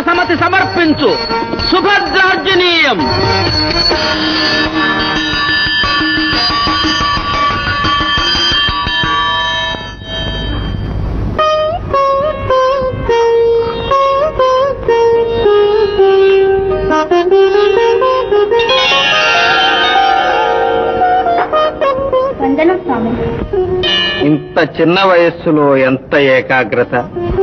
సమతి సమర్పించు సుభద్రార్జనీయం వందనం స్వామి ఇంత చిన్న వయస్సులో ఎంత ఏకాగ్రత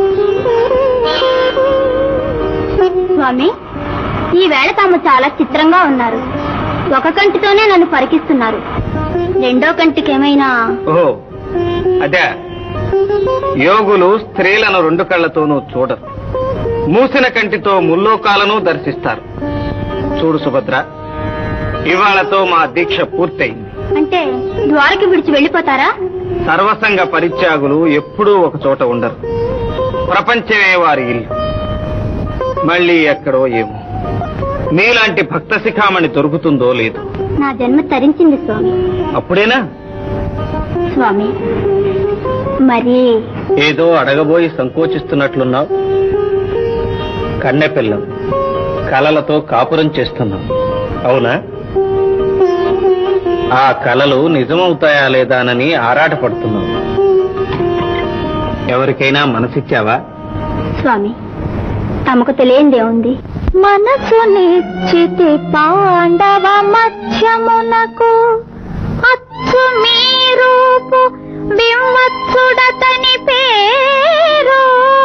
స్వామి ఈ వేళ తాము చాలా చిత్రంగా ఉన్నారు ఒక కంటితోనే నన్ను పరికిస్తున్నారు రెండో కంటికేమైనా ఓహో అదే యోగులు స్త్రీలను రెండు కళ్ళతోనూ చూడరు మూసిన కంటితో ముల్లోకాలను దర్శిస్తారు చూడు సుభద్ర ఇవాళతో మా దీక్ష పూర్తయింది అంటే ద్వారకి విడిచి వెళ్ళిపోతారా సర్వసంగ పరిత్యాగులు ఎప్పుడూ ఒక చోట ఉండరు ప్రపంచమే వారి ఇల్లు మళ్ళీ ఎక్కడో ఏమో నీలాంటి భక్త శిఖామణి దొరుకుతుందో లేదు నా జన్మ తరించింది స్వామి అప్పుడేనా స్వామి మరి ఏదో అడగబోయి సంకోచిస్తున్నట్లున్నావు కన్నెపిల్లం కలలతో కాపురం చేస్తున్నాం అవునా ఆ కలలు నిజమవుతాయా లేదానని ఆరాటపడుతున్నావు ఎవరికైనా మనసిచ్చావా స్వామి తమకు తెలియందేముంది మనసు నిశ్చితి పాండవ మధ్యమునకు అచ్చు మీరూపు బింవత్సుడతని పేరు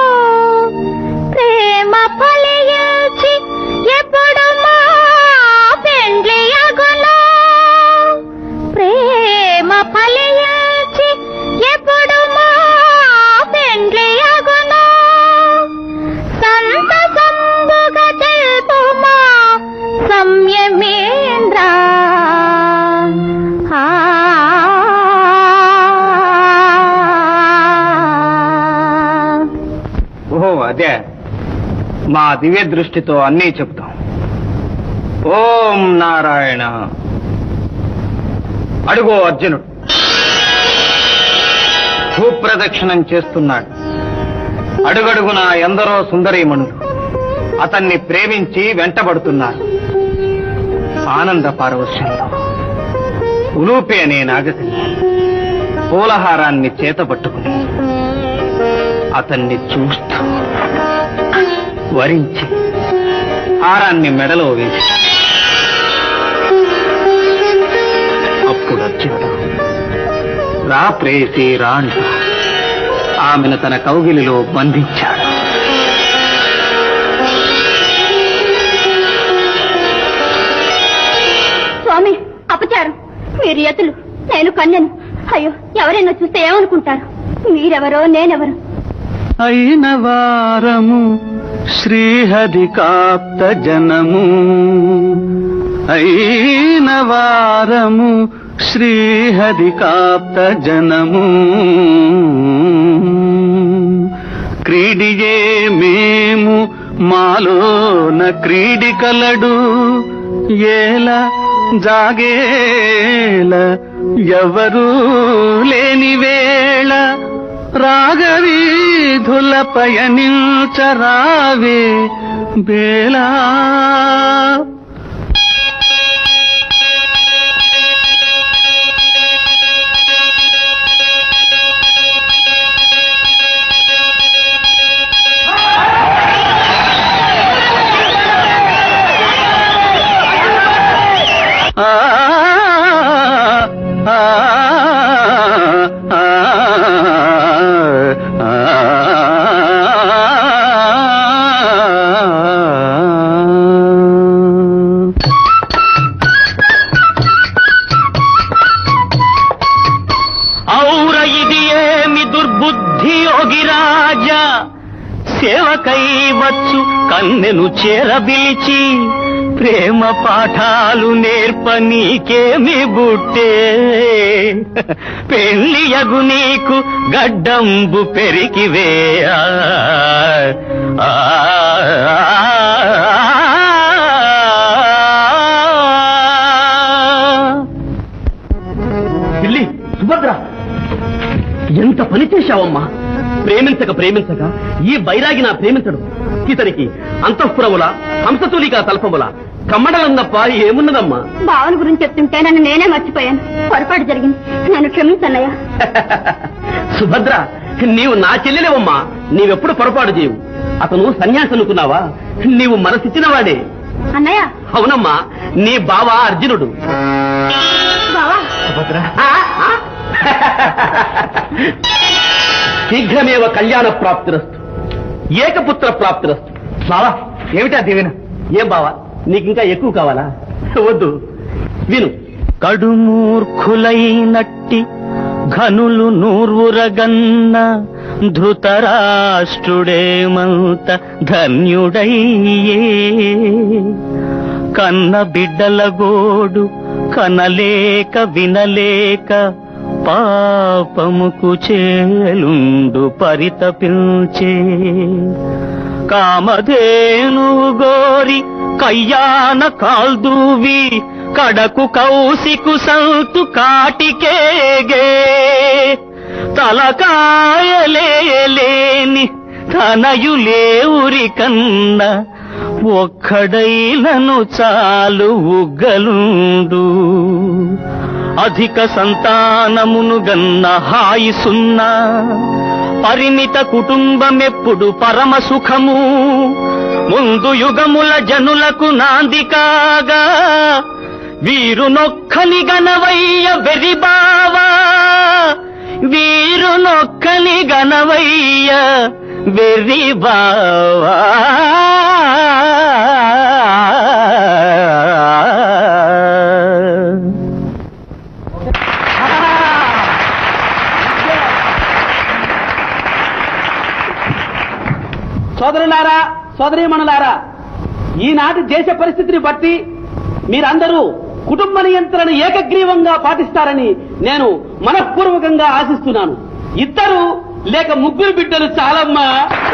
ప్రేమ ఫలించి ఎప్పుడు మా పెండ్లి అగును ప్రేమ ఫలించి ఎప్పుడు మా పెండ్లి అగును సంతసంబుగ తెలుపుమా సంయమేంద్ర ఆ. ఓహో అదే మా దివ్య దృష్టితో అన్నీ చెప్తాం ఓం నారాయణ అడుగో అర్జునుడు భూప్రదక్షిణం చేస్తున్నాడు అడుగడుగున ఎందరో సుందరీమణులు అతన్ని ప్రేమించి వెంటబడుతున్నారు ఆనంద పారవశ్యంలో ఉలూపి అనే నాగకన్య పూలహారాన్ని చేతబట్టుకుని అతన్ని చూస్తూ వరించి హారాన్ని మెడలో వేసి అప్పుడు అర్జునుడు రా ప్రేసి రా అంటూ ఆమెను తన కౌగిలిలో బంధించాడు స్వామి అపచారం మీరు ఎతులు నేను కన్యను అయ్యో ఎవరైనా చూస్తే ఏమనుకుంటారు మీరెవరో నేనెవరు అయిన వారము శ్రీహరి కాప్త జనము అయిన వారము శ్రీహరి కాప్త జనము క్రీడియే మేము మాలోన క్రీడి కలడు ఏల జాగేల ఎవరు లేని వేళ రాగవీధుల పయనించరావే బేలా ఆ ఆ ఆ ఔర ఇది ఏమి దుర్బుద్ధి యోగిరాజ సేవకై వచ్చు కన్నెను చేరబిలిచి ప్రేమ పాఠాలు నేర్ప నీకేమి బుట్టే పెళ్లియగు నీకు గడ్డంబు పెరిగివే ఆ, ఆ, పిల్లి సుభద్ర ఎంత పని చేశావమ్మా ప్రేమించక ప్రేమించక ఈ బైరాగి నా ప్రేమించడు ఇతనికి అంతఃపురముల హంసతులిక తల్పముల కమ్మడలం తప్ప ఏమున్నదమ్మా భావన గురించి చెప్తుంటే నన్ను నేనే మర్చిపోయాను పొరపాటు జరిగింది నన్ను క్షమించన్నయ్యా సుభద్ర నీవు నా చెల్లెలేవమ్మా నీవెప్పుడు పొరపాటు చేయవు అతను సన్యాసి అనుకున్నావా నీవు మనసిచ్చిన వాడే అన్నయ్య అవునమ్మా నీ బావ అర్జునుడు బావా ఆ, ఆ. శీఘ్రమేవ కళ్యాణ ప్రాప్తిరస్తు ఏకపుత్ర ప్రాప్తిరస్తు బావా ఏమిటా దీవెన ఏం బావా నీకింకా ఎక్కువ కావాలా వద్దు విను కడుమూర్ఖులైనట్టి ఘనులు నూర్వురగన్న ధృతరాష్ట్రుడేమంత ధన్యుడయ్యే కన్న బిడ్డల గోడు కనలేక వినలేక పాపముకు చేలుండు పరితపించే కామధేనువు గోరి కయ్యాన కాల్దూవి కడకు కౌసికు సంతు కాటికేగే తలకాయలేని తనయులేవురి కన్న ఒక్కడైనను చాలు ఉగ్గలుండు అధిక సంతానమును గన్న హాయి సున్నా పరిమిత కుటుంబమెప్పుడు పరమ సుఖము ముందు యుగముల జనులకు నాంది కాగా వీరు నొక్కని గనవయ్య వెరిబావా వీరు నొక్కని గనవయ్య వెరిబావా సోదరులారా సోదరీమణులారా ఈనాటి దేశ పరిస్థితిని బట్టి మీరందరూ కుటుంబ నియంత్రణ ఏకగ్రీవంగా పాటిస్తారని నేను మనఃపూర్వకంగా ఆశిస్తున్నాను ఇద్దరు లేక ముగ్గురు బిడ్డలు చాలమ్మా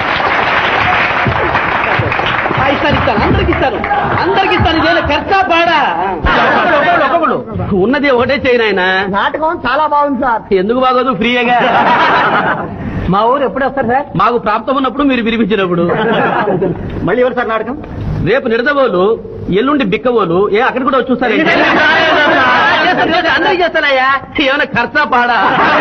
ఆ, ఇస్తాను ఇస్తాను అందరికి ఇస్తాను అందరికి ఇస్తాను నేను ఖర్చా పాడా ఉన్నది ఒకటే చేయను ఆయన నాటకం చాలా బాగుంది సార్ ఎందుకు బాగోదు ఫ్రీగా మా ఊరు ఎప్పుడు వస్తారు సార్ మాకు ప్రాప్తం ఉన్నప్పుడు మీరు వినిపించినప్పుడు మళ్ళీ ఎవరు సార్ నాటకం రేపు నిడదవోలు ఎల్లుండి బిక్కవోలు ఏ అక్కడ కూడా వచ్చి చూస్తారండి అందరికి చేస్తానయ్యా ఏమైనా ఖర్చా పాడా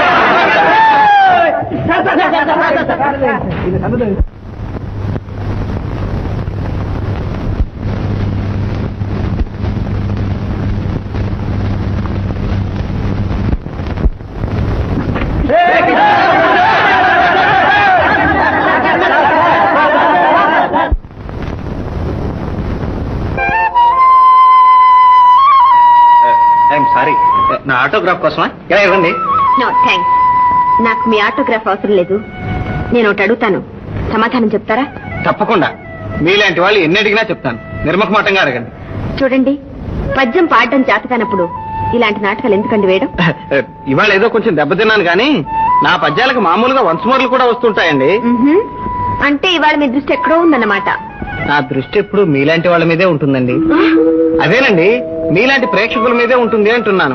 ఐఎమ్ సారీ నా ఆటోగ్రాఫ్ కోసమా ఇలా ఇవ్వండి నో థ్యాంక్స్ నాకు మీ ఆటోగ్రాఫ్ అవసరం లేదు నేను ఒకటి అడుగుతాను సమాధానం చెప్తారా తప్పకుండా మీలాంటి వాళ్ళు ఎన్ని అడిగినా చెప్తాను నిర్మకమాటంగా అడగండి చూడండి పద్యం పాడడం చేతకానప్పుడు ఇలాంటి నాటకాలు ఎందుకండి వేయడం ఇవాళ ఏదో కొంచెం దెబ్బతిన్నాను కానీ నా పద్యాలకు మామూలుగా వంశమూరలు కూడా వస్తుంటాయండి మ్హూ. అంటే ఇవాళ మీ దృష్టి ఎక్కడో ఉందన్నమాట నా దృష్టి ఎప్పుడు మీలాంటి వాళ్ళ మీదే ఉంటుందండి అదేనండి మీలాంటి ప్రేక్షకుల మీదే ఉంటుంది అంటున్నాను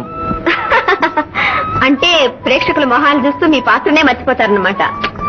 అంటే ప్రేక్షకుల మొహాలు చూస్తూ మీ పాత్రనే మర్చిపోతారన్నమాట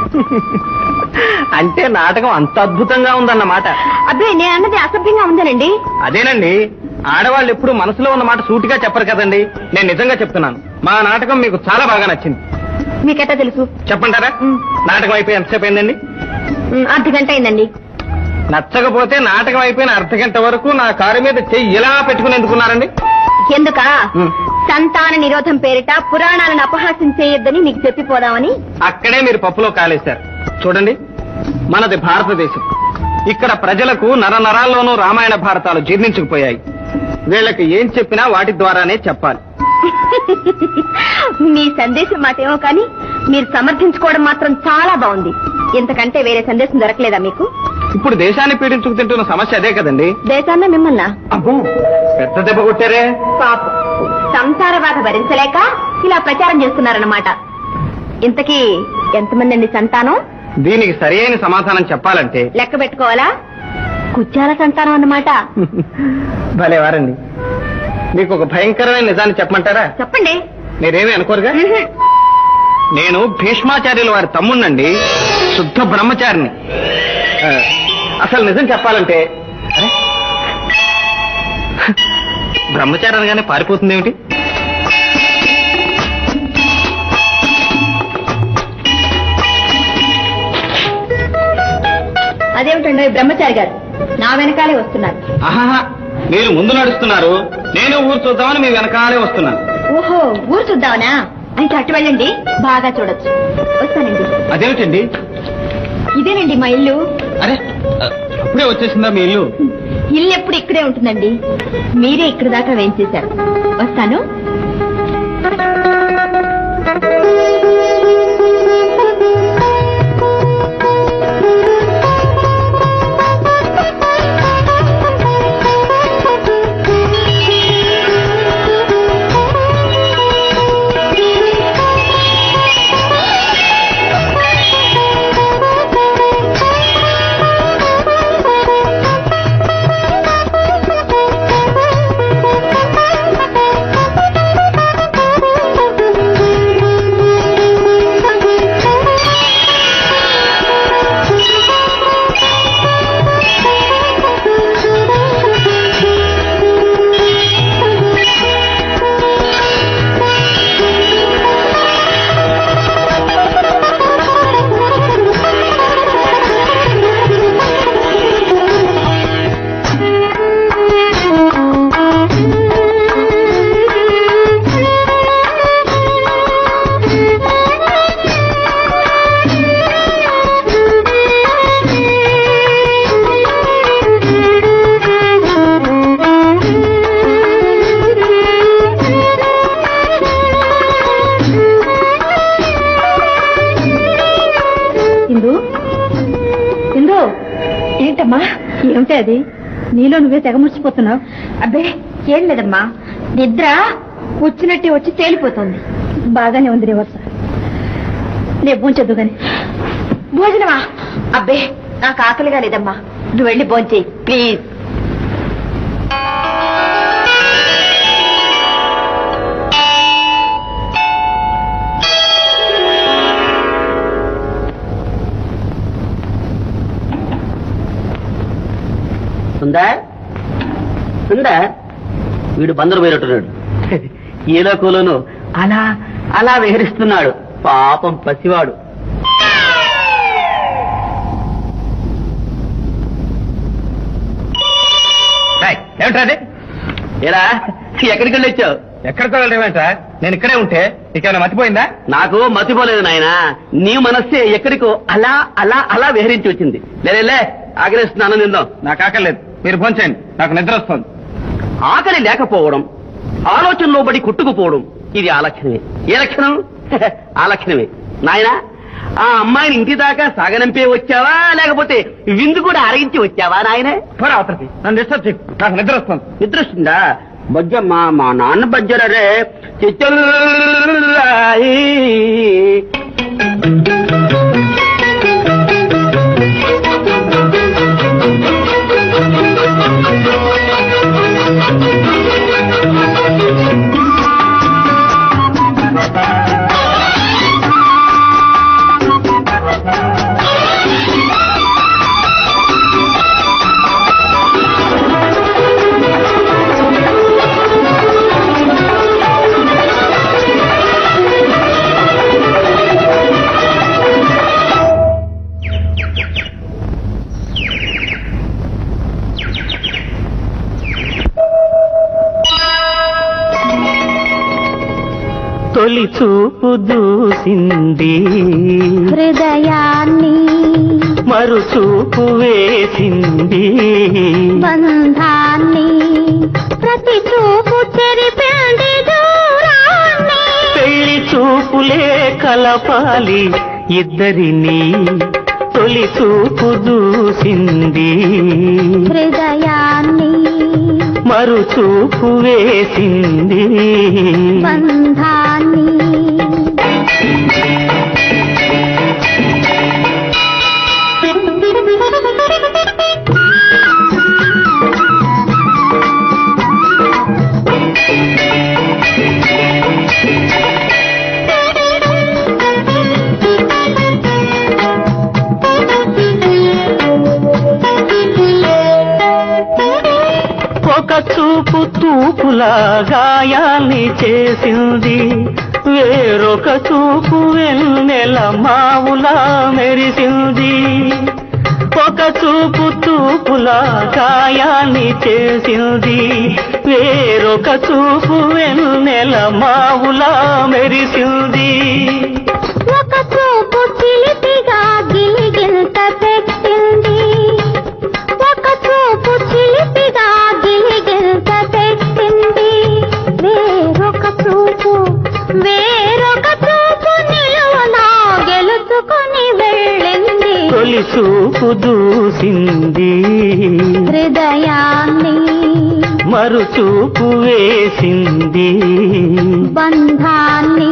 అంటే నాటకం అంత అద్భుతంగా ఉందన్నమాట అబ్బే నేను అన్నది అసభ్యంగా ఉందనండి అదేనండి ఆడవాళ్ళు ఎప్పుడు మనసులో ఉన్న మాట సూటిగా చెప్పరు కదండి నేను నిజంగా చెప్తున్నాను మా నాటకం మీకు చాలా బాగా నచ్చింది మీకెట్టా తెలుసు చెప్పంటారా మ్. నాటకం అయిపోయి ఎంతసేపు అయిందండి మ్, అర్ధ గంట అయిందండి నచ్చకపోతే నాటకం అయిపోయిన అర్ధ గంట వరకు నా కారు మీద చెయ్యి ఇలా పెట్టుకుని ఎందుకున్నారండి ఎందుక మ్. సంతాన నిరోధం పేరిట పురాణాలను అపహాస్యం చేయొద్దని మీకు చెప్పిపోదామని అక్కడే మీరు పప్పులో కాలేశారు చూడండి మనది భారతదేశం ఇక్కడ ప్రజలకు నరనరాల్లోనూ రామాయణ భారతాలు జీర్ణించుకుపోయాయి వీళ్ళకి ఏం చెప్పినా వాటి ద్వారానే చెప్పాలి మీ సందేశం మాటేమో కానీ మీరు సమర్థించుకోవడం మాత్రం చాలా బాగుంది ఇంతకంటే వేరే సందేశం దొరకలేదా మీకు ఇప్పుడు దేశాన్ని పీడించుకు తింటున్న సమస్య అదే కదండి దేశాన్న మిమ్మల్నా అబ్బో పెద్ద దెబ్బ కొట్టారే పాపం సంసార బాధ భరించలేక ఇలా ప్రచారం చేస్తున్నారన్నమాట ఇంతకీ ఎంతమంది అండి సంతానం దీనికి సరి అయిన సమాధానం చెప్పాలంటే లెక్క పెట్టుకోవాలా కుచ్చాల సంతానం అన్నమాట భలే వారండి మీకు ఒక భయంకరమైన నిజాన్ని చెప్పమంటారా చెప్పండి మీరేమీ అనుకోరుగా మ్హూ. నేను భీష్మాచార్యుల వారి తమ్ముణ్ణండి శుద్ధ బ్రహ్మచారిని ఆ, అసలు నిజం చెప్పాలంటే అరే బ్రహ్మచారి అనగానే పారిపోతుంది ఏమిటి అదేమిటండి బ్రహ్మచారి గారు నా వెనకాలే వస్తున్నారు ఆహా మీరు ముందు నడుస్తున్నారు నేను ఊరు చూద్దామని మీ వెనకాలే వస్తున్నాను ఓహో ఊరు చూద్దామనా అయితే అటు వెళ్ళండి బాగా చూడొచ్చు వస్తానండి అదేమిటండి ఇదేనండి మా ఇల్లు అరే ఆ, అప్పుడే వచ్చేసిందా మీ ఇల్లు ఇల్లు ఎప్పుడు ఇక్కడే ఉంటుందండి మీరే ఇక్కడ దాకా వేయించేశారు వస్తాను ఇందు ఇందు ఏంటమ్మా ఏమిటి అది నీలో నువ్వే తెగ మురిసిపోతున్నావు అబ్బే ఏం లేదమ్మా నిద్ర వచ్చినట్టే వచ్చి తేలిపోతుంది బాగానే ఉంది రివర్స్ రేపు భోంచొద్దు గాని భోజనమా అబ్బే నాకు ఆకలిగా లేదమ్మా నువ్వు వెళ్ళి భోంచేయి ప్లీజ్ సుందర్ సుందర్ వీడు బందరు పోయినట్టున్నాడు ఏ లోకంలోనూ అలా అలా విహరిస్తున్నాడు పాపం పసివాడు ఏమిటది ఏరా ఎక్కడికి వెళ్ళి వచ్చావు ఎక్కడికి వెళ్ళడమేంట నేను ఇక్కడే ఉంటే నీకేమైనా మర్చిపోయిందా నాకు మతిపోలేదు నాయన నీ మనస్సే ఎక్కడికో అలా అలా అలా విహరించి వచ్చింది లేలే ఆగ్రహిస్తున్నాను నిందాం నాకు ఆకలేదు మీరు భోంచేయండి నాకు నిద్ర వస్తుంది ఆకలి లేకపోవడం ఆలోచనలో పడి కొట్టుకుపోవడం ఇది ఆ లక్షణమే ఏ లక్షణం ఆ లక్షణమే నాయనా ఆ అమ్మాయిని ఇంటి దాకా సాగనంపే వచ్చావా లేకపోతే విందు కూడా అరగించి వచ్చావా నాయనే పోరా అవతలకి నన్ను డిస్టర్బ్ చేయకు నాకు నిద్ర వస్తుంది నిద్ర వస్తుందా బజ్జమ్మ మా నాన్న బజ్జరరే చిచ్చల్లాయి. తొలి చూపు దూసింది హృదయాన్ని మరు చూపు వేసింది బంధాన్ని ప్రతి చూపు చెరిపింది దూరాన్ని పెళ్లి చూపులే కలపాలి ఇద్దరిని తొలి చూపు దూసింది హృదయాన్ని మరు చూపు వేసింది బంధాన్ని చూపులా గాయాల్ని చేసింది వేరొక చూపు వెన్నెల మావులా మెరిసింది ఒక చూపు తూపులా గాయాన్ని చేసింది వేరొక చూపు వెన్నెల మావులా మెరిసింది ఒక చూపు చిలిపిగా గిలిగింత పెట్టింది ఒక చూపు చిలిపిగా గిలిగింత పెట్టింది వేరొక చూపు వేరొక చూపు నిలువునా గెలుచుకొని వెళ్ళింది తొలి చూపు దూసింది హృదయాన్ని మరు చూపు వేసింది బంధాన్ని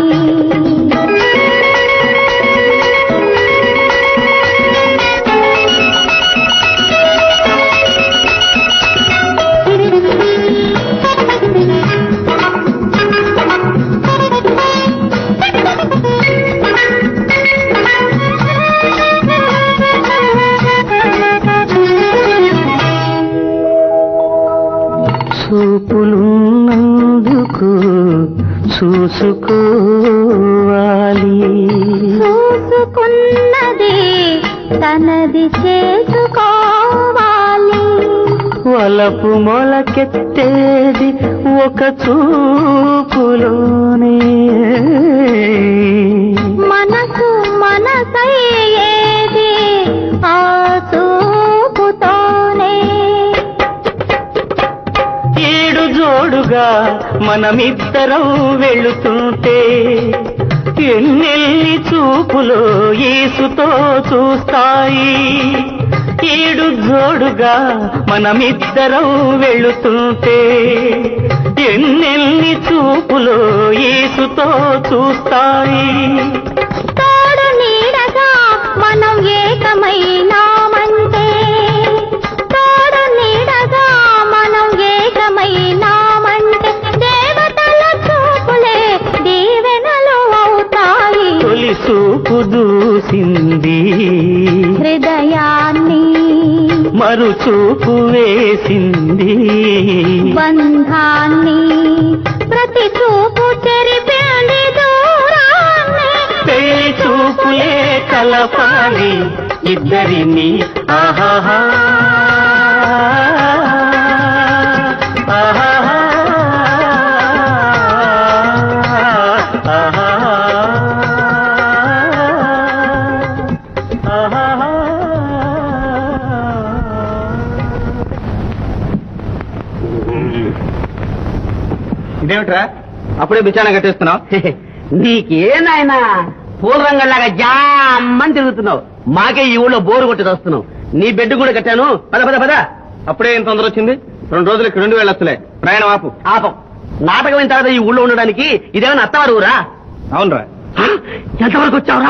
చూపులున్నందుకు చూసుకోవాలి చూసుకున్నది తనది చేసుకోవాలి వలపు మొలకెత్తేది ఒక చూపులోనే మనసు మనసయ్యేది ఆ చూపుతోనే ఏడు జోడుగా మనమిద్దరం వెళుతుంటే ఎన్నెల్లి చూపులో ఈసుతో చూస్తాయి ఏడు జోడుగా మనమిద్దరం వెళుతుంటే ఎన్నెల్లి చూపులో ఈసుతో చూస్తాయి తోడు నీడగా మనం ఏకమైనామంటే తోడు నీడగా మనం ఏకమైనామంటే దేవతల చూపులే దీవెనలు అవుతాయి తొలి చూపు దూసింది హృదయాన్ని మరు చూపు వేసింది బంధాన్ని ప్రతి చూపు చెరిపింది దూరాన్ని పెళ్లి చూపులే కలపాలి ఇద్దరిని ఆహాహా ఆహాహా. ఆహాహా. ఇదేమిట్రా అప్పుడే బిచాన కట్టేస్తున్నావు నీకే నాయనా పూల రంగంలాగా జామ్మని తిరుగుతున్నావు మాకే ఈ ఊళ్ళో బోరు కొట్టి వస్తున్నావు నీ బెడ్ కూడా కట్టాను పద పద పద అప్పుడే ఏం తొందర వచ్చింది రెండు రోజులకి రెండు వెళ్ళొచ్చులే ప్రయాణం ఆపు ఆపం నాటకం అయిన తర్వాత ఈ ఊళ్ళో ఉండడానికి ఇదేమైనా అత్తవారు ఊరా అవునరా హ? ఎంతవరకు వచ్చావురా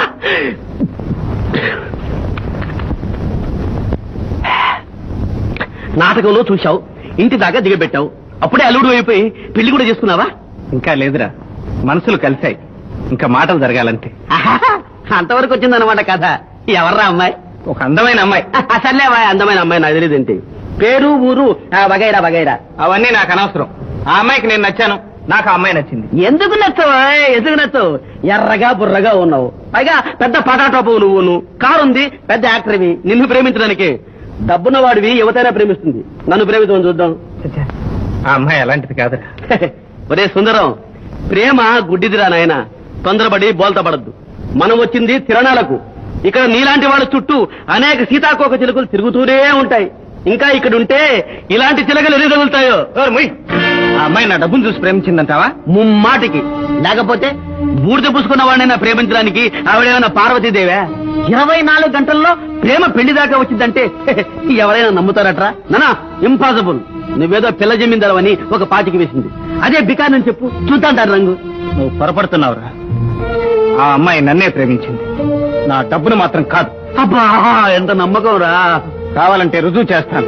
నాటకంలో చూశావు ఇంటి దాకా దిగబెట్టావు అప్పుడే అల్లుడు అయిపోయి పెళ్లి కూడా చేసుకున్నావా ఇంకా లేదురా మనసులు కలిశాయి ఇంకా మాటలు జరగాలంటే ఆహాహా, అంతవరకు వచ్చిందన్నమాట కథ ఎవర్రా అమ్మాయి ఒక అందమైన అమ్మాయి అసలే అందమైన అమ్మాయి నాకు తెలియదేంటి పేరు ఊరు ఆ, వగైరా వగైరా అవన్నీ నాకు అనవసరం ఆ అమ్మాయికి నేను నచ్చాను నాకు ఆ అమ్మాయి నచ్చింది ఎందుకు నచ్చవు ఎందుకు నచ్చవు ఎర్రగా బుర్రగా ఉన్నావు పైగా పెద్ద పటాటోపు నువ్వును కారుంది పెద్ద యాక్టర్వి నిన్ను ప్రేమించడానికి డబ్బున్న వాడివి యువతైనా ప్రేమిస్తుంది నన్ను ప్రేమించమని చూద్దాం ఆ అమ్మాయి అలాంటిది కాదురా ఒరే సుందరం ప్రేమ గుడ్డిదిరా నాయన తొందరపడి బోల్తా పడద్దు మనం వచ్చింది తిరణాలకు ఇక్కడ నీలాంటి వాళ్ళ చుట్టూ అనేక సీతాకోక చిలుకలు తిరుగుతూనే ఉంటాయి ఇంకా ఇక్కడ ఉంటే ఇలాంటి చిలకలు ఎన్ని తగులుతాయో ఓర్ ముయ్. ఆ అమ్మాయి నా డబ్బును చూసి ప్రేమించిందంటావా ముమ్మాటికి లేకపోతే బూడిద పూసుకున్న వాడినైనా ప్రేమించడానికి ఆవిడేమైనా పార్వతీదేవే ఇరవై నాలుగు గంటల్లో ప్రేమ పెళ్లి దాకా వచ్చిందంటే ఎవరైనా నమ్ముతారట్రా నానా ఇంపాసిబుల్ నువ్వేదో పిల్ల జమీందారవని ఒక పాటికి వేసింది అదే బికార్ అని చెప్పు చూద్దాం దాని రంగు నువ్వు పొరపడుతున్నావురా ఆ అమ్మాయి నన్నే ప్రేమించింది నా డబ్బును మాత్రం కాదు అబ్బా ఎంత నమ్మకం రా కావాలంటే రుజువు చేస్తాను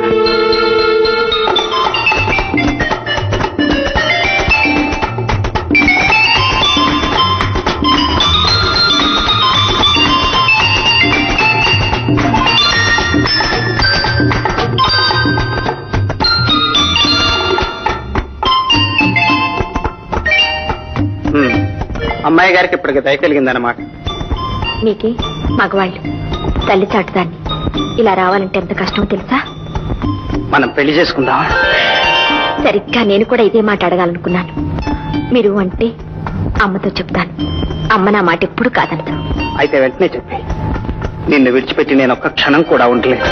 హ్మ్. అమ్మాయి గారికి ఇప్పటికి దయ కలిగిందన్నమాట మీకే మగవాళ్ళు తల్లి చాటుదాన్ని ఇలా రావాలంటే ఎంత కష్టమో తెలుసా మనం పెళ్లి చేసుకుందాం సరిగ్గా నేను కూడా ఇదే మాట అడగాలనుకున్నాను మీరు అంటే అమ్మతో చెప్తాను అమ్మ నా మాట ఎప్పుడు కాదంట అయితే వెంటనే చెప్పి నిన్ను విడిచిపెట్టి నేను ఒక్క క్షణం కూడా ఉండలేదు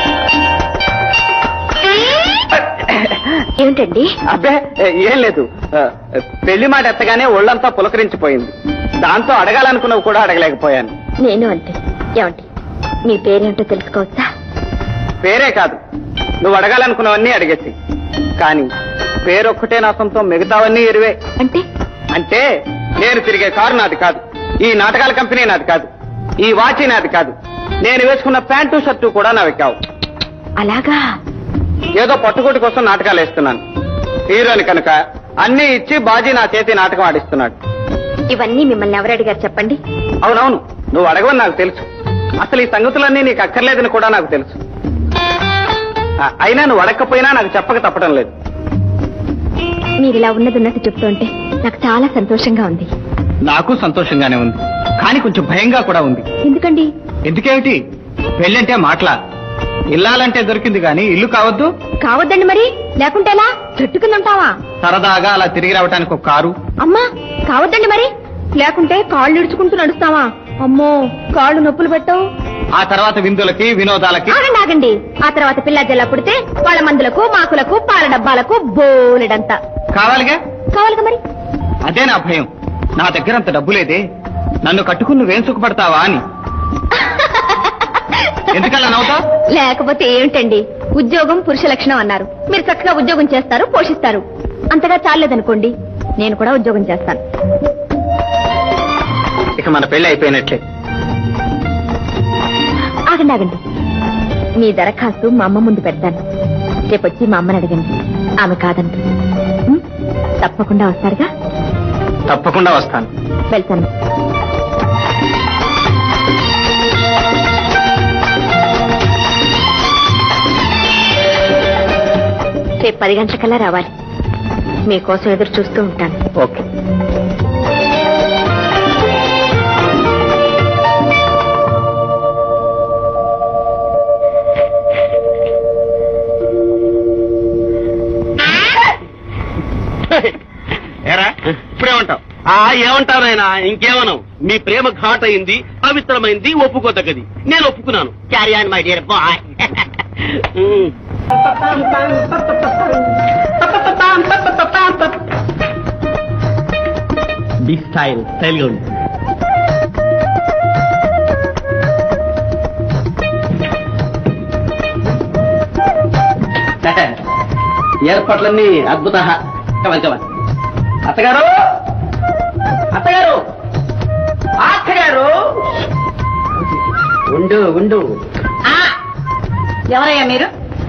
ఏమిటండి అబ్బే ఏం లేదు ఆ, పెళ్లి మాట ఎత్తగానే ఒళ్ళంతా పులకరించిపోయింది దాంతో అడగాలనుకున్నవి కూడా అడగలేకపోయాను నేను అంతే ఏమండి మీ పేరేంటో తెలుసుకోవచ్చా పేరే కాదు నువ్వు అడగాలనుకున్నవన్నీ అడిగేసి కానీ పేరొక్కటే నా సొంతం మిగతావన్నీ ఎరువే అంటే అంటే నేను తిరిగే కారు నాది కాదు ఈ నాటకాల కంపెనీ నాది కాదు ఈ వాచి నాది కాదు నేను వేసుకున్న ప్యాంటు షర్టు కూడా నావి కావు అలాగా ఏదో పట్టుకోటి కోసం నాటకాలు వేస్తున్నాను హీరోని కనుక అన్ని ఇచ్చి బాజీ నా చేతి నాటకం ఆడిస్తున్నాడు ఇవన్నీ మిమ్మల్ని ఎవరు అడిగారు చెప్పండి అవునవును నువ్వు అడగవని నాకు తెలుసు అసలు ఈ సంగతులన్నీ నీకు అక్కర్లేదని కూడా నాకు తెలుసు ఆ, అయినా నువ్వు అడగకపోయినా నాకు చెప్పక తప్పడం లేదు మీరు ఇలా ఉన్నది ఉన్నట్టు చెప్తుంటే నాకు చాలా సంతోషంగా ఉంది నాకు సంతోషంగానే ఉంది కానీ కొంచెం భయంగా కూడా ఉంది ఎందుకండి ఎందుకేమిటి పెళ్ళంటే మాటలా ఇల్లాలంటే దొరికింది కానీ ఇల్లు కావద్దు కావద్దండి మరి లేకుంటే ఎలా చెట్టు కింద ఉంటావా సరదాగా అలా తిరిగి రావడానికి ఒక కారు అమ్మా కావద్దండి మరి లేకుంటే కాళ్ళు ఇడుచుకుంటూ నడుస్తావా అమ్మో కాళ్ళు నొప్పులు పెట్టవు ఆ తర్వాత విందులకి వినోదాలకి ఆగండి ఆగండి ఆ తర్వాత పిల్ల జల్ల పుడితే వాళ్ళ మందులకు మాకులకు పాల డబ్బాలకు బోలెడంతా కావాలిగా కావాలిగా మరి అదే నా భయం నా దగ్గర అంత డబ్బు లేదే నన్ను కట్టుకుని నువ్వేం సుఖపడతావా అని ఎందుకలా నవ్వుతావు లేకపోతే ఏమిటండి ఉద్యోగం పురుష లక్షణం అన్నారు మీరు చక్కగా ఉద్యోగం చేస్తారు పోషిస్తారు అంతగా చాలేదనుకోండి నేను కూడా ఉద్యోగం చేస్తాను ఇక మన పెళ్లి అయిపోయినట్లే ఆగండి ఆగండి మీ దరఖాస్తు మా అమ్మ ముందు పెడతాను రేపొచ్చి మా అమ్మని అడగండి ఆమె కాదంట ఉం? తప్పకుండా వస్తారుగా తప్పకుండా వస్తాను వెళ్తాను రేపు పది గంటలకల్లా రావాలి మీకోసం ఎదురు చూస్తూ ఉంటాను ఓకే ఏరా ఇప్పుడేమంటావు ఆ ఏమంటారు ఆయన ఇంకేమనం మీ ప్రేమ ఘాట్ అయింది పవిత్రమైంది ఒప్పుకోదగ్గది నేను ఒప్పుకున్నాను carry on my dear boy బి స్టైల్ స్టైల్ గా ఉంది ఏర్పాట్లన్నీ అద్భుత కమల్ కమల్ అత్తగారు అత్తగారు అత్తగారు ఉండు ఉండు ఎవరయ్యా మీరు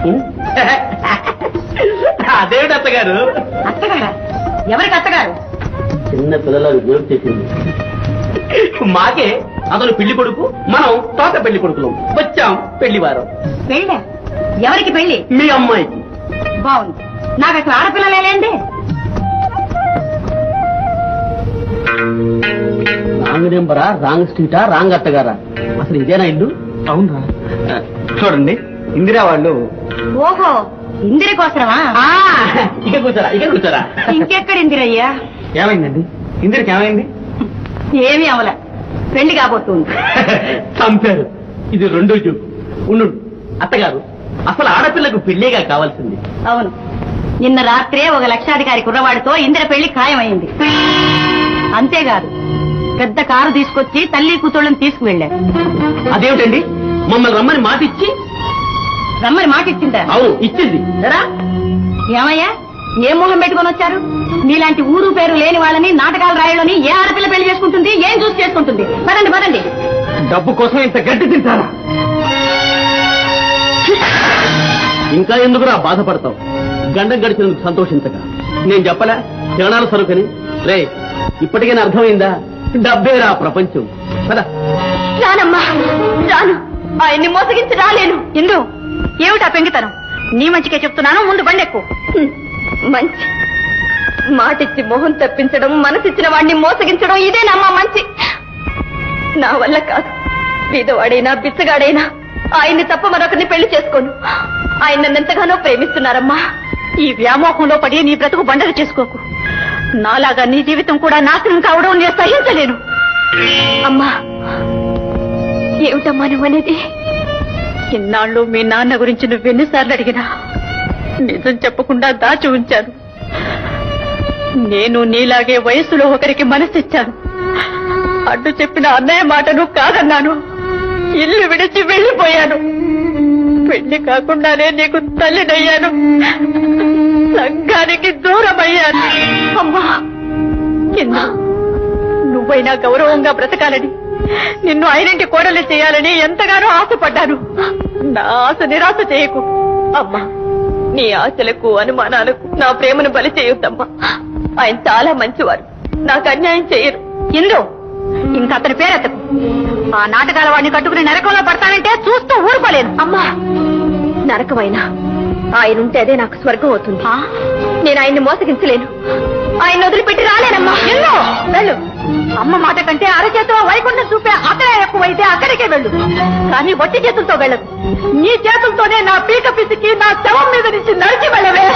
అదేమిటి అత్తగారు అత్తగారా ఎవరికి అత్తగారు చిన్న పిల్లలకు జోడు చేసింది మాకే అతను పెళ్లి కొడుకు మనం తోట పెళ్లి కొడుకులం వచ్చాం పెళ్లి వారం పెళ్ళా ఎవరికి పెళ్లి మీ అమ్మాయికి బాగుంది నాకు అసలు ఆడపిల్లలే లేండి రాంగ్ నెంబరా రాంగ్ స్ట్రీటా రాంగ్ అత్తగారా అసలు ఇదేనా ఇల్లు అవునా చూడండి ఇందిరా వాళ్ళు ఓహో ఇందిరి కోసరమా ఆ, ఇక కూర్చోరా ఇక కూర్చోరా ఇంకెక్కడ ఇందిరయ్యా ఏమైందండి ఇందిరికి ఏమైంది ఏమీ అవల పెళ్లి కాబోతుంది చంపారు ఇది రెండో చూపు ఉండు అత్తగారు అసలు ఆడపిల్లకు పెళ్లిగా కావాల్సింది అవును నిన్న రాత్రే ఒక లక్షాధికారి కుర్రవాడితో ఇందిర పెళ్లి ఖాయమైంది అంతేకాదు పెద్ద కారు తీసుకొచ్చి తల్లి కూతుళ్ళని తీసుకువెళ్ళారు అదేమిటండి మమ్మల్ని రమ్మని మాట ఇచ్చి రమ్మని మాట ఇచ్చిందా అవును ఇచ్చింది సరా ఏమయ్యా ఏ మొహం పెట్టుకొని వచ్చారు మీలాంటి ఊరు పేరు లేని వాళ్ళని నాటకాలు రాయలని ఏ ఆడపిల్ల పెళ్లి చేసుకుంటుంది ఏం చూసి చేసుకుంటుంది పదండి పదండి డబ్బు కోసం ఇంత గడ్డి తింటారా ఇంకా ఎందుకురా బాధపడతావు గండం గడిచినందుకు సంతోషించక నేను చెప్పలే జనాల సరుకని రే ఇప్పటికైనా అర్థమైందా డబ్బేరా ప్రపంచం కదా రానమ్మా రాను ఆయన్ని మోసగించి రాలేను ఇందు ఏమిటా పెంగితనం నీ మంచికే చెప్తున్నాను ముందు బండెక్కు మంచి మాటిచ్చి మొహం తప్పించడం మనసిచ్చిన వాడిని మోసగించడం ఇదేనమ్మా మంచి నా వల్ల కాదు బీదవాడైనా బిచ్చగాడైనా ఆయన్ని తప్ప మరొకరిని పెళ్లి చేసుకోను ఆయన నన్నెంతగానో ప్రేమిస్తున్నారమ్మా ఈ వ్యామోహంలో పడి నీ బ్రతుకు బండలు చేసుకోకు నాలాగా నీ జీవితం కూడా నాశనం కావడం నేను సహించలేను అమ్మా ఏమిటమ్మా నువ్వనేది ఇన్నాళ్ళు మీ నాన్న గురించి నువ్వు ఎన్నిసార్లు అడిగినా నిజం చెప్పకుండా దాచి ఉంచాను నేను నీలాగే వయసులో ఒకరికి మనసిచ్చాను అడ్డు చెప్పిన అన్నయ్య మాటను కాదన్నాను ఇల్లు విడిచి వెళ్ళిపోయాను పెళ్లి కాకుండానే నీకు తల్లినయ్యాను సంఘానికి దూరమయ్యాను అమ్మా కింద నువ్వైనా గౌరవంగా బ్రతకాలని నిన్ను ఆయనంటి కోడలు చేయాలని ఎంతగానో ఆశపడ్డాను నా ఆశ నిరాశ చేయకు అమ్మా నీ ఆశలకు అనుమానాలకు నా ప్రేమను బలి చేయొద్దమ్మా ఆయన చాలా మంచివారు నాకు అన్యాయం చేయరు ఇందు ఇంకా అతని పేరెత్తకు ఆ నాటకాల వాడిని కట్టుకుని నరకంలో పడతానంటే చూస్తూ ఊరుకోలేదు అమ్మా నరకమైనా ఆయన ఉంటే అదే నాకు స్వర్గం అవుతుంది నేను ఆయన్ని మోసగించలేను ఆయన వదిలిపెట్టి రాలేనమ్మా ఎన్నో వెళ్ళు అమ్మ మాట కంటే అరచేతిలో వైకుంఠం చూపే అతనే ఎక్కువైతే అక్కడికే వెళ్ళు కానీ వట్టి చేతులతో వెళ్ళదు నీ చేతులతోనే నా పీక పిసికి నా శవం మీద నుంచి నడిచి వెళ్ళవే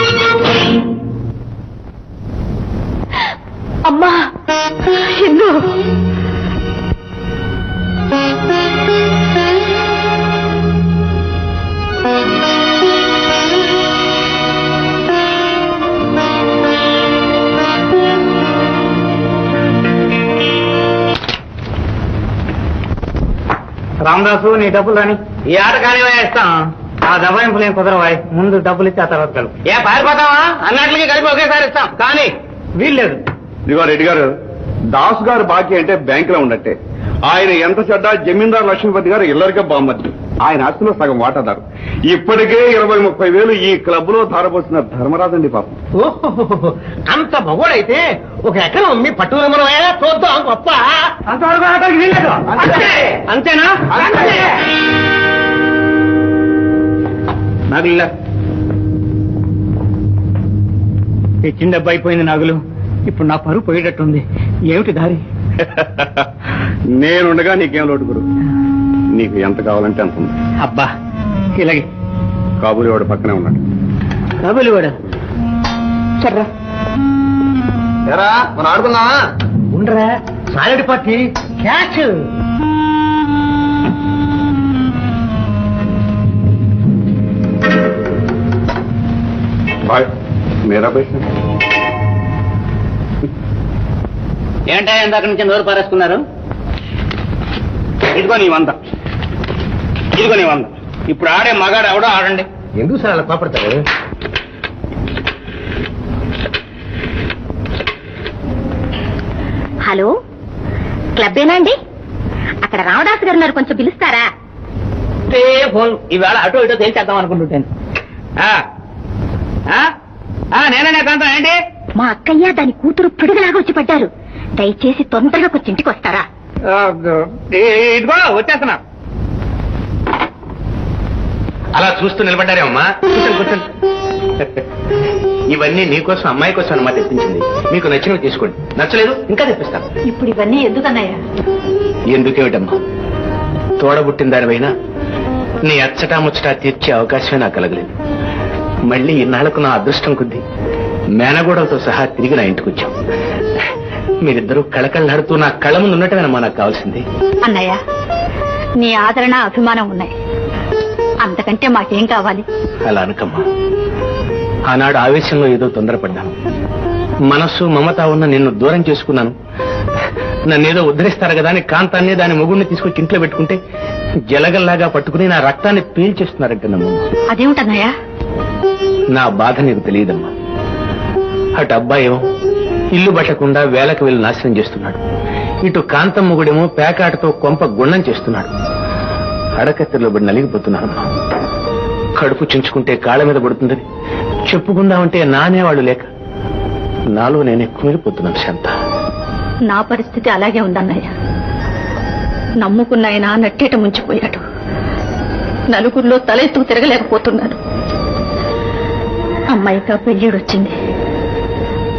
అమ్మా ఎందు రామదాసు నీ డబ్బులు అని ఈ ఆట కానీ ఇస్తాం ఆ దబాయింపులు ఏం కుదరవాయి ముందు డబ్బులు ఇచ్చి ఆ తర్వాత కలుపు ఏ పారిపోతావా అన్నట్లకి కలిపి ఒకేసారి ఇస్తాం కానీ వీల్లేదు ఇదిగో రెడ్డి గారు దాస్ గారు బాకీ అంటే బ్యాంకులో ఉన్నట్టే ఆయన ఎంత చెడ్డ జమీందార్ లక్ష్మీపతి గారు ఇల్లరికే బామ్మద్ది ఆయన ఆస్తిలో సగం వాటాదారు ఇప్పటికే ఇరవై ముప్పై వేలు ఈ క్లబ్ లో ధారపోసిన ధర్మరాజండి పాపం ఓహో అంత మగోడైతే ఒక ఎకరం అమ్మి పట్టు విమలమయ్యా చూద్దాం గొప్ప అంతవరకు ఆటకి వీల్లేదు అంతేనా నాగుల్లా తెచ్చిన డబ్బు అయిపోయింది నాగులు ఇప్పుడు నా పరువు పోయేటట్టుంది ఏమిటి దారి నేనుండగా నీకేం లోటు గురు నీకు ఎంత కావాలంటే అంత ఉంది అబ్బా ఇలాగే కాబూలి వాడు పక్కనే ఉన్నాడు కబులు కూడా సర్రా ఎరా మనం ఆడుకుందామా ఉండరా సాలిడ్ పార్టీ క్యాచ్ బాయ్ మేరా పైసా ఏంటా ఇందాక నుంచి నోరు పారేసుకున్నారు ఇదిగో నీ వంద ఇదిగో నీ వంద ఇప్పుడు ఆడే మగాడు ఎవడో ఆడండి ఎందుకు సార్ అలా కోపడతారు హలో క్లబ్బేనా అండి అక్కడ రామదాస్ గారు ఉన్నారు కొంచెం పిలుస్తారా ఏ ఫోన్ ఈవేళ అటో ఇటో తేల్చేద్దాం అనుకుంటుంటాను ఆ, ఆ? ఆ, నేనే కాంతం ఏంటి మా అక్కయ్య దాని కూతురు పిడుగులాగా వచ్చి పడ్డారు దయచేసి తొందరగా కొంచెం ఇంటికి వస్తారా ఆ, ఈ- ఇదిగో వచ్చేస్తున్నా అలా చూస్తూ నిలబడ్డారేమమ్మా కూర్చోండి కూర్చోండి ఇవన్నీ నీకోసం అమ్మాయి కోసం అన్నమాట తెప్పించింది మీకు నచ్చినవి తీసుకోండి నచ్చలేదు ఇంకా తెప్పిస్తాను ఇప్పుడు ఇవన్నీ ఎందుకన్నాయా ఎందుకేమిటమ్మా తోడబుట్టిన దానివైనా నీ అచ్చటా ముచ్చటా తీర్చే అవకాశమే నాకు కలగలేదు మళ్ళీ ఇన్నాళ్లకు నా అదృష్టం కొద్దీ మేనగోడలతో సహా తిరిగి నా ఇంటికి వచ్చాం మీరిద్దరూ కళకళలాడుతూ నా కళ్ళ ముందు ఉన్నట్టుగానమ్మా నాకు కావాల్సింది అన్నయ్య నీ ఆదరణ అభిమానం ఉన్నాయి అంతకంటే మాకేం కావాలి అలా అనకమ్మా ఆనాడు ఆవేశంలో ఏదో తొందరపడ్డాను మనస్సు మమత ఉన్న నిన్ను దూరం చేసుకున్నాను నన్నేదో ఉద్ధరిస్తారు కదా అని కాంతాన్ని దాని మొగుడిని తీసుకొచ్చి ఇంట్లో పెట్టుకుంటే జలగల్లాగా పట్టుకుని నా రక్తాన్ని పీల్చేస్తున్నారంటే నమ్మమ్మ అదేమిటన్నయ్య నా బాధ నీకు తెలియదమ్మా అటు అబ్బాయేమో ఇల్లు పట్టకుండా వేలకు వెళ్ళి నాశనం చేస్తున్నాడు ఇటు కాంతం మొగుడేమో పేకాటతో కొంప గుండం చేస్తున్నాడు అడకత్తెరలో పడి నలిగిపోతున్నానమ్మా కడుపు చించుకుంటే కాళ్ళ మీద పడుతుందని చెప్పుకుందామంటే నానేవాళ్ళు లేక నాలో నేనే కుమిలిపోతున్నాను శాంత నా పరిస్థితి అలాగే ఉందన్నయ్య నమ్ముకున్న ఆయన నట్టేట ముంచిపోయాడు నలుగురిలో తలెత్తుకు తిరగలేకపోతున్నాను అమ్మాయిగా పెళ్ళిడొచ్చింది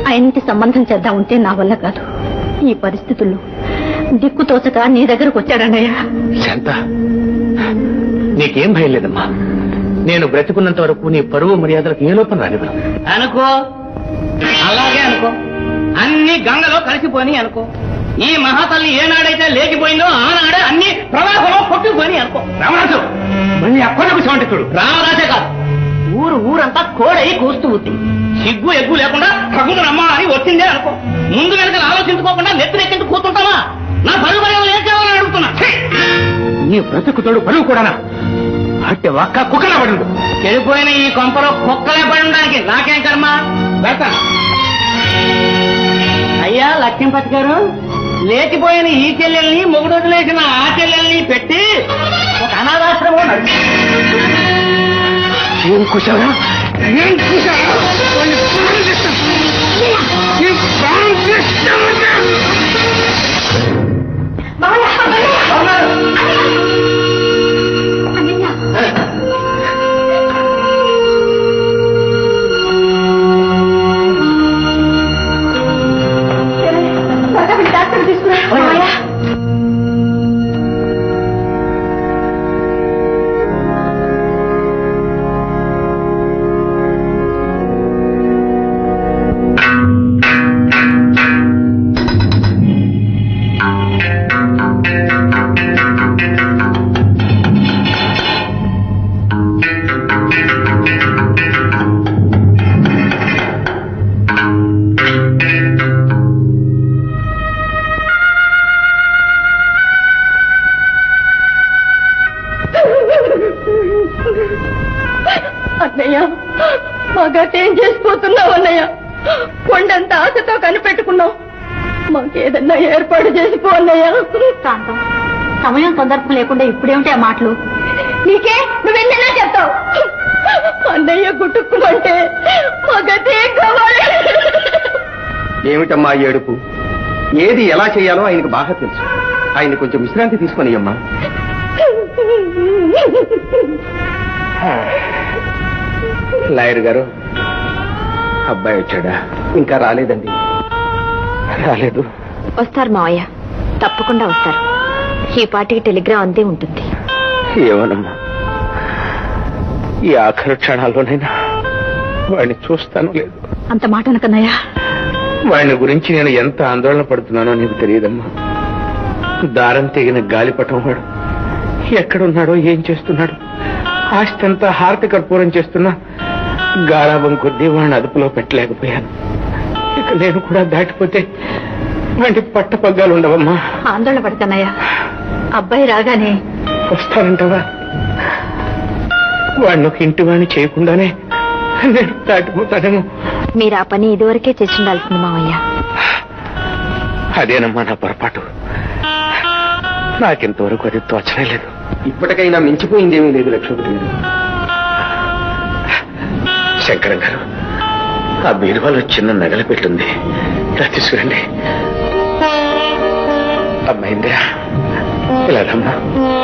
ఆయనకి సంబంధం చేద్దాం ఉంటే నా వల్ల కాదు ఈ పరిస్థితుల్లో దిక్కు తోచక నీ దగ్గరకు వచ్చాడన్నయ్య శాంత నీకేం భయం లేదమ్మా నేను బ్రతికున్నంత వరకు నీ పరువు మర్యాదలకు ఏ లోపం రానివ్వను అనుకో అలాగే అనుకో అన్ని గంగలో కలిసిపోయి అనుకో ఈ మహాతల్లి ఏనాడైతే లేచిపోయిందో ఆనాడే అన్ని ప్రవాహంలో కొట్టుకుపోయి అనుకో రామరాజు మళ్ళీ అక్కడ చూడు రామరాజే కాదు ఊరు ఊరంతా కోడై కూస్తూ ఉంది సిగ్గు ఎగ్గు లేకుండా రఘునమ్మా అని వచ్చిందే అనుకో ముందు వెనక ఆలోచించుకోకుండా నెత్తి నెక్కింటూ కూతుంటావా నా పరుగు మర్యాదలు ఏం కావాలని అడుగుతున్నా ఛీ! నీ బ్రతుకుతోడు పరువు కూడానా అట్టి ఒక్క కుక్కలా పడిండు చెడిపోయిన ఈ కొంపలో కుక్కలే పడి ఉండడానికి నాకేం కర్మ వెళ్తాను అయ్యా లక్ష్మీపతి గారు లేచిపోయిన ఈ చెల్లెల్ని మొగుడు వదిలేసిన ఆ చెల్లెల్ని పెట్టి ఒక అనాథాశ్రమం నడుపు. ఏం కుశారా ఏం కుశారా వాడిని ప్రాణం చేస్తాను. నీ ప్రాణం చేస్తాను. అన్నయ్య మా గతేం చేసిపోతున్నావు అన్నయ్య కొండంత ఆశతో కనిపెట్టుకున్నావు మాకేదన్నా ఏర్పాటు చేసిపో అన్నయ్య కాంతం సమయం సందర్భం లేకుండా ఇప్పుడేమిటి ఆ మాటలు నీకే నువ్వెన్నైనా చెప్తావు అన్నయ్య గుట్టుకుమంటే మా గతేం కావాలి ఏమిటమ్మా ఈ ఏడుపు ఏది ఎలా చేయాలో ఆయనకు బాగా తెలుసు ఆయన కొంచెం విశ్రాంతి తీసుకొని అమ్మా లాయర్ గారు అబ్బాయి వచ్చాడా ఇంకా రాలేదండి రాలేదు వస్తారు మావయ్య తప్పకుండా వస్తారు ఈ పాటికి టెలిగ్రామ్ అందే ఉంటుంది ఏమోనమ్మా ఈ ఆఖరి క్షణాల్లోనైనా వాడిని చూస్తాను లేదు అంత మాట అనకన్నయ్య వాడిని గురించి నేను ఎంత ఆందోళన పడుతున్నానో నీకు తెలియదమ్మా దారం తెగిన గాలిపటం వాడు ఎక్కడున్నాడో ఏం చేస్తున్నాడు ఆస్తి అంతా హారతి కర్పూరం చేస్తున్నా గారాబం కొద్దీ వాడిని అదుపులో పెట్టలేకపోయాను ఇక నేను కూడా దాటిపోతే వాడి పట్టపగ్గాలు ఉండవమ్మా ఆందోళన పడకన్నయ్య అబ్బాయి రాగానే వస్తానంటావా వాడిని ఒక ఇంటి వాడిని చేయకుండానే నేను దాటిపోతానేమో మీరు ఆ పని ఇదివరకే చేసి ఉండాల్సింది మావయ్య అదేనమ్మా నా పొరపాటు నాకింతవరకు అది తోచనే లేదు ఇప్పటికైనా మించిపోయిందేమీ లేదు లక్ష్మీపతి గారు శంకరం గారు ఆ బీరువాలో చిన్న నగలు పెట్టుంది ఇలా తీసుకురండి అమ్మాయిందిరా ఇలా రమ్మా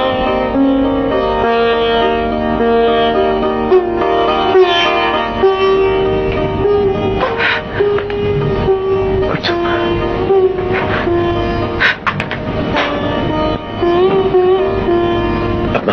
కూర్చో అమ్మా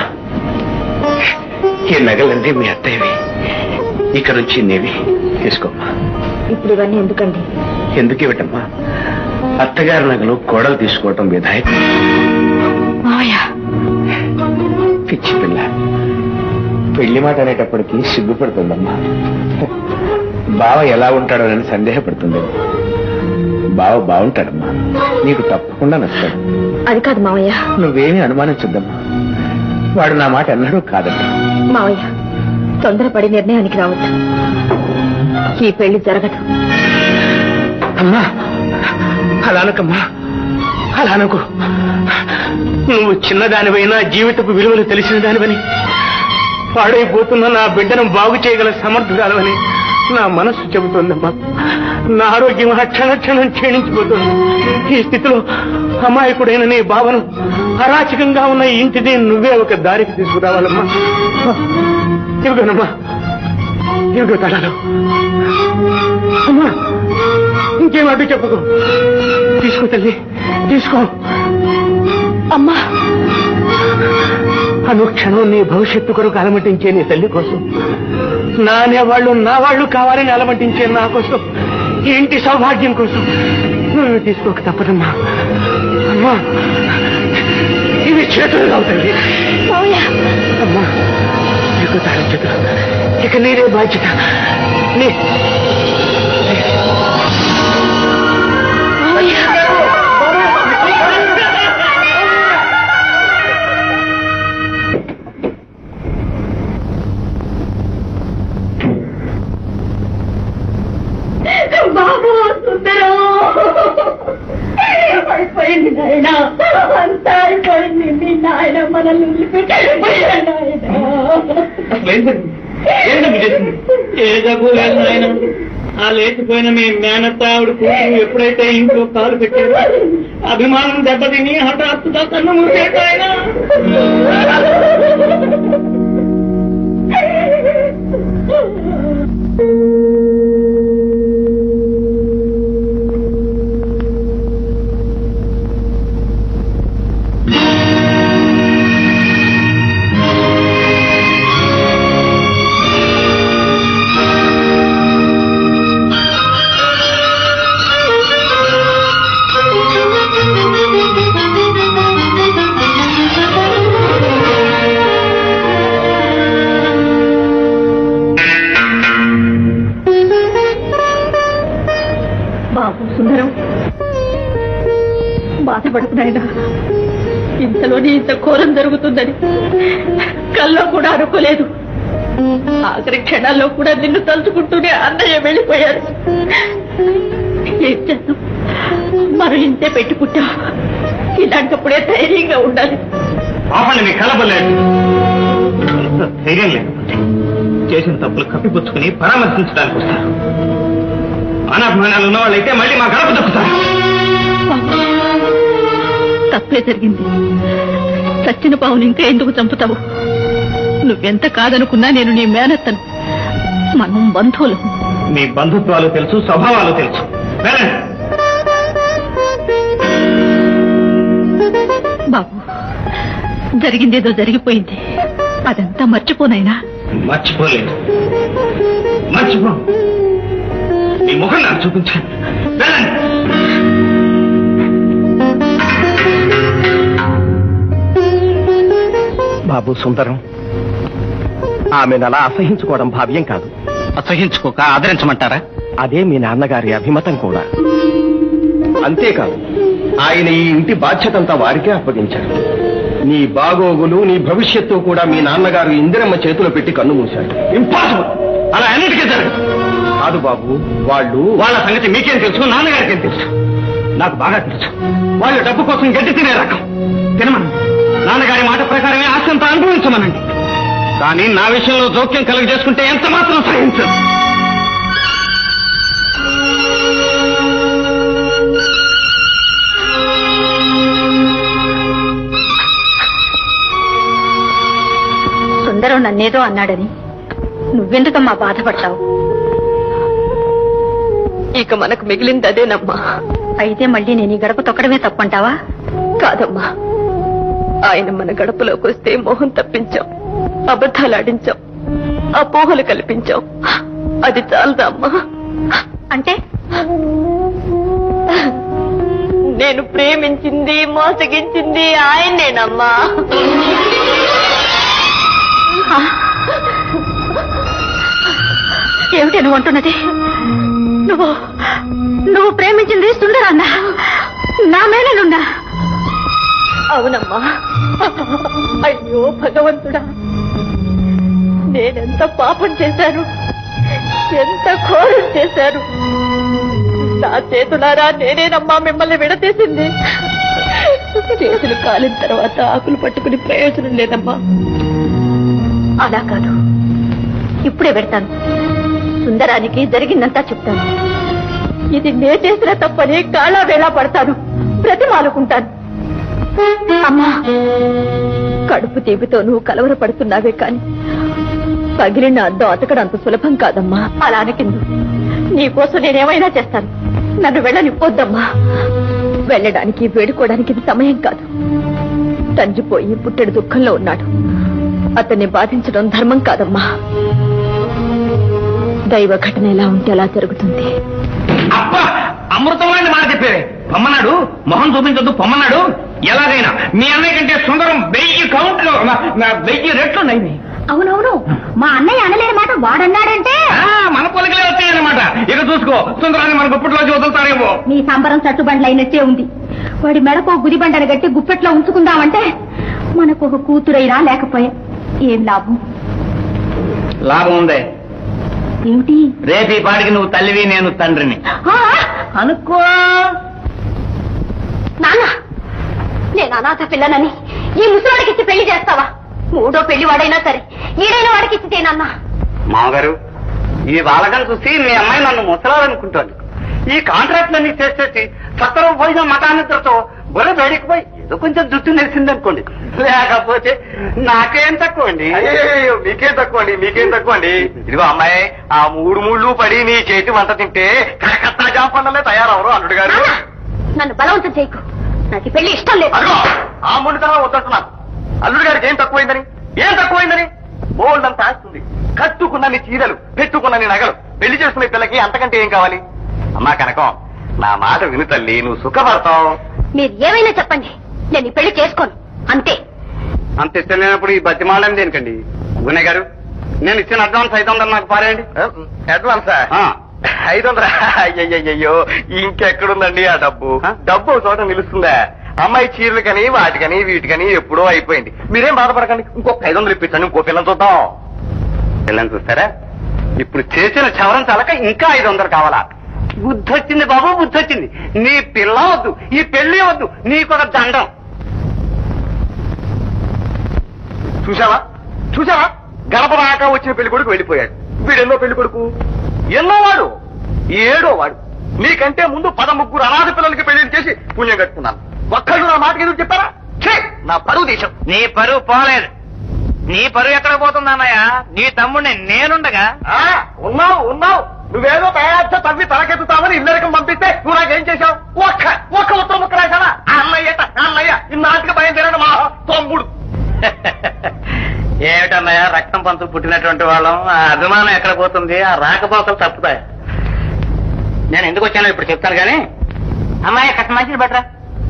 ఈ నగలన్నీ మీ అత్తయ్యవి ఇక నుంచి నీవి తీసుకోమ్మా ఇప్పుడు ఇవన్నీ ఎందుకండి ఎందుకు ఇవ్వటమ్మా అత్తగారి నగలు కోడలు తీసుకోవటం విధాయకం మావయ్య పిచ్చి పిల్ల పెళ్లి మాట అనేటప్పటికీ సిగ్గుపడుతుందమ్మా బావ ఎలా ఉంటాడోనని సందేహపడుతుంది బావ బాగుంటాడమ్మా నీకు తప్పకుండా నచ్చాడు అది కాదు మావయ్య నువ్వేమీ అనుమానించొద్దమ్మా వాడు నా మాట ఎన్నడూ కాదట మావయ్య తొందరపడి నిర్ణయానికి రావద్దు ఈ పెళ్లి జరగదు అమ్మా అలానకమ్మా అలానకు నువ్వు చిన్నదానివైనా జీవితపు విలువలు తెలిసిన దానివని పాడైపోతున్న నా బిడ్డను బాగు చేయగల సమర్థురాలవని నా మనస్సు చెబుతోందమ్మా నా ఆరోగ్యం ఆ క్షణ క్షణం క్షీణించిపోతుంది ఈ స్థితిలో అమాయకుడైన నీ భావను అరాచకంగా ఉన్న ఈ ఇంటిని నువ్వే ఒక దారికి తీసుకురావాలమ్మా ఇవిగోనమ్మా ఇవిగో తడాలు అమ్మా ఇంకేం అడ్డు చెప్పకు తీసుకో తల్లి తీసుకో అమ్మా అనుక్షణం నీ భవిష్యత్తు కొరకు అలమటించే నీ తల్లి కోసం నా అనేవాళ్ళు నా వాళ్ళు కావాలని అలమటించే నా కోసం ఈ ఇంటి సౌభాగ్యం కోసం నువ్వు తీసుకోక తప్పదమ్మా అమ్మా ఇవి చేతులు అవుతాయి అమ్మా నీకు తాళం చేతులు ఇక నీరే బాధ్యత నీ బాబు సుందరం అయిపోయింది నాయన అంతా అయిపోయింది మీ నాయన మనల్ని వదిలిపెట్టాడు ఏ జబ్బు లేదు నాయన ఆ లేచిపోయిన మీ మేనత్త ఆవిడ కూతురు ఎప్పుడైతే ఇంట్లో కాలు పెట్టారో అభిమానం దెబ్బతిని హఠాత్తుగా కన్ను మూసేట ఆయన బాబు సుందరం బాధపడుతున్నాయినా ఇంతలోనే ఇంత ఘోరం జరుగుతుందని కల్లో కూడా అనుకోలేదు ఆఖరి క్షణాల్లో కూడా నిన్ను తలుచుకుంటూనే అన్నయ్య వెళ్ళిపోయారు ఏం చేద్దాం మనం ఇంతే పెట్టి పుట్టా ఇలాంటప్పుడే ధైర్యంగా ఉండాలి ఆపండి మీ కలపలేదు ధైర్యం లేకపోతే చేసిన తప్పులు కప్పిపుచ్చుకుని పరామర్శించడానికి వస్తారు మానాభిమానాలు ఉన్న వాళ్ళైతే మళ్ళీ మా గడప దక్కుతారు తప్పే జరిగింది చచ్చిన పావుని ఇంకా ఎందుకు చంపుతావు నువ్వెంత కాదనుకున్నా నేను నీ మేనత్తను మనం బంధువులు మీ బంధుత్వాలు తెలుసు స్వభావాలు తెలుసు వెళ్ళండి బాబు జరిగిందేదో జరిగిపోయింది అదంతా మర్చిపోనైనా మర్చిపోలేదు మర్చిపో మీ ముఖం నాకు చూపించండి వెళ్ళండి బాబు సుందరం ఆమెను అలా అసహించుకోవడం భావ్యం కాదు అసహించుకోక ఆదరించమంటారా అదే మీ నాన్నగారి అభిమతం కూడా అంతేకాదు ఆయన ఈ ఇంటి బాధ్యతంతా వారికే అప్పగించారు నీ బాగోగులు నీ భవిష్యత్తు కూడా మీ నాన్నగారు ఇందిరమ్మ చేతిలో పెట్టి కన్ను మూశారు ఇంపాసిబుల్ అలా అన్నిటికీ జరగదు కాదు బాబు వాళ్ళు వాళ్ళ సంగతి మీకేం తెలుసు నాన్నగారికేం తెలుసు నాకు బాగా తెలుసు వాళ్ళు డబ్బు కోసం గడ్డి తినే రకం తినమనండి నాన్నగారి మాట ప్రకారమే ఆశంతా అనుభవించమనండి కానీ నా విషయంలో జోక్యం కలుగ చేసుకుంటే ఎంత మాత్రం సహించదు సుందరం నన్నేదో అన్నాడని నువ్వెందుకమ్మా బాధపడతావు ఇక మనకు మిగిలింది అదేనమ్మా అయితే మళ్ళీ నేను ఈ గడప తొక్కడమే తప్పంటావా కాదమ్మా ఆయన మన గడపలోకి వస్తే మోహం తప్పించాం అబద్ధాలు ఆడించాం అపోహలు కల్పించాం అది చాలదమ్మా అంటే నేను ప్రేమించింది మోసగించింది ఆయన్నేనమ్మా ఏమిటి నువ్వు అంటున్నది నువ్వు నువ్వు ప్రేమించింది సుందరాన్న నా మేనలున్నా అవునమ్మా అయ్యో భగవంతుడా నేనెంత పాపం చేశాను ఎంత ఘోరం చేశాను నా చేతులారా నేనేనమ్మా మిమ్మల్ని విడతీసింది చేతులు కాలిన తర్వాత ఆకులు పట్టుకుని ప్రయోజనం లేదమ్మా అలా కాదు ఇప్పుడే పెడతాను సుందరానికి జరిగిందంతా చెప్తాను ఇది నే చేసిన తప్పని కాళా వేళ పడతాను ప్రతిమాలుకుంటాను అమ్మా కడుపు తీపితో నువ్వు కలవరపడుతున్నావే కాని పగిలిన అద్దం అతకడం అంత సులభం కాదమ్మా అలా అనకిందు నీకోసం నేనేమైనా చేస్తాను నన్ను వెళ్ళనిపోద్దమ్మా వెళ్ళడానికి వేడుకోవడానికి ఇది సమయం కాదు తండ్రిపోయి పుట్టెడు దుఃఖంలో ఉన్నాడు అతన్ని బాధించడం ధర్మం కాదమ్మా దైవ ఘటన ఎలా ఉంటే అలా జరుగుతుంది అబ్బా అమృతం లాంటి మాట చెప్పేది పొమ్మన్నాడు మొహం చూపించొద్దు పొమ్మన్నాడు ఎలాగైనా మీ అన్నయ్య కంటే సుందరం వెయ్యి కౌంట్లు నా- నా వెయ్యి రెట్లు నైని అవునవును మా అన్నయ్య అనలేని మాట వాడన్నాడంటే మన పొలికలే వచ్చాయన్నమాట ఇక చూసుకో సుందరాన్ని మన గుప్పట్లోకి వదులుతారేమో నీ సంబరం చట్టుబండ్లు అయినట్టే ఉంది వాడి మెడకు ఓ గుదిబండను గట్టి గుప్పెట్లో ఉంచుకుందామంటే మనకు ఒక కూతురైనా లేకపోయా ఏం లాభం లాభం ఉందే ఏమిటి రేపు ఈ పాటికి నువ్వు తల్లివి నేను తండ్రిని ఆ, అనుకో నాన్న నేను అనాథ పిల్లనని ఈ ముసలాడికి ఇచ్చి పెళ్లి చేస్తావా మూడో పెళ్లి వాడైనా సరే ఈడైన వాడికి ఇచ్చితేనన్నా మామగారు ఈ బాలకం చూసి మీ అమ్మాయి నన్ను ముసలాలనుకుంటోంది ఈ కాంట్రాక్ట్లన్నీ చేసేసి సత్తరం పోయిన మతానిద్రతో బొల వేడికిపోయి ఏదో కొంచెం జుట్టు నెరిసింది అనుకోండి లేకపోతే నాకేం తక్కువ అండి మీకేం తక్కువ అండి మీకేం తక్కువ అండి ఇదిగో అమ్మాయి ఆ మూడు మూడు పడి నీ చేతి వంట తింటే కలకత్తా జాంపండలే తయారవరు అల్లుడు గారు నాన్న, నన్ను బలవంతం చేయకు నాకు ఈ పెళ్లి ఇష్టం లేదు అదిగో ఆ ముందుతనం వద్దంటున్నాను అల్లుడు గారికి ఏం తక్కువైందని ఏం తక్కువైందని బోల్డ్ అంత ఆస్తుంది కట్టుకున్నని చీరలు పెట్టుకున్నని నగలు పెళ్లి చేసుకునే పిల్లకి అంతకంటే ఏం కావాలి అమ్మా కనకం నా మాట విను తల్లి నువ్వు సుఖపడతావు మీరు ఏమైనా చెప్పండి నేను ఈ పెళ్లి చేసుకోను అంతే అంత ఇష్టం లేనప్పుడు ఈ బతిమాలం దేనికండి గునే గారు నేను ఇచ్చిన అడ్వాన్స్ ఐదు వందలు నాకు పారేయండి అడ్వాన్స్ ఆ. ఐదు వందల అయ్యయ్యో ఇంకెక్కడుందండి ఆ డబ్బు డబ్బు ఒక చోట నిలుస్తుందా అమ్మాయి చీరలకని వాటికని వీటికని ఎప్పుడో అయిపోయింది మీరేం బాధపడకండి ఇంకొక ఐదు వందలు ఇప్పించండి ఇంకో పిల్లని చూద్దాం పిల్లని చూస్తారా ఇప్పుడు చేసిన చవరం చాలక ఇంకా ఐదు వందలు కావాలా బుద్ధి వచ్చింది బాబు బుద్ధి వచ్చింది నీ పిల్ల వద్దు ఈ పెళ్లి వద్దు నీకొక దండం చూసావా చూసావా గడప రాక వచ్చిన పెళ్లి కొడుకు వెళ్ళిపోయాడు వీడెన్నో పెళ్లి కొడుకు ఎన్నో వాడు ఏడో వాడు నీకంటే ముందు పద ముగ్గురు అనాథ పిల్లలకి పెళ్లి చేసి పుణ్యం కట్టుకున్నాను ఒక్కళ్ళు నా మాటకి ఎదురు చెప్పారా ఛే, నా పరువు దేశం నీ పరువు పోలేదు నీ పరువు ఎక్కడ పోతుంది అన్నయ్య నీ తమ్ముడిని నేనుండగా ఆ, ఉన్నావు ఉన్నావు నువ్వేదో పెద్ద తవ్వి తలకెత్తుతామని ఇల్లరికం పంపిస్తే నువ్వు నాకేం చేశావు ఒక్క ఒక్క ఉత్తరం ముక్క రాశావా ఆ అన్నయ్య ఆ అన్నయ్య ఇన్నాటికి భయం తిరగడం మా తమ్ముడు ఏమిటన్నయ్య రక్తం పంచు పుట్టినటువంటి వాళ్ళం ఆ అభిమానం ఎక్కడ పోతుంది ఆ రాకపోకలు తప్పుతాయి నేను ఎందుకు వచ్చానో ఇప్పుడు చెప్తాను కానీ అమ్మాయి కట్ట మంచిది బట్రా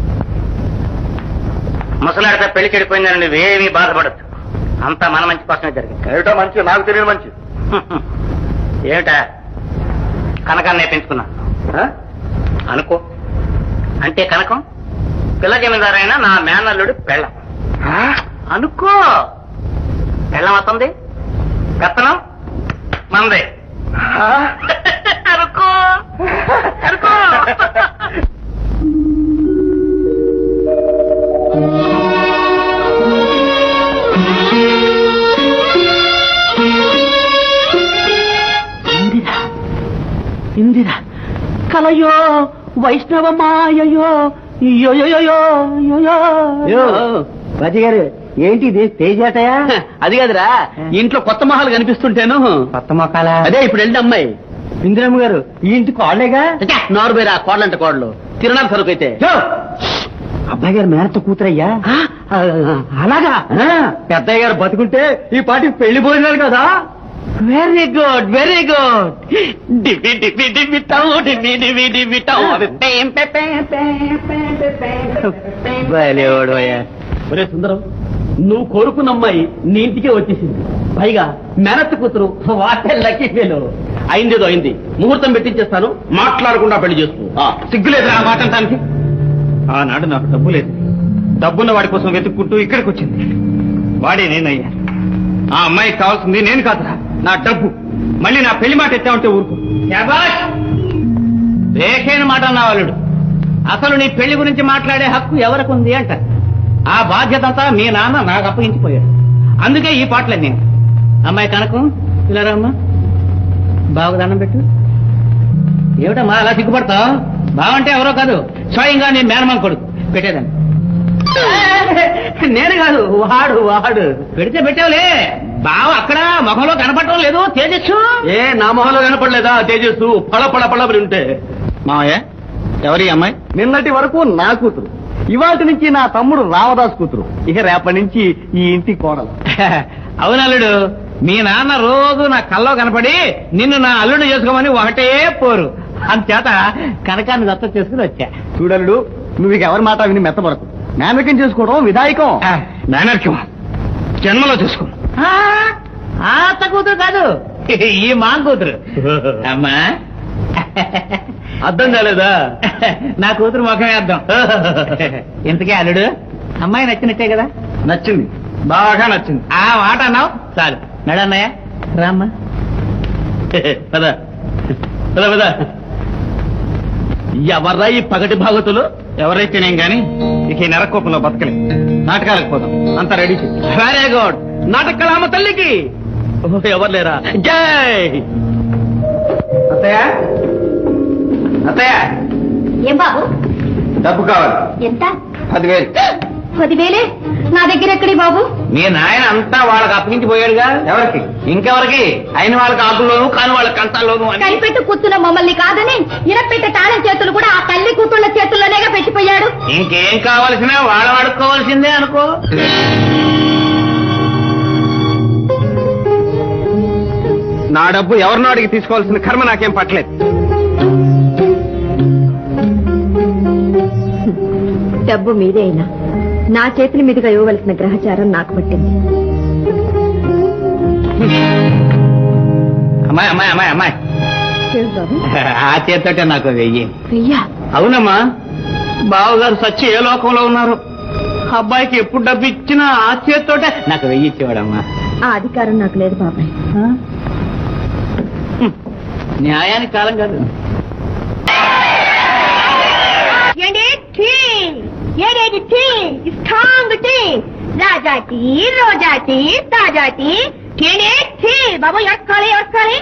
ముసలాడితే పెళ్లి చెడిపోయిందని నువ్వేమీ బాధపడద్దు అంతా మన మంచి కోసమే జరిగింది ఏమిటో మంచి నాకు తెలియదు మంచి ఏమిటా కనకాన్ని నేర్పించుకున్నా ఆ? అనుకో అంటే కనకం పిల్ల జమీందారైనా నా మేనల్లుడు పెళ్ళం అనుకో పెళ్ళం వస్తుంది పెత్తనం మందే అనుకో అనుకో ఇందిరా కలయో వైష్ణవ మాయయో రాజీ గారు ఏంటి ఇది తేజాటయా అది కాదురా ఇంట్లో కొత్త మొహాలు కనిపిస్తుంటేను కొత్త మొక్కల అదే ఇప్పుడు వెళ్ళి అమ్మాయి ఇందిరమ్మ గారు ఈ ఇంటి కోడలేగా నోరు పోయిరా కోడలంట కోడలు తిరణాలు సరుకు అయితే అబ్బాయి గారు మేనత్త కూతురయ్యా అలాగా పెద్దయ్య గారు బతుకుంటే ఈ పాటికి పెళ్లి పోయినారు కదా వెరీ గుడ్ వెరీ గుడ్ డిపి డిపి డిపి టౌ డిపి డిపి డిపి టౌ పేం పే పే పే పే పే పే. బలేవాడు అయ్యా ఒరే సుందరం నువ్వు కోరుకున్న అమ్మాయి నీ ఇంటికే వచ్చేసింది పైగా మెనత్ కూతురు వాటే లక్కీ ఫీలు అయిందేదో అయింది ముహూర్తం పెట్టించేస్తాను మాట్లాడకుండా పెళ్లి చేసుకో ఆ, సిగ్గులేదు ఆ మాట అనటానికి ఆనాడు నాకు డబ్బు లేదు డబ్బున్న వాడి కోసం వెతుక్కుంటూ ఇక్కడికి వచ్చింది వాడే నేనయ్యా ఆ అమ్మాయికి కావాల్సింది నేను కాదురా నా డబ్బు మళ్ళీ నా పెళ్లి మాట ఎత్తామంటే ఊరుకో శాబాష్ రేఖైన మాట అన్నా వాళ్ళుడు అసలు నీ పెళ్లి గురించి మాట్లాడే హక్కు ఎవరికి ఉంది అంట ఆ బాధ్యత అంతా మీ నాన్న నాకు అప్పగించిపోయాడు అందుకే ఈ పాటలే నేను అమ్మాయి కనకం ఇలా అమ్మా బాగా దండం పెట్టు ఏమిటమ్మా అలా సిగ్గుపడతావు బావంటే ఎవరో కాదు స్వయంగా నేను మేనమామ కొడుకు పెట్టేదాన్ని నేను కాదు వాడు వాడు పెడితే పెట్టావులే బావ అక్కడ ముఖంలో కనపడటం లేదు తేజస్సు ఏ నా మొహంలో కనపడలేదా తేజస్సు పళ పళ పళ అని ఉంటే మామయ్య ఎవరి అమ్మాయి నిన్నటి వరకు నా కూతురు ఇవాటి నుంచి నా తమ్ముడు రామదాస్ కూతురు ఇక రేపటి నుంచి ఈ ఇంటి కోడలు అవునల్లుడు మీ నాన్న రోజు నా కల్లో కనపడి నిన్ను నా అల్లుడు చేసుకోమని ఒకటే పోరు అంచేత కనకాన్ని దత్త చేసుకుని వచ్చా చూడలుడు నువ్వు ఇక ఎవరి మాట విని మెత్తపడకు మేనకం చేసుకోవడం విధాయకం మేనర్క్యం జన్మలో చేసుకో ఆ అత్త కూతురు కాదు ఈ మా కూతురు అమ్మా అర్థం కాలేదా నా కూతురు ముఖమే అర్థం ఇంతకే అల్లుడు అమ్మాయి నచ్చినట్టే కదా నచ్చింది బాగా నచ్చింది ఆ మాట అన్నావు చాలు నడన్నయ్య రామ్మా పద పద పద ఎవర్రా ఈ పగటి భాగతులు ఎవరైతేనేం గాని ఇక ఈ నెరకోపంలో బతకలే నాటకాలకు పోదాం అంతా రెడీ చేసి వెరీ గుడ్ నాటకలామ తల్లికి ఓ, ఎవరు లేరా జై అత్తయ్య అత్తయ్య ఏం బాబు డబ్బు కావాలి ఎంత పదివేలు పదివేలే నా దగ్గర ఎక్కడి బాబు మీ నాయన అంతా వాళ్ళకి అప్పగించి పోయాడుగా ఎవరికి ఇంకెవరికి అయిన వాళ్ళకి ఆకుల్లోను కాని వాళ్ళ కంటాల్లోను అని కనిపెట్టు కూర్చున్న మమ్మల్ని కాదని ఇనపెట్టే తాళం చేతులు కూడా ఆ తల్లి కూతుళ్ళ చేతుల్లోనేగా పెట్టిపోయాడు ఇంకేం కావాల్సిన వాళ్ళు అడుక్కోవాల్సిందే అనుకో నా డబ్బు ఎవరినో అడిగి తీసుకోవాల్సిన కర్మ నాకేం పట్టలేదు డబ్బు మీదే అయినా నా చేతుల మీదుగా ఇవ్వవలసిన గ్రహచారం నాకు పట్టింది అమ్మాయి అమ్మాయి అమ్మాయి అమ్మాయి ఏమిటి బాబు ఆ చేతోటే నాకు వెయ్యి వెయ్యా అవునమ్మా బావగారు సచ్చి ఏ లోకంలో ఉన్నారు అబ్బాయికి ఎప్పుడు డబ్బు ఇచ్చినా ఆ చేత్తోటే నాకు వెయ్యి ఇచ్చేవాడమ్మా ఆ అధికారం నాకు లేదు బాబాయ్ న్యాయానికి కాలం కాదు ఏంటి టీ ఏడేది టీ స్ట్రాంగ్ టీ రాజా టీ రోజా టీ తాజా టీ ఏంటి టీ బాబు ఎక్కాలి ఎక్కాలి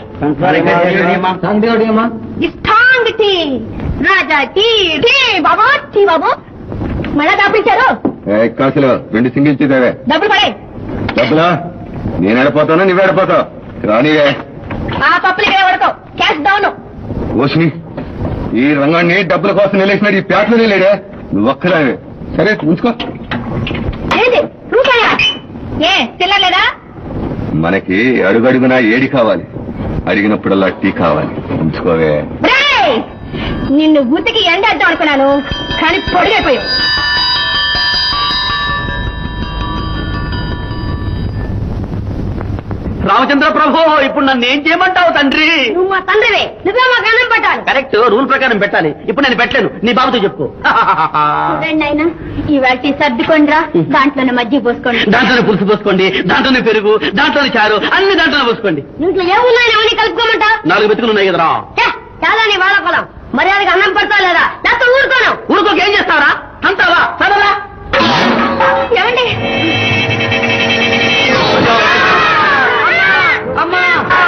స్ట్రాంగ్ టీ రాజా టీ టీ బాబు టీ బాబు మళ్ళా దాపించారు కాసులు రెండు సింగిల్ చీదేవే డబ్బులు పడే డబ్బులా నేను ఎడపోతాను నువ్వు ఎడపోతావు రానివే ఆ పప్పులు ఇక్కడ పడతావు క్యాష్ డౌన్ ఓషిని ఈ రంగాన్ని డబ్బుల కోసం నిలేసినాడు ఈ ప్యాట్లు లేడే నువ్వు ఒక్కరావే సరే ఉంచుకో ఏంటి రూపాయా ఏ తినలేదా మనకి అడుగడుగునా ఏడి కావాలి అడిగినప్పుడల్లా టీ కావాలి ఉంచుకోవే రేయ్! నిన్ను గుర్తుకి ఎండేద్దాం అనుకున్నాను కానీ పొడిగైపోయావు రామచంద్ర ప్రభు ఇప్పుడు నన్ను ఏం చేయమంటావు తండ్రి నువ్వు మా తండ్రివే నువ్వే మా గణం పట్టాలి కరెక్ట్ రూల్ ప్రకారం పెట్టాలి ఇప్పుడు నేను పెట్టలేను నీ బాబుతో చెప్పు చూడండి ఆయన ఇవాళ సర్దుకోండిరా దాంట్లోనే మజ్జిగ పోసుకోండి దాంట్లోనే పులుసు పోసుకోండి దాంట్లోనే పెరుగు దాంట్లోనే చారు అన్ని దాంట్లోనే పోసుకోండి ఇంట్లో ఏమున్నాయని అవన్నీ కలుపుకోమంటా నాలుగు మెతుకులు ఉన్నాయి కదరా ఛే, చాలా నీ వాళ్ళ పొలం మర్యాదగా అన్నం పడతా లేదా లేకపోతే ఊరుకోను ఊరుకోకి ఏం చేస్తావరా అంటావా చదవరా ఏమండి అమ్మా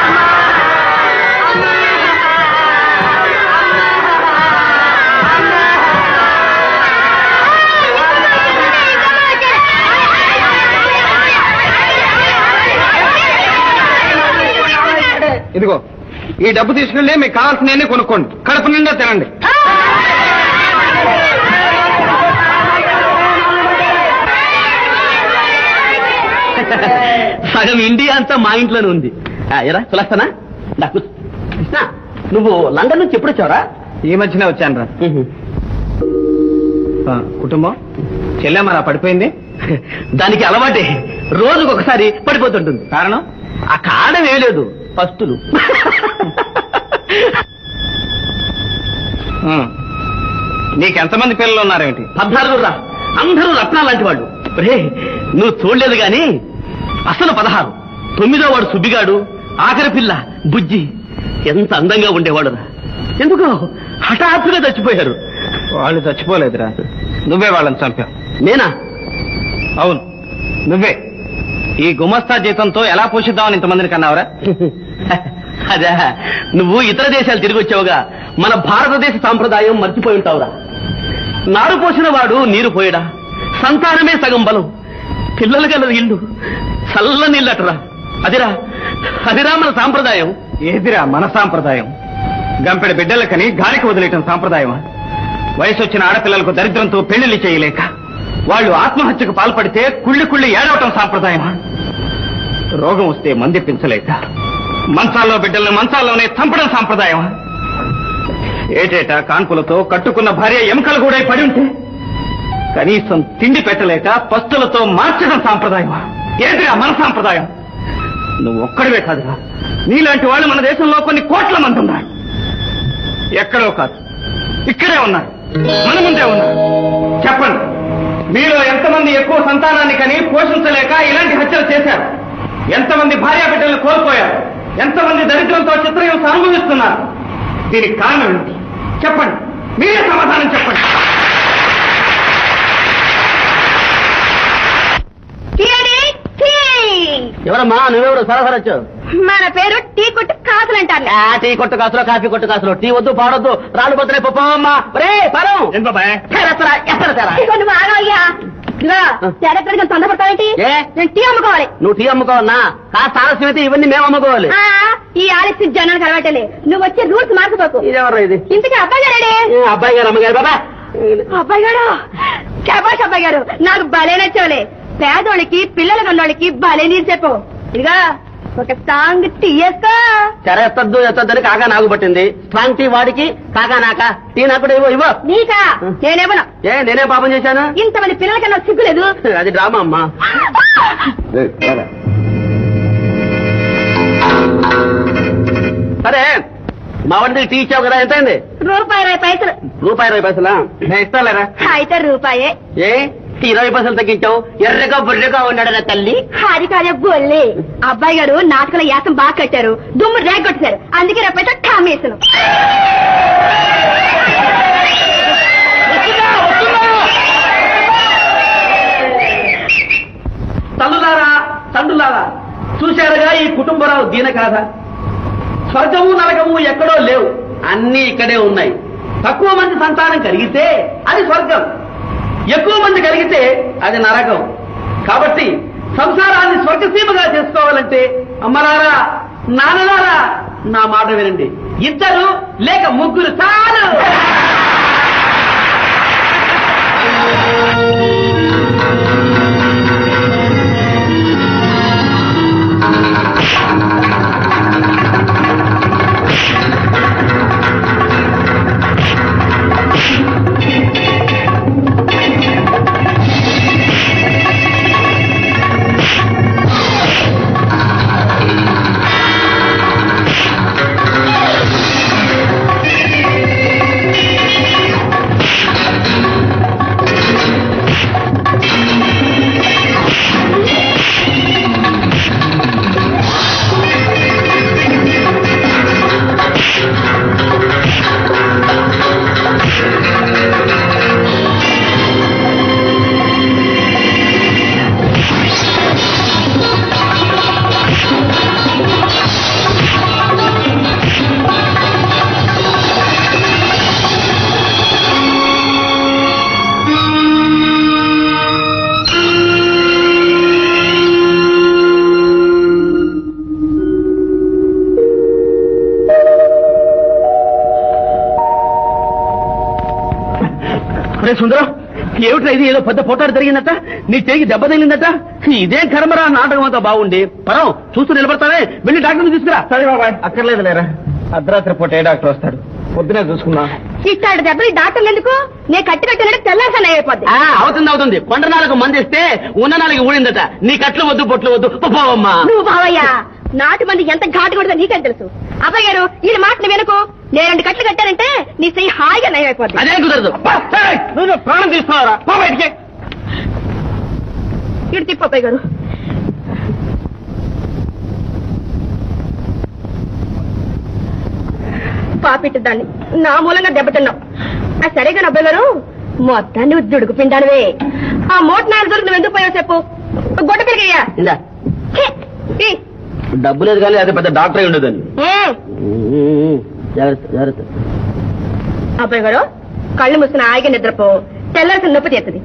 ఇదిగో ఈ డబ్బు తీసుకెళ్ళి మీకు కావాల్సినవన్నీ కొనుక్కోండి కడుపు నిండా తినండి సగం ఇండియా అంతా మా ఇంట్లోనే ఉంది ఆ, ఎరా సులస్తానా దా, కూర్చో. కృష్ణ నువ్వు లండన్ నుంచి ఎప్పుడు వచ్చావరా ఈ మధ్యనే వచ్చాను రా ఆ, కుటుంబం చెల్లెమ్మరా పడిపోయింది దానికి అలవాటే రోజుకు ఒకసారి పడిపోతుంటుంది కారణం ఆ కారణం ఏం లేదు ఫస్టులు ఆ. నీకెంతమంది పిల్లలు ఉన్నారేమిటి పద్నాలుగు రా అందరూ రత్నాలు లాంటి వాళ్ళు రే నువ్వు చూడలేదు గాని అసలు పదహారు తొమ్మిదో వాడు సుబ్బిగాడు ఆఖరి పిల్ల బుజ్జి ఎంత అందంగా ఉండేవాడు రా ఎందుకో హఠాత్తుగా చచ్చిపోయారు వాళ్ళు చచ్చిపోలేదురా నువ్వే వాళ్ళని చంపావు నేనా అవును నువ్వే ఈ గుమస్తా జీతంతో ఎలా పోషిద్దామని ఇంతమందిని కన్నావరా అదే నువ్వు ఇతర దేశాలు తిరిగి వచ్చావుగా మన భారతదేశ సాంప్రదాయం మర్చిపోయి ఉంటావురా నారు పోసిన వాడు నీరు పోయడా సంతానమే సగం బలం పిల్లలు గల ఇల్లు చల్ల నీళ్ళటరా అదిరా అదిరా మన సాంప్రదాయం ఏదిరా మన సాంప్రదాయం గంపెడ బిడ్డలకని గాలికి వదిలేయటం సాంప్రదాయమా వయసు వచ్చిన ఆడపిల్లలకు దరిద్రంతో పెళ్లిళ్ళు చేయలేక వాళ్ళు ఆత్మహత్యకు పాల్పడితే కుళ్ళి కుళ్ళి ఏడవటం సాంప్రదాయమా రోగం వస్తే మందిప్పించలేక మంచాల్లో బిడ్డల్ని మంచాల్లోనే చంపడం సాంప్రదాయమా ఏటేటా కాన్పులతో కట్టుకున్న భార్య ఎముకలు కూడా పడి ఉంటే కనీసం తిండి పెట్టలేక పస్తులతో మార్చడం సాంప్రదాయమా ఏంటిరా మన సాంప్రదాయం నువ్వు ఒక్కడివే కాదురా నీలాంటి వాళ్ళు మన దేశంలో కొన్ని కోట్ల మంది ఉన్నారు ఎక్కడో కాదు ఇక్కడే ఉన్నారు మన ముందే ఉన్నారు చెప్పండి మీలో ఎంతమంది ఎక్కువ సంతానాన్ని కని పోషించలేక ఇలాంటి హత్యలు చేశారు ఎంతమంది భార్యా బిడ్డలను కోల్పోయారు ఎంతమంది దరిద్రంతో చిత్రహింస అనుభవిస్తున్నారు దీనికి కారణం ఏంటి చెప్పండి మీరే సమాధానం చెప్పండి ఎవరమ్మా నువ్వెవరు సరసర వచ్చావు మన పేరు టీ కొట్టు కాసులు అంటారు ఆ, టీ కొట్టు కాసులో కాఫీ కొట్టు కాసులో టీ వద్దు పాడొద్దు రాళ్ళు పోతున్నాయి పప్పమ్మా రే పరం ఏం బాబాయ్ ఎత్తరా ఎత్తరా తెరా కొన్ని బాగా తెరక్కడికి తొందరపడతావేంటి ఏ? నేను టీ అమ్ముకోవాలి నువ్వు టీ అమ్ముకోవన్నా కాస్త ఆలస్యం అయితే ఇవన్నీ మేము అమ్ముకోవాలి ఆ, ఈ ఆలస్యం జనానికి అలవాటలే నువ్వు వచ్చే రూల్స్ మార్చుకోకు ఇదెవరు ఇది ఇంతకీ అబ్బాయి గారే ఏ, అబ్బాయి గారు అమ్మగారు బాబా అబ్బాయి గారు శబాష్ అబ్బాయి గారు నాకు భలే నచ్చోలే పేదోళ్ళకి పిల్లల కన్నోళ్ళకి భలే నీరు చెప్పు ఇదిగా ఒక సాంగ్ టీ వేసుకో సరే ఎత్తద్దు ఎత్తద్దని కాకా నాకు పట్టింది స్ట్రాంగ్ టీ వాడికి కాకా నాక టీ నాకు కూడా ఇవ్వు ఇవ్వు నీకా నేనేమన్నా ఏ నేనే పాపం చేశాను ఇంతమంది పిల్లలకన్నా సిగ్గులేదు అది డ్రామా అమ్మా సరే మా వాడికి టీ ఇచ్చావు కదా ఎంత అయింది రూపాయి ఇరవై పైసలు రూపాయి ఇరవై పైసలా నేను ఇస్తాలేరా అయితే రూపాయే ఏ ఇరవై పైసలు తగ్గించావు ఎర్రగా బుర్రగా ఉన్నాడు నా తల్లి అది కాదే బొల్లి అబ్బాయి గారు నాటకాల యాసం బాగా కట్టారు దుమ్ము రేగొట్టారు అందుకే రేపైతే ఠామేసాను తల్లులారా తండ్రులారా చూశారుగా ఈ కుటుంబరావు దీన కాదా స్వర్గము నరకము ఎక్కడో లేవు అన్నీ ఇక్కడే ఉన్నాయి తక్కువ మంది సంతానం కలిగితే అది స్వర్గం ఎక్కువ మంది కలిగితే అది నరకం కాబట్టి సంసారాన్ని స్వర్గసీమగా చేసుకోవాలంటే అమ్మలారా నాన్నలారా నా మాట వినండి ఇద్దరు లేక ముగ్గురు చాలు రే సుందరం ఏమిట్రా ఇది ఏదో పెద్ద పోటాడు జరిగిందట నీ చేయికి దెబ్బ తగిలిందట ఇదేం కర్మరా నాటకం అంతా బాగుండి పరం చూస్తూ నిలబడతావే వెళ్ళి డాక్టర్ని తీసుకురా సరే బాబాయ్ అక్కర్లేదు లేరా అర్ధరాత్రి పూట ఏ డాక్టర్ వస్తాడు పొద్దునే చూసుకున్నా ఇట్టాడు దెబ్బలు డాక్టర్లు ఎందుకు నేను కట్టి కట్టినట్టు తెల్లాసన అయిపోద్ది ఆ, అవుతుంది అవుతుంది కొండ నాలుగు మందిస్తే ఉన్న నాలుగు ఊడిందట నీ కట్లు వద్దు బొట్లు వద్దు పోవమ్మా నువ్వు బావయ్యా నాటు మంది ఎంత ఘాటు కొడదో నీకేం తెలుసు అబ్బాయి గారు ఈ మాటను వెనుకు నేను రెండు కట్లు కట్టానంటే నీ చెయ్యి హాయిగా నయం అయిపోద్ది అదే కుదరదు ఏయ్, నువ్వు నా ప్రాణం తీస్తున్నావురా పో బయటికి ఇటు తిప్పు అబ్బాయి గారు పాపిట్టు దాన్ని నా మూలంగా దెబ్బతిన్నావు ఆ సరేగా అబ్బాయి గారు మొత్తాన్ని దుడుకు పిండానివే ఆ మూట నాలుగు దొరికి నువ్వు ఎందుకు పోయావు చెప్పు గొడ్డ పెరిగయ్యా ఇందా డబ్బు లేదు కానీ అది పెద్ద డాక్టర్ అయి ఉండదని జాగ్రత్త జాగ్రత్త అబ్బాయి గారు కళ్ళు మూసుకుని ఆగి నిద్రపో తెల్లారిసిన నొప్పి చేస్తుంది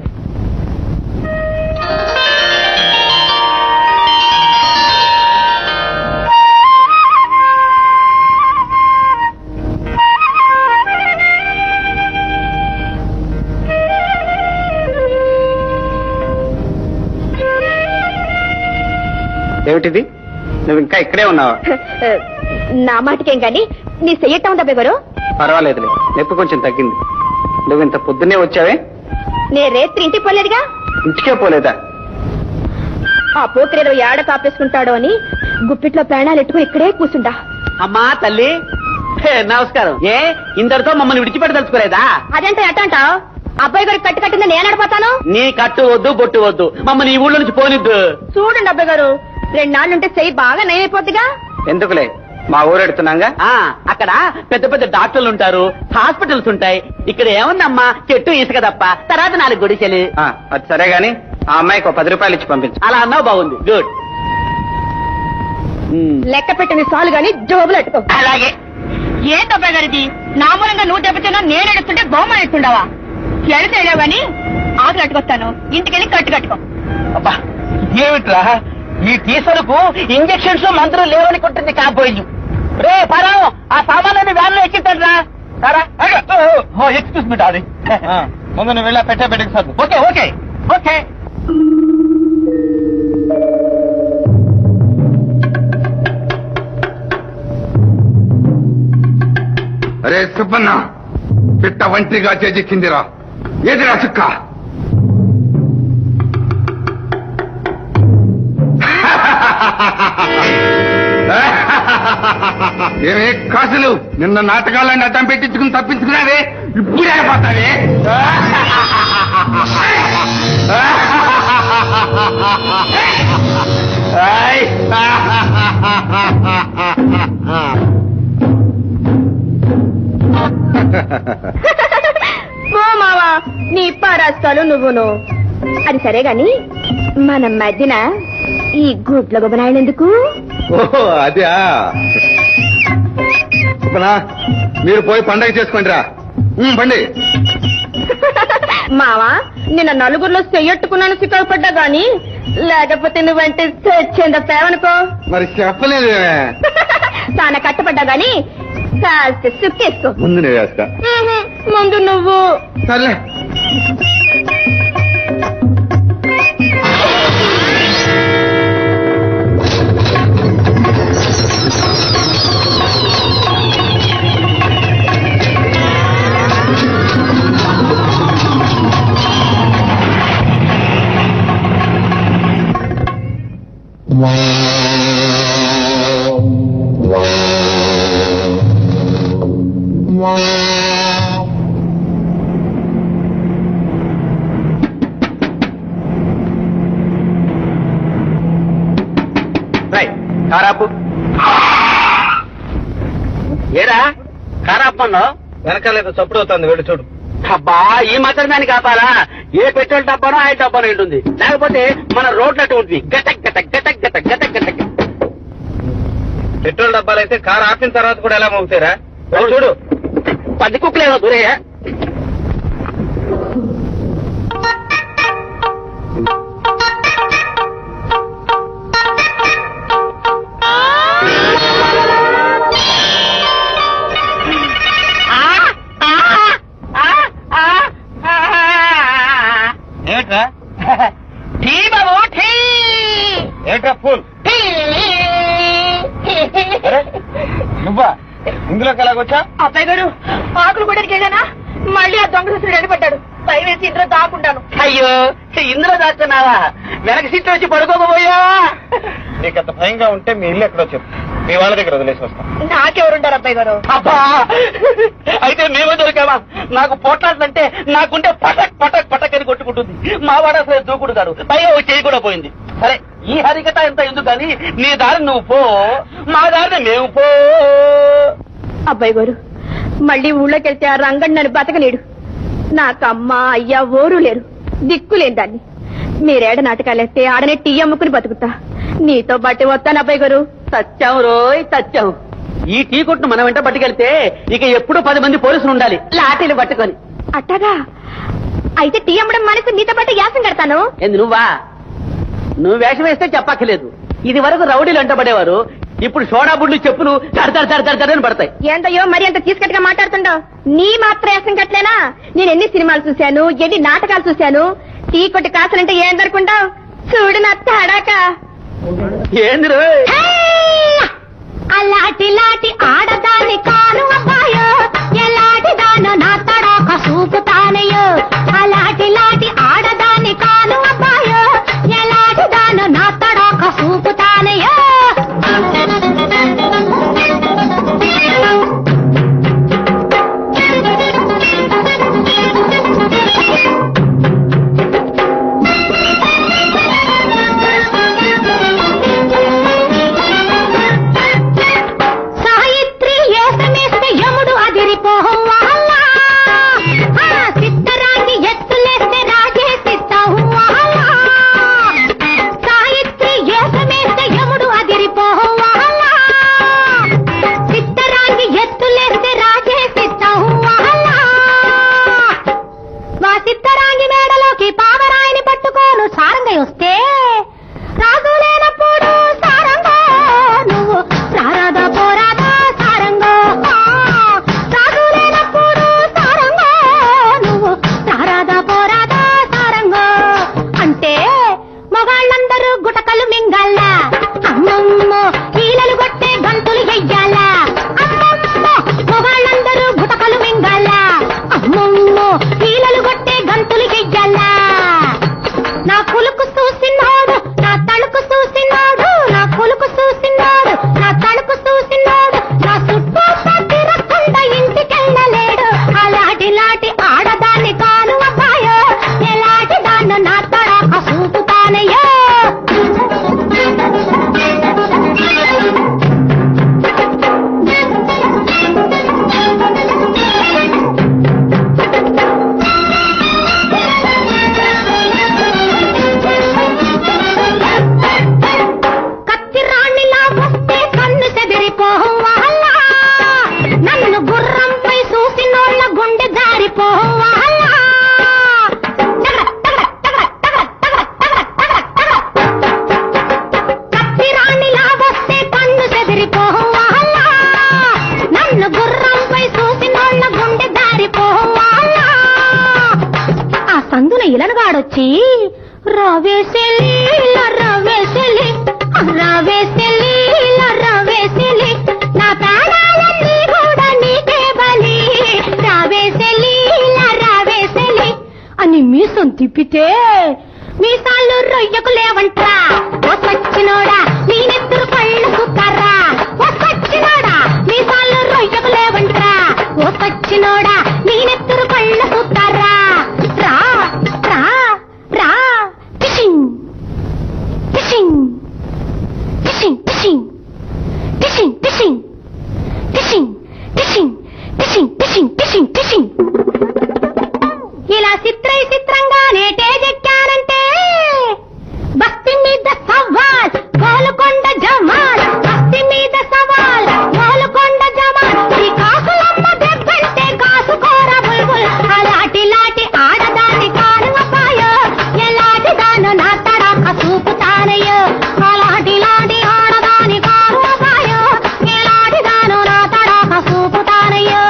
ఏమిటిది నువ్వు ఇంకా ఇక్కడే ఉన్నావా నా మాటకేం గాని నీ చెయ్యటం ఉందా అబ్బాయి గారు పర్వాలేదులే నొప్పి కొంచెం తగ్గింది నువ్వు ఇంత పొద్దున్నే వచ్చావే నే రేత్రి ఇంటికి పోలేదుగా ఇంటికే పోలేదా ఆ పోకిరేదో ఏడ కాపేసుకుంటాడో అని గుప్పిట్లో ప్రాణాలు ఎట్టుకుని ఇక్కడే కూర్చుంటా అమ్మా తల్లి హే, నమస్కారం ఏ ఇందరితో మమ్మల్ని విడిచిపెట్టదలుచుకోలేదా అదంటే ఎట్టంటావు అబ్బాయి గారికి కట్టు కట్టింది నేను అడపోతాను నీ కట్టు వద్దు బొట్టు వద్దు మమ్మల్ని ఈ ఊళ్ళో నుంచి పోనిద్దు చూడండి అబ్బాయి గారు రెండు నాళ్ళుంటే చెయ్యి బాగా నయమైపోద్దిగా ఎందుకులే మా ఊరెడుతున్నాగా ఆ అక్కడ పెద్ద పెద్ద డాక్టర్లు ఉంటారు హాస్పిటల్స్ ఉంటాయి ఇక్కడ ఏముందమ్మా చెట్టు ఇసుక తప్ప తర్వాత నాలుగు గుడిసెలు ఆ, అది సరే గాని ఆ అమ్మాయికి ఒక పది రూపాయలు ఇచ్చి పంపించు అలా అన్నావు బాగుంది గుడ్ లెక్క పెట్టింది చాలు గాని జోబులు అట్టుకో అలాగే ఏంటి అబ్బాయి గారిది నా మూలంగా నువ్వు దెబ్బతిన్నా నేను ఎడుతుంటే బహుమని ఎత్తుండవా ఎడతేలేవు గాని ఆకులు అట్టుకొస్తాను ఇంటికెళ్ళి కట్టు కట్టుకో అబ్బా ఏమిట్రా ఈ టీసరుకు ఇంజక్షన్స్ మందులు లేవని కొట్టింది కాబోయి రే పరం ఆ సామాన్యాన్ని వ్యాన్ లో ఎక్కించండి రా ఎక్స్క్యూజ్ మీ డాడీ ముందు నువ్వు వెళ్ళా పెట్టే పెట్టకి సర్దు ఓకే ఓకే ఓకే అరే సుబ్బన్న పిట్ట ఒంటిగా చేజిక్కిందిరా ఏదిరా చుక్క ఏమే కాసులు నిన్న నాటకాలన్నీ అడ్డం పెట్టించుకుని తప్పించుకున్నావే ఇప్పుడు అయిపోతావే ఓ మావా నీ పరాస్తాలు నువ్వును అది సరే గాని మన మధ్యన ఈ గుడ్ల గుబనాయలు ఎందుకు ఓహో అదే మీరు పోయి పండగ చేసుకోండి రా పండి మావా నిన్న నలుగురిలో చెయ్యట్టుకున్నాను సిక్కపడ్డా గాని లేకపోతే నువ్వంటే చచ్చేంద పేవనుకో మరి చెప్పలేదు చాలా కట్టపడ్డా గాని కాస్త సుక్కేసుకో ముందు నేను వేస్తా ఉహు, ముందు నువ్వు సర్లే కారాపు ఏరా కారాపంలో వెనకాలేదు చప్పుడు అవుతుంది వెళ్ళి చూడు అబ్బా ఈ మాత్రం దాన్ని కాపాలా ఏ పెట్రోల్ డబ్బానో ఆ డబ్బానో ఉంటుంది లేకపోతే మన రోడ్లు అటు ఉంటుంది గటక్ గటక్ గటక్ గటక్ గటక్ గటక్ పెట్రోల్ డబ్బాలైతే కారు ఆపిన తర్వాత కూడా ఎలా మోగుతారా వెళ్ళి చూడు పది కుక్కలేదో దూరే ఏమిట్రా టీ బాబు టీ ఏమిట్రా ఫుల్ అరే, నువ్వా ఇందులోకి ఎలాగొచ్చా అబ్బాయి గారు ఆకులు కూడా వెళ్ళానా మళ్ళీ ఆ దొంగ చూసి రెడపడ్డాడు భయం వేసి ఇంట్లో దాక్కుంటాను అయ్యో ఇందులో దాస్తున్నావా వెనక సీట్ వచ్చి పడుకోకపోయా నీకు అంత భయంగా ఉంటే మీ ఇల్లు ఎక్కడో చెప్పు మీ వాళ్ళ దగ్గర వదిలేసి వస్తాం నాకెవరుంటారు అబ్బాయి గారు అబ్బా అయితే మేమే దొరికామా నాకు పోట్లాడంటే నాకుంటే పటక్ పటక్ పటక్ అని కొట్టుకుంటుంది మా వాడు అసలు దూకుడు గారు పైగా ఓ చేయి కూడా పోయింది సరే ఈ హరికత ఎంత ఎందుకు కానీ నీ దారి నువ్వు పో మా దారిని మేము పో అబ్బాయి గారు మళ్ళీ ఊళ్ళోకి వెళ్తే ఆ రంగడి నన్ను బతకలేడు నాకు అమ్మ అయ్యా ఓరు లేరు దిక్కులేని దాన్ని మీరేడ నాటకాలేస్తే ఆడనే టీ అమ్ముకుని బతుకుతా నీతో బట్టి వస్తాను అబ్బాయి గారు సత్యం రోయ్ సత్యం ఈ టీ కొట్టును మనం వెంట పట్టుకెళ్తే ఇక ఎప్పుడు పది మంది పోలీసులు ఉండాలి లాఠీలు పట్టుకొని అట్టగా అయితే టీ అమ్మడం మానేసి మీతో పాటు యాసం కడతాను ఏంది నువ్వా నువ్వు వేషం వేస్తే చెప్పక్కర్లేదు ఇది వరకు రౌడీలు వెంట పడేవారు ఇప్పుడు సోడా బుడ్లు చెప్పులు దడదడ దడదడ దడని పడతాయి ఏంటయ్యో మరి అంత తీసుకట్టుగా మాట్లాడుతుండవు నీ మాత్రం యాసం కట్టలేనా నేను ఎన్ని సినిమాలు చూశాను ఎన్ని నాటకాలు చూశాను టీ కొట్టి కాసులంటే ఏం దొరుకుంటావు చూడు నా తడాక ఏంది రోయ్? అలాటి లాటి ఆడదాని కాను అబ్బాయో ఎలాంటి దానో నా తడాక చూపుతానయ్యో అలాటి లాటి ఆడదాని కాను అబ్బాయో ఎలాంటి దానో నా తడాక చూపుతానయ్యో సాయిత్రి ఏసమేస్తే యముడు అదిరిపోహం వాళ్ళ ఆ సిద్ధరాగి ఎత్తులేస్తే రాజేసిస్తావు వాళ్ళ సాయిత్రి ఏసమేస్తే యముడు అదిరిపోహం వాళ్ళ సిద్ధరాగి ఎత్తులేస్తే రాజేసిస్తావు వాళ్ళ మా సిద్ధరాంగి మేడలోకి పావరాయిని పట్టుకోను సారంగై వస్తే రాజు లేనప్పుడు సారంగా నువ్వు రారాదా పోరాదా సారంగా రాజు లేనప్పుడు సారంగా నువ్వు రారాదా పోరాదా సారంగా అంటే మగాళ్ళందరూ గుటకలు మింగల్ల అమ్మమ్మో ఈలలు కొట్టే గంతులు ఎయ్యాల అమ్మమ్మో మగాళ్ళందరూ గుటకలు మింగల్ల అమ్మమ్మో ఈలలు కొట్టే గంతులు ఎయ్యాల నా కులుకు చూసినాడు నా తణుకు చూసినాడు నా కులుకు చూసినాడు నా తణుకు చూసినాడు నా చుట్టూ తిరగకుండా ఇంటికెళ్ళలేడు అలాంటి లాంటి ఆడదాన్ని కాను అబ్బాయో ఎలాంటి దాన్ని నా తడాక చూపుతానయ్యో కత్తి రాణిలా వస్తే కన్ను చెదిరిపోహం వాళ్ళ నన్ను గుర్రంపై చూసినోళ్ళ గుండె జారిపోహం వాళ్ళ కత్తి రాణిలా వస్తే కన్ను చెదిరిపోహం వాళ్ళ నన్ను గుర్రంపై చూసినోళ్ళ గుండె జారిపోహం వాళ్ళ ఆ సందున ఇలనగాడొచ్చి రావేసెలి రవేసెలి రావేసెలి రవేసెలి నా ప్రాణాలన్నీ కూడా నీకే బలి రావేసెలి రావేసెలి అని మీసం తిప్పితే మీసాలు రొయ్యకు లేవంట్రా ఓ సచ్చినోడా నీ నెత్తురు కళ్ళు సుక్కర్రా ఓ సచ్చినోడా మీసాలు రొయ్యకు లేవంట్రా ఓ సచ్చినోడా నీ నెత్తురు కళ్ళు సుక్కర్రా రా రా రా టిషింగ్ టిషింగ్ టిషింగ్ టిషింగ్ టిషింగ్ టిషింగ్ టిషింగ్ టిషింగ్ టిషింగ్ టిషింగ్ టిషింగ్ టిషింగ్ ఇలా చిత్రై చిత్రంగానే టేజెక్కానంటే బస్తి మీద సవాల్ గోలుకొండ జమాల్ బస్తి మీద సవాల్ గోలుకొండ జమాల్ ఈ కాసులమ్మ దెబ్బంటే కాసుకోర బుల్బుల్ అలాంటి లాంటి ఆడదాని కాను అబ్బాయో ఎలాంటి దాను నా తడాక చూపుతానయ్యో అలాంటి లాంటి ఆడదాని కాను అబ్బాయో ఎలాంటి దాను నా తడాక చూపుతానయ్యో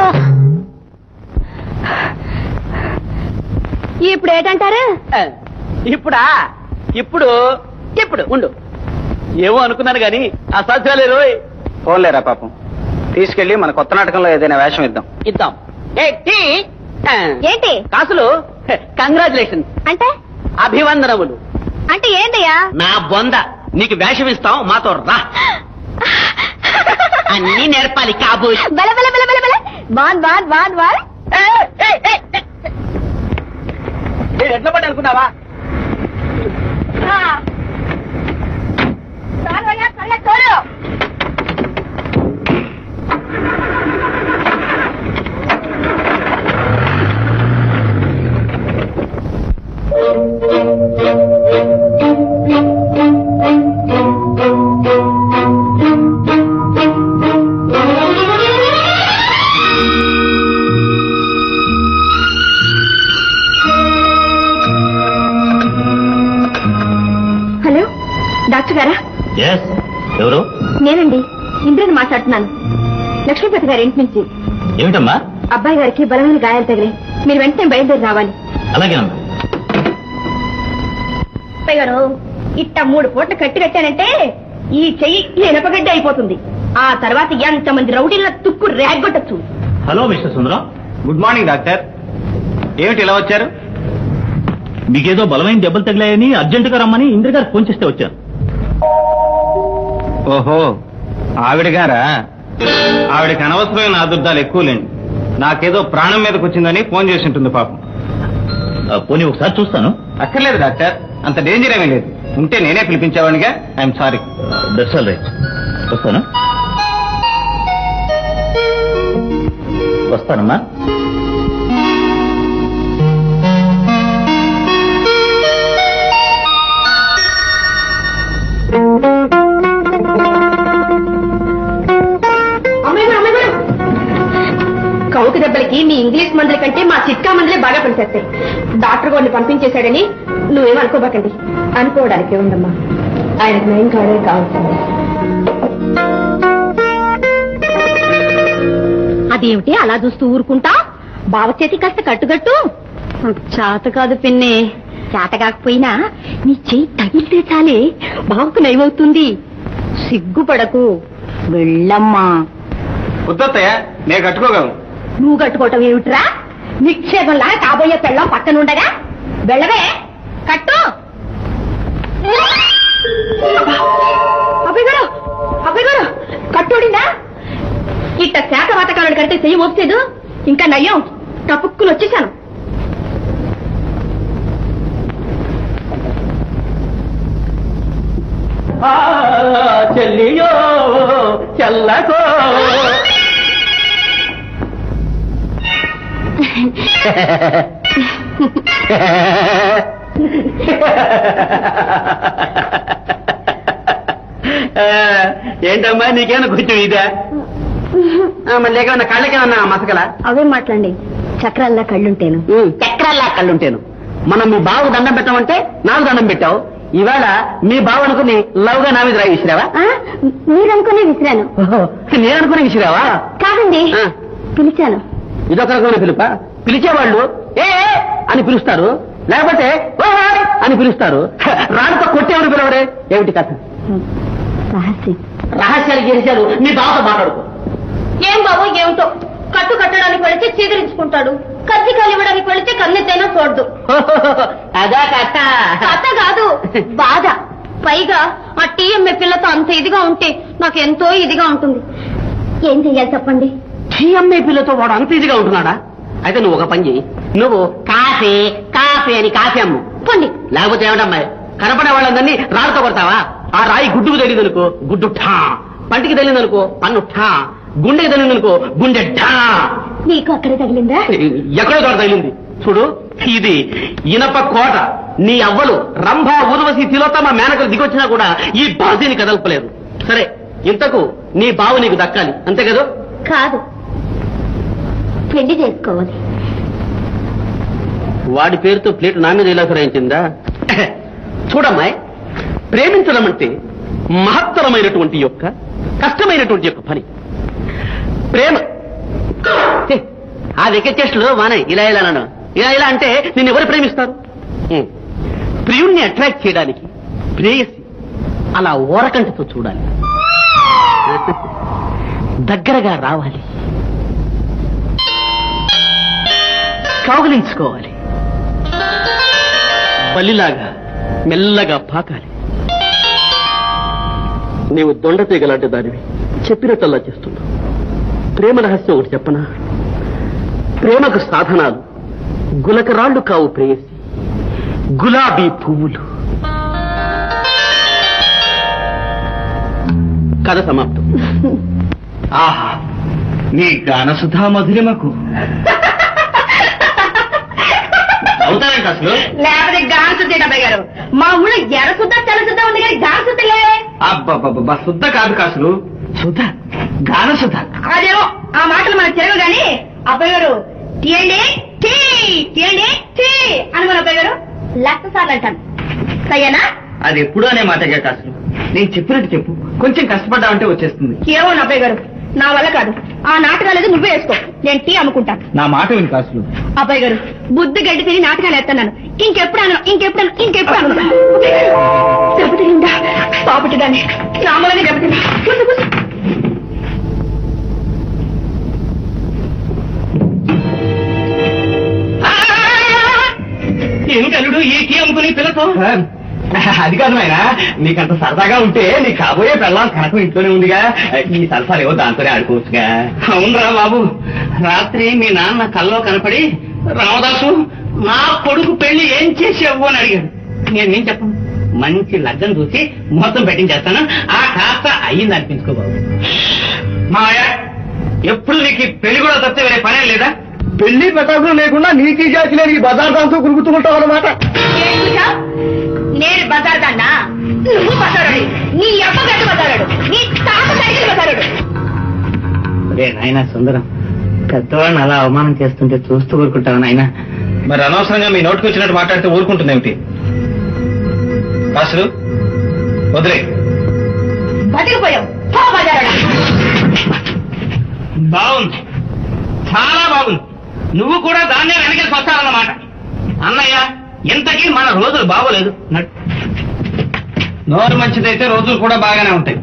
ఇప్పుడు ఏంటంటారు ఇప్పుడా ఇప్పుడు ఇప్పుడు ఉండు ఏమో అనుకున్నాను గాని అసాధ్యాలే రోయ్ పోలేరా పాపం తీసుకెళ్లి మన కొత్త నాటకంలో ఏదైనా వేషం ఇద్దాం ఇద్దాం ఏ, టీ. ఆ, ఏంటి కాసులు కంగ్రాచులేషన్ అంటే అభివందనములు అంటే ఏంటయ్యా నా బొంద నీకు వేషం ఇస్తాం మాతో రా అన్ని నేర్పాలి కాబోయ్ బల బల బల బల బల బాన్ బాన్ బాన్ బాన్ నేను ఎట్లా పడి అనుకున్నావా హలో డాక్టర్ గారా ఎస్ ఎవరు నేనండి ఇంద్రని మాట్లాడుతున్నాను లక్ష్మీపతి గారి ఇంటి నుంచి ఏమిటమ్మా అబ్బాయి గారికి బలమైన గాయాలు తగిలాయి మీరు వెంటనే బయలుదేరి రావాలి అలాగేనమ్మా అబ్బాయి గారు ఇట్ట మూడు పూట్ల కట్టి కట్టానంటే ఈ చెయ్యి ఇనపగడ్డ అయిపోతుంది ఆ తర్వాత ఎంతమంది రౌడీల తుక్కు రేగొట్టచ్చు hello mister Sundaram good morning doctor ఏమిటి ఇలా వచ్చారు మీకేదో బలమైన దెబ్బలు తగిలాయని అర్జెంటుగా రమ్మని ఇంద్ర గారు ఫోన్ చేస్తే వచ్చాను ఓహో ఆవిడ గారా ఆవిడకి అనవసరమైన ఆదుర్దాలు ఎక్కువలేండి నాకేదో ప్రాణం మీదకి వచ్చిందని ఫోన్ చేసి ఉంటుంది పాపం ఆ, పోనీ ఒకసారి చూస్తాను అక్కర్లేదు డాక్టర్ అంత డేంజర్ ఏమీ లేదు ఉంటే నేనే పిలిపించేవాడిగా I'm sorry that's all right వస్తాను వస్తానమ్మా అమ్మాయి గారు, అమ్మాయి గారు. కౌకి దెబ్బలకి మీ ఇంగ్లీష్ మందుల కంటే మా చిట్కా మందులే బాగా పనిచేస్తాయి డాక్టర్ గారిని పంపించేశాడని నువ్వేం అనుకోబాకండి అనుకోవడానికి ఉందమ్మా ఆయనకు నయం కావడే కావాల్సింది అదేమిటి అలా చూస్తూ ఊరుకుంటా బావ చేతి కాస్త కట్టుకట్టు చేత కాదు పిన్ని చేత కాకపోయినా నీ చెయ్యి తగిలితే చాలే బావకు నయమవుతుంది సిగ్గుపడకు వెళ్ళమ్మా వద్దత్తయ్య నేను కట్టుకోగలను నువ్వు కట్టుకోవటం ఏమిట్రా నిక్షేపంలా కాబోయే పెళ్ళం పక్కనుండగా వెళ్ళవే కట్టు అబ్బాయి గారు అబ్బాయి గారు కట్టుడినా ఇట్ట శాఖ వాతకాలను కంటే చెయ్యి మోసేదు ఇంకా నయ్యం టపుక్కులు వచ్చేసాను చెల్లియో చెల్లకో ఏంటమ్మా నీకేమన్నా కొంచెం ఇదా మళ్ళీ ఏమన్నా కళ్ళకేమన్నా మసకలా అవే మాట్లాడండి చక్రాల్లా కళ్ళుంటేను చక్రాల్లా కళ్ళుంటేను మనం మీ బావు దండం పెట్టామంటే నాకు దండం పెట్టావు ఈవేళ మీ బావు అనుకుని లవ్గా నా మీద రాయి విసిరావా మీరనుకునే విసిరాను నేను అనుకుని విసిరావా కాదండి ఆ. పిలిచాను ఇదొక రకమైన పిలుప పిలిచేవాళ్ళు ఏ ఏ అని పిలుస్తారు లేకపోతే ఓ హాయ్ అని పిలుస్తారు రాళ్ళతో కొట్టేవాడు పిలవడే ఏమిటి కథ రహస్యం రహస్యాలు గెలిచారు మీ బావతో మాట్లాడుకో ఏం బాబు ఏమిటో కట్టు కట్టడానికి వెళితే చీదరించుకుంటాడు కజ్జికాయలు ఇవ్వడానికి వెళితే కన్నెత్తైనా చూడదు అదా కథ కథ కాదు బాధ పైగా ఆ టీఎంఏ పిల్లతో అంత ఇదిగా ఉంటే నాకు ఎంతో ఇదిగా ఉంటుంది ఏం చెయ్యాలి చెప్పండి టీఎంఏ పిల్లతో వాడు అంత ఇదిగా ఉంటున్నాడా అయితే నువ్వు ఒక పని చెయ్యి నువ్వు కాఫీ కాఫీ అని కాఫీ అమ్ము పొండి లేకపోతే ఏమిటమ్మాయి కనపడే వాళ్ళందరినీ రాళ్ళతో కొడతావా ఆ రాయి గుడ్డుకు తెలియదనుకో గుడ్డు ఠా పంటికి తెలియదనుకో పన్ను ఠా గుండెకి తెలియదనుకో గుండె ఠా నీకు అక్కడే తగిలిందా ఎక్కడో చోట తగిలింది చూడు ఇది ఇనప కోట నీ అవ్వలు రంభ ఊర్వశి తిలోత్తమ మేనకలు దిగొచ్చినా కూడా ఈ బాధని కదలపలేరు సరే ఇంతకు నీ బావు నీకు దక్కాలి అంతే కదా కాదు పెళ్లి చేసుకోవాలి వాడి పేరుతో ప్లేట్ నా మీద ఇలా ఫిరాయించిందా చూడమ్మాయి ప్రేమించడం అంటే మహత్తరమైనటువంటి యొక్క కష్టమైనటువంటి యొక్క పని ప్రేమ ఛే, ఆ వెకెచేస్టులు మానే ఇలా ఇలా నన్ను ఇలా ఇలా అంటే నిన్ను ఎవరు ప్రేమిస్తారు ఉం. ప్రియుణ్ణి అట్రాక్ట్ చేయడానికి ప్రేయసి అలా ఓరకంటితో చూడాలి దగ్గరగా రావాలి కౌగిలించుకోవాలి బలిలాగా మెల్లగా పాకాలి నీవు దొండ తీగలాంటి దానివి చెప్పినట్టల్లా చేస్తున్నావు ప్రేమ రహస్యం ఒకటి చెప్పనా ప్రేమకు సాధనాలు గులకరాళ్ళు కావు ప్రేయసి గులాబీ పువ్వులు కథ సమాప్తం ఆహా నీ గానసుధా మధురిమకు అవుతారంట అసలు లేకపోతే గాంసుద్ది డబ్బాయి గారు మా ఊళ్ళో ఎరసుద్దా తెలసుద్దా ఉంది కానీ గాంసుద్దిలే అబ్బబ్బబ్బా శుద్ధ కాదు కాసులు శుద్ధ గానసుధ అదేమో ఆ మాటలు మనకు తెలియదు కానీ అబ్బాయి గారు తీయండి టీ తీయండి టీ అని మన అబ్బాయి గారు లక్ష సార్లు అంటాను సయ్యనా అది ఎప్పుడు అనే మాట కాసులు నేను చెప్పినట్టు చెప్పు కొంచెం కష్టపడ్డామంటే వచ్చేస్తుంది ఏమో నా అబ్బాయి గారు నా వల్ల కాదు ఆ నాటకాలు ఏదో నువ్వే వేసుకో నేను టీ అమ్ముకుంటాను నా మాట విని కాసులు అబ్బాయి గారు బుద్ధి గడ్డి తిని నాటకాలు వేస్తున్నాను ఇంకెప్పుడు అను ఇంకెప్పుడు అను ఇంకెప్పుడు అను దెబ్బతిందా పాపటిదాన్ని రామలని దెబ్బతిందా కూర్చో కూర్చో ఏమిటల్లుడు ఈ టీ అమ్ముకుని పిల్లతో అది కాదు నాయన నీకంత సరదాగా ఉంటే నీ కాబోయే పెళ్ళం కనకం ఇంట్లోనే ఉందిగా ఈ సరసాలేవో దాంతోనే ఆడుకోవచ్చుగా అవునరా బాబు రాత్రి మీ నాన్న కల్లో కనపడి రామదాసు నా కొడుకు పెళ్లి ఏం చేసావు అని అడిగాడు నేనేం చెప్పను మంచి లగ్గం చూసి మొత్తం పెట్టించేస్తాను ఆ కాస్త అయ్యింది అనిపించుకో బాబు మాయ ఎప్పుడు నీకు ఈ పెళ్లి కూడా తప్పితే వేరే పనే లేదా పెళ్లి ప్రతాపం లేకుండా నీకీ జాతి లేని ఈ బజార్ దాంతో కురుగుతుంటావు అనమాట ఏంటా? నేను బజార్ దాన్నా నువ్వు బజారుడి నీ అబ్బ గడ్డ బజారుడు నీ తాత సైకిల్ బజారుడు రే నాయన సుందరం పెద్దవాడిని అలా అవమానం చేస్తుంటే చూస్తూ ఊరుకుంటావు నాయన మరి అనవసరంగా మీ నోటికి వచ్చినట్టు మాట్లాడితే ఊరుకుంటుంది ఏమిటి కాసులు వదిలే బతికిపోయావు పో బజారుడా బాగుంది చాలా బాగుంది నువ్వు కూడా దాన్నే వెనకేసి వస్తావన్నమాట అన్నయ్య ఇంతకీ మన రోజులు బాగోలేదు నడు. నోరు మంచిదైతే రోజులు కూడా బాగానే ఉంటాయి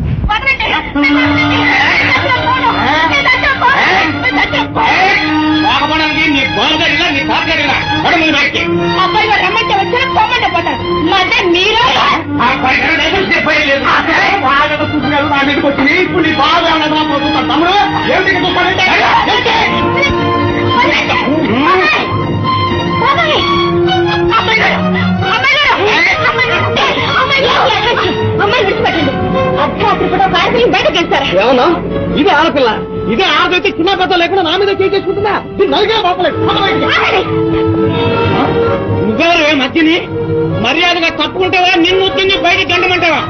బాగుపడడానికి నీ బాలుగాడిలా నీ తాతగాడిలా నడు ముందు బయటికి. అబ్బాయి గారు రమ్మంటే వచ్చారు పొమ్మంటే పోతారు మధ్య మీరు ఆ పరికరం లేదు, చెప్పేది లేదు. నా మీదకి వచ్చింది ఇప్పుడు నీ బాగా పోతున్నాడు తమ్ముడు ఏమిటి ఇక్కడ చూస్తానంటే? అమ్మాయి విడిచిపెట్టండి అర్ధరాత్రి కూడా భారతీయ బయటకు వెళ్తారా ఏమన్నా ఇదే ఆడపిల్ల ఇదే ఆడదైతే చిన్న పెద్ద లేకుండా నా మీద చేసుకుంటుందా నలిగే బాపలేదు నువ్వెవరు మధ్యని మర్యాదగా తప్పుకుంటావా నిన్ను తిని బయట గంటమంటావా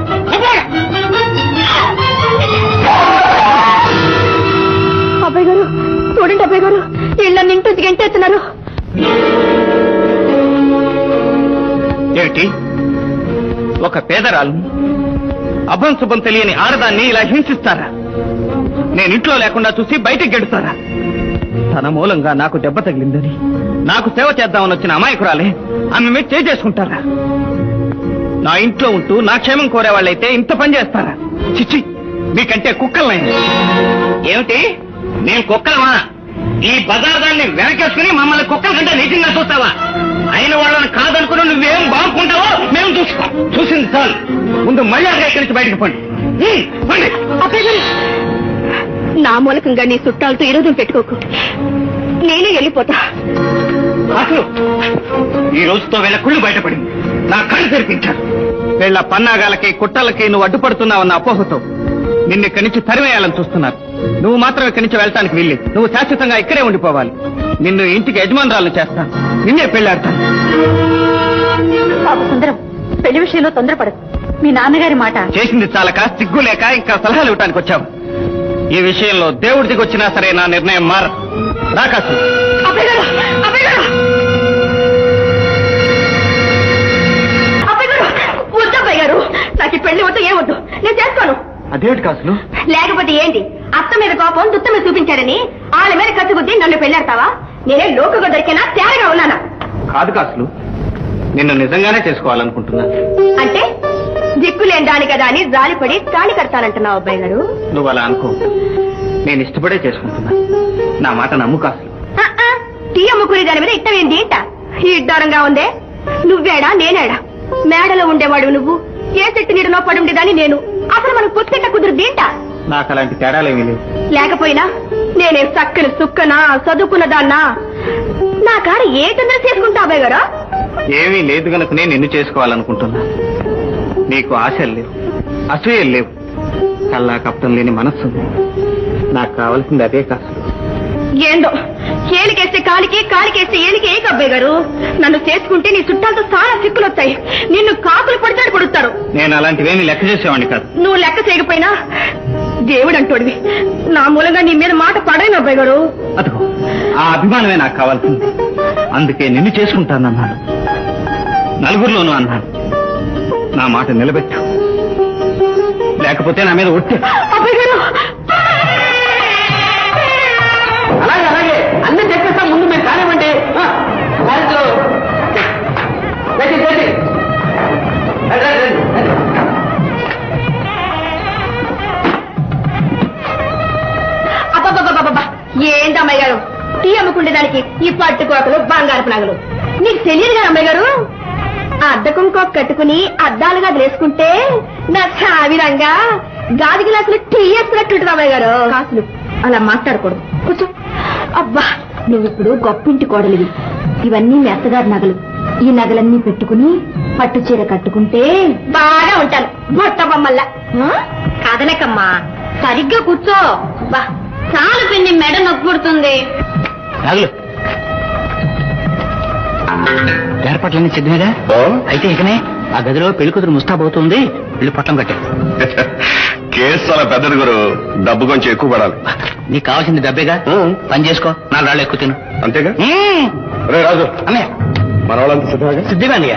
అబ్బాయి గారు చూడండి అబ్బాయి గారు ఇళ్ళ నింటూ గంటేస్తున్నారు ఏమిటి ఒక పేదరాలు అభం శుభం తెలియని ఆడదాన్ని ఇలా హింసిస్తారా నేను ఇంట్లో లేకుండా చూసి బయటికి గెడుతారా తన మూలంగా నాకు దెబ్బ తగిలిందని నాకు సేవ చేద్దామని వచ్చిన అమాయకురాలే ఆమె మీద చేసుకుంటారా నా ఇంట్లో ఉంటూ నా క్షేమం కోరేవాళ్ళైతే ఇంత పని చేస్తారా చిచ్చి మీకంటే కుక్కలైంది ఏమిటి మేము కుక్కలమా ఈ బజార్ దాన్ని వెనకేసుకుని మమ్మల్ని కుక్కల కంటే నీటిగా చూస్తావా అయిన వాళ్ళని కాదనుకుని నువ్వేం బాగుంటావో మేము చూస్తాం చూసింది చాలు ముందు మర్యాద ఇక్కడి నుంచి బయటకు పండి హ్మ్, పండి. అబ్బాయి గారు నా మూలకంగా నీ చుట్టాలతో ఈరోజు పెట్టుకోకు నేనే వెళ్ళిపోతా అసలు ఈ రోజుతో వీళ్ళ కుళ్ళు బయటపడింది నా కళ్ళు తెరిపించారు వీళ్ళ పన్నాగాలకి కుట్రలకి నువ్వు అడ్డుపడుతున్నావన్న అపోహతో నిన్ను ఇక్కడి నుంచి తరివేయాలని చూస్తున్నారు నువ్వు మాత్రం ఇక్కడి నుంచి వెళ్ళటానికి వీల్లేదు నువ్వు శాశ్వతంగా ఇక్కడే ఉండిపోవాలి నిన్ను ఇంటికి యజమానురాలు చేస్తాను నిన్నే పెళ్ళాడతాను బాబు సుందరం పెళ్లి విషయంలో తొందరపడదు మీ నాన్నగారి మాట చేసింది చాలక సిగ్గు లేక ఇంకా సలహాలు ఇవ్వటానికి వచ్చావు ఈ విషయంలో దేవుడి దిగొచ్చినా సరే నా నిర్ణయం మార రాకాసు అబ్బాయి గారు అబ్బాయి గారు అబ్బాయి గారు వద్దు అబ్బాయి గారు నాకు ఈ పెళ్లి వద్దు ఏమొద్దు నేను చేసుకోను అదేమిటి కాసులు లేకపోతే ఏంటి అత్త మీద కోపం దుత్త మీద చూపించాడని వాళ్ళ మీద కత్తిగుద్ది నన్ను పెళ్ళాడతావా నేనే లోకుగా దొరికినా తేరగా ఉన్నానా కాదు కాసులు నిన్ను నిజంగానే చేసుకోవాలనుకుంటున్నాను అంటే దిక్కులేని దాని కదా అని జాలిపడి తాళి కడతానంటున్నావు అబ్బాయి గారు నువ్వు అలా అనుకో నేను ఇష్టపడే చేసుకుంటున్నా నా మాట నమ్ము కాసులు ఆ, ఆ, టీ అమ్ముకునే దాని మీద ఇట్టమేంది ఏంట ఈ ఇడ్డారంగా ఉందే నువ్వేడా నేనేడా మేడలో ఉండేవాడు నువ్వు ఏ చెట్టు నీడలో పడి ఉండేదాన్ని నేను అసలు మనం పొత్తిట్ట కుదురుద్ది ఏంట నాకు అలాంటి తేడాలేమీ లేవు లేకపోయినా నేనే చక్కని సుక్కనా చదువుకున్న దాన్నా నా కాడ ఏ తొందర చేసుకుంటా అబ్బాయి గారు ఏమీ లేదు గనుకనే నిన్ను చేసుకోవాలనుకుంటున్నా నీకు ఆశలు లేవు అసూయలు లేవు కల్లా కప్పటం లేని మనస్సు ఉంది. నాకు కావాల్సింది అదే కాసులు ఏందో ఏలికేస్తే కాలికి కాలికేస్తే ఏలికి ఏక అబ్బాయి గారు నన్ను చేసుకుంటే నీ చుట్టాలతో చాలా సిక్కులు వస్తాయి నిన్ను కాకులు పడిచాడు కొడుతారు నేను అలాంటివేమీ లెక్క చేసేవాడిని కాదు నువ్వు లెక్క చేయకపోయినా దేవుడు అంటోడివి నా మూలంగా నీ మీద మాట పడైన అబ్బాయి గారు అదిగో ఆ అభిమానమే నాకు కావాల్సింది అందుకే నిన్ను చేసుకుంటానన్నాను నలుగురిలోనూ అన్నాను నా మాట నిలబెట్టు లేకపోతే నా మీద ఒట్టే అబ్బాయి గారు తినడానికి ఈ పట్టుకోకలు బంగారపు నగలు నీకు తెలియదు కదా అమ్మాయి గారు ఆ అద్దె కుంకోక కట్టుకుని అద్దాలు గది వేసుకుంటే నా సావిరంగా గాది గ్లాసులు టీ వేస్తున్నట్టుంటుంది అమ్మాయి గారు కాసులు అలా మాట్లాడకూడదు కూర్చో అబ్బా నువ్వు ఇప్పుడు గొప్పింటి కోడలివి ఇవన్నీ మీ అత్తగారి నగలు ఈ నగలన్నీ పెట్టుకుని పట్టు చీర కట్టుకుంటే బాగా ఉంటాను బొట్ట బొమ్మల్లా కదలకమ్మా సరిగ్గా కూర్చో బా చాలు పిండి మెడ నొప్పి పుడుతుంది రాగులు ఏర్పాట్లన్నీ సిద్ధమేగా అయితే ఇకనే ఆ గదిలో పెళ్లి కూతురు ముస్తాబోతుంది పెళ్లి పొట్టం కట్టే కేసు చాలా పెద్దది గురు డబ్బు కొంచెం ఎక్కువ పడాలి నీకు కావాల్సింది డబ్బేగా పని చేసుకో నాలుగు రాళ్ళు ఎక్కువ తిను అంతేగా మ్మ్. రే రాజు అన్నయ్య మన వాళ్ళంతా సిద్ధంగా సిద్ధిగా అన్నయ్య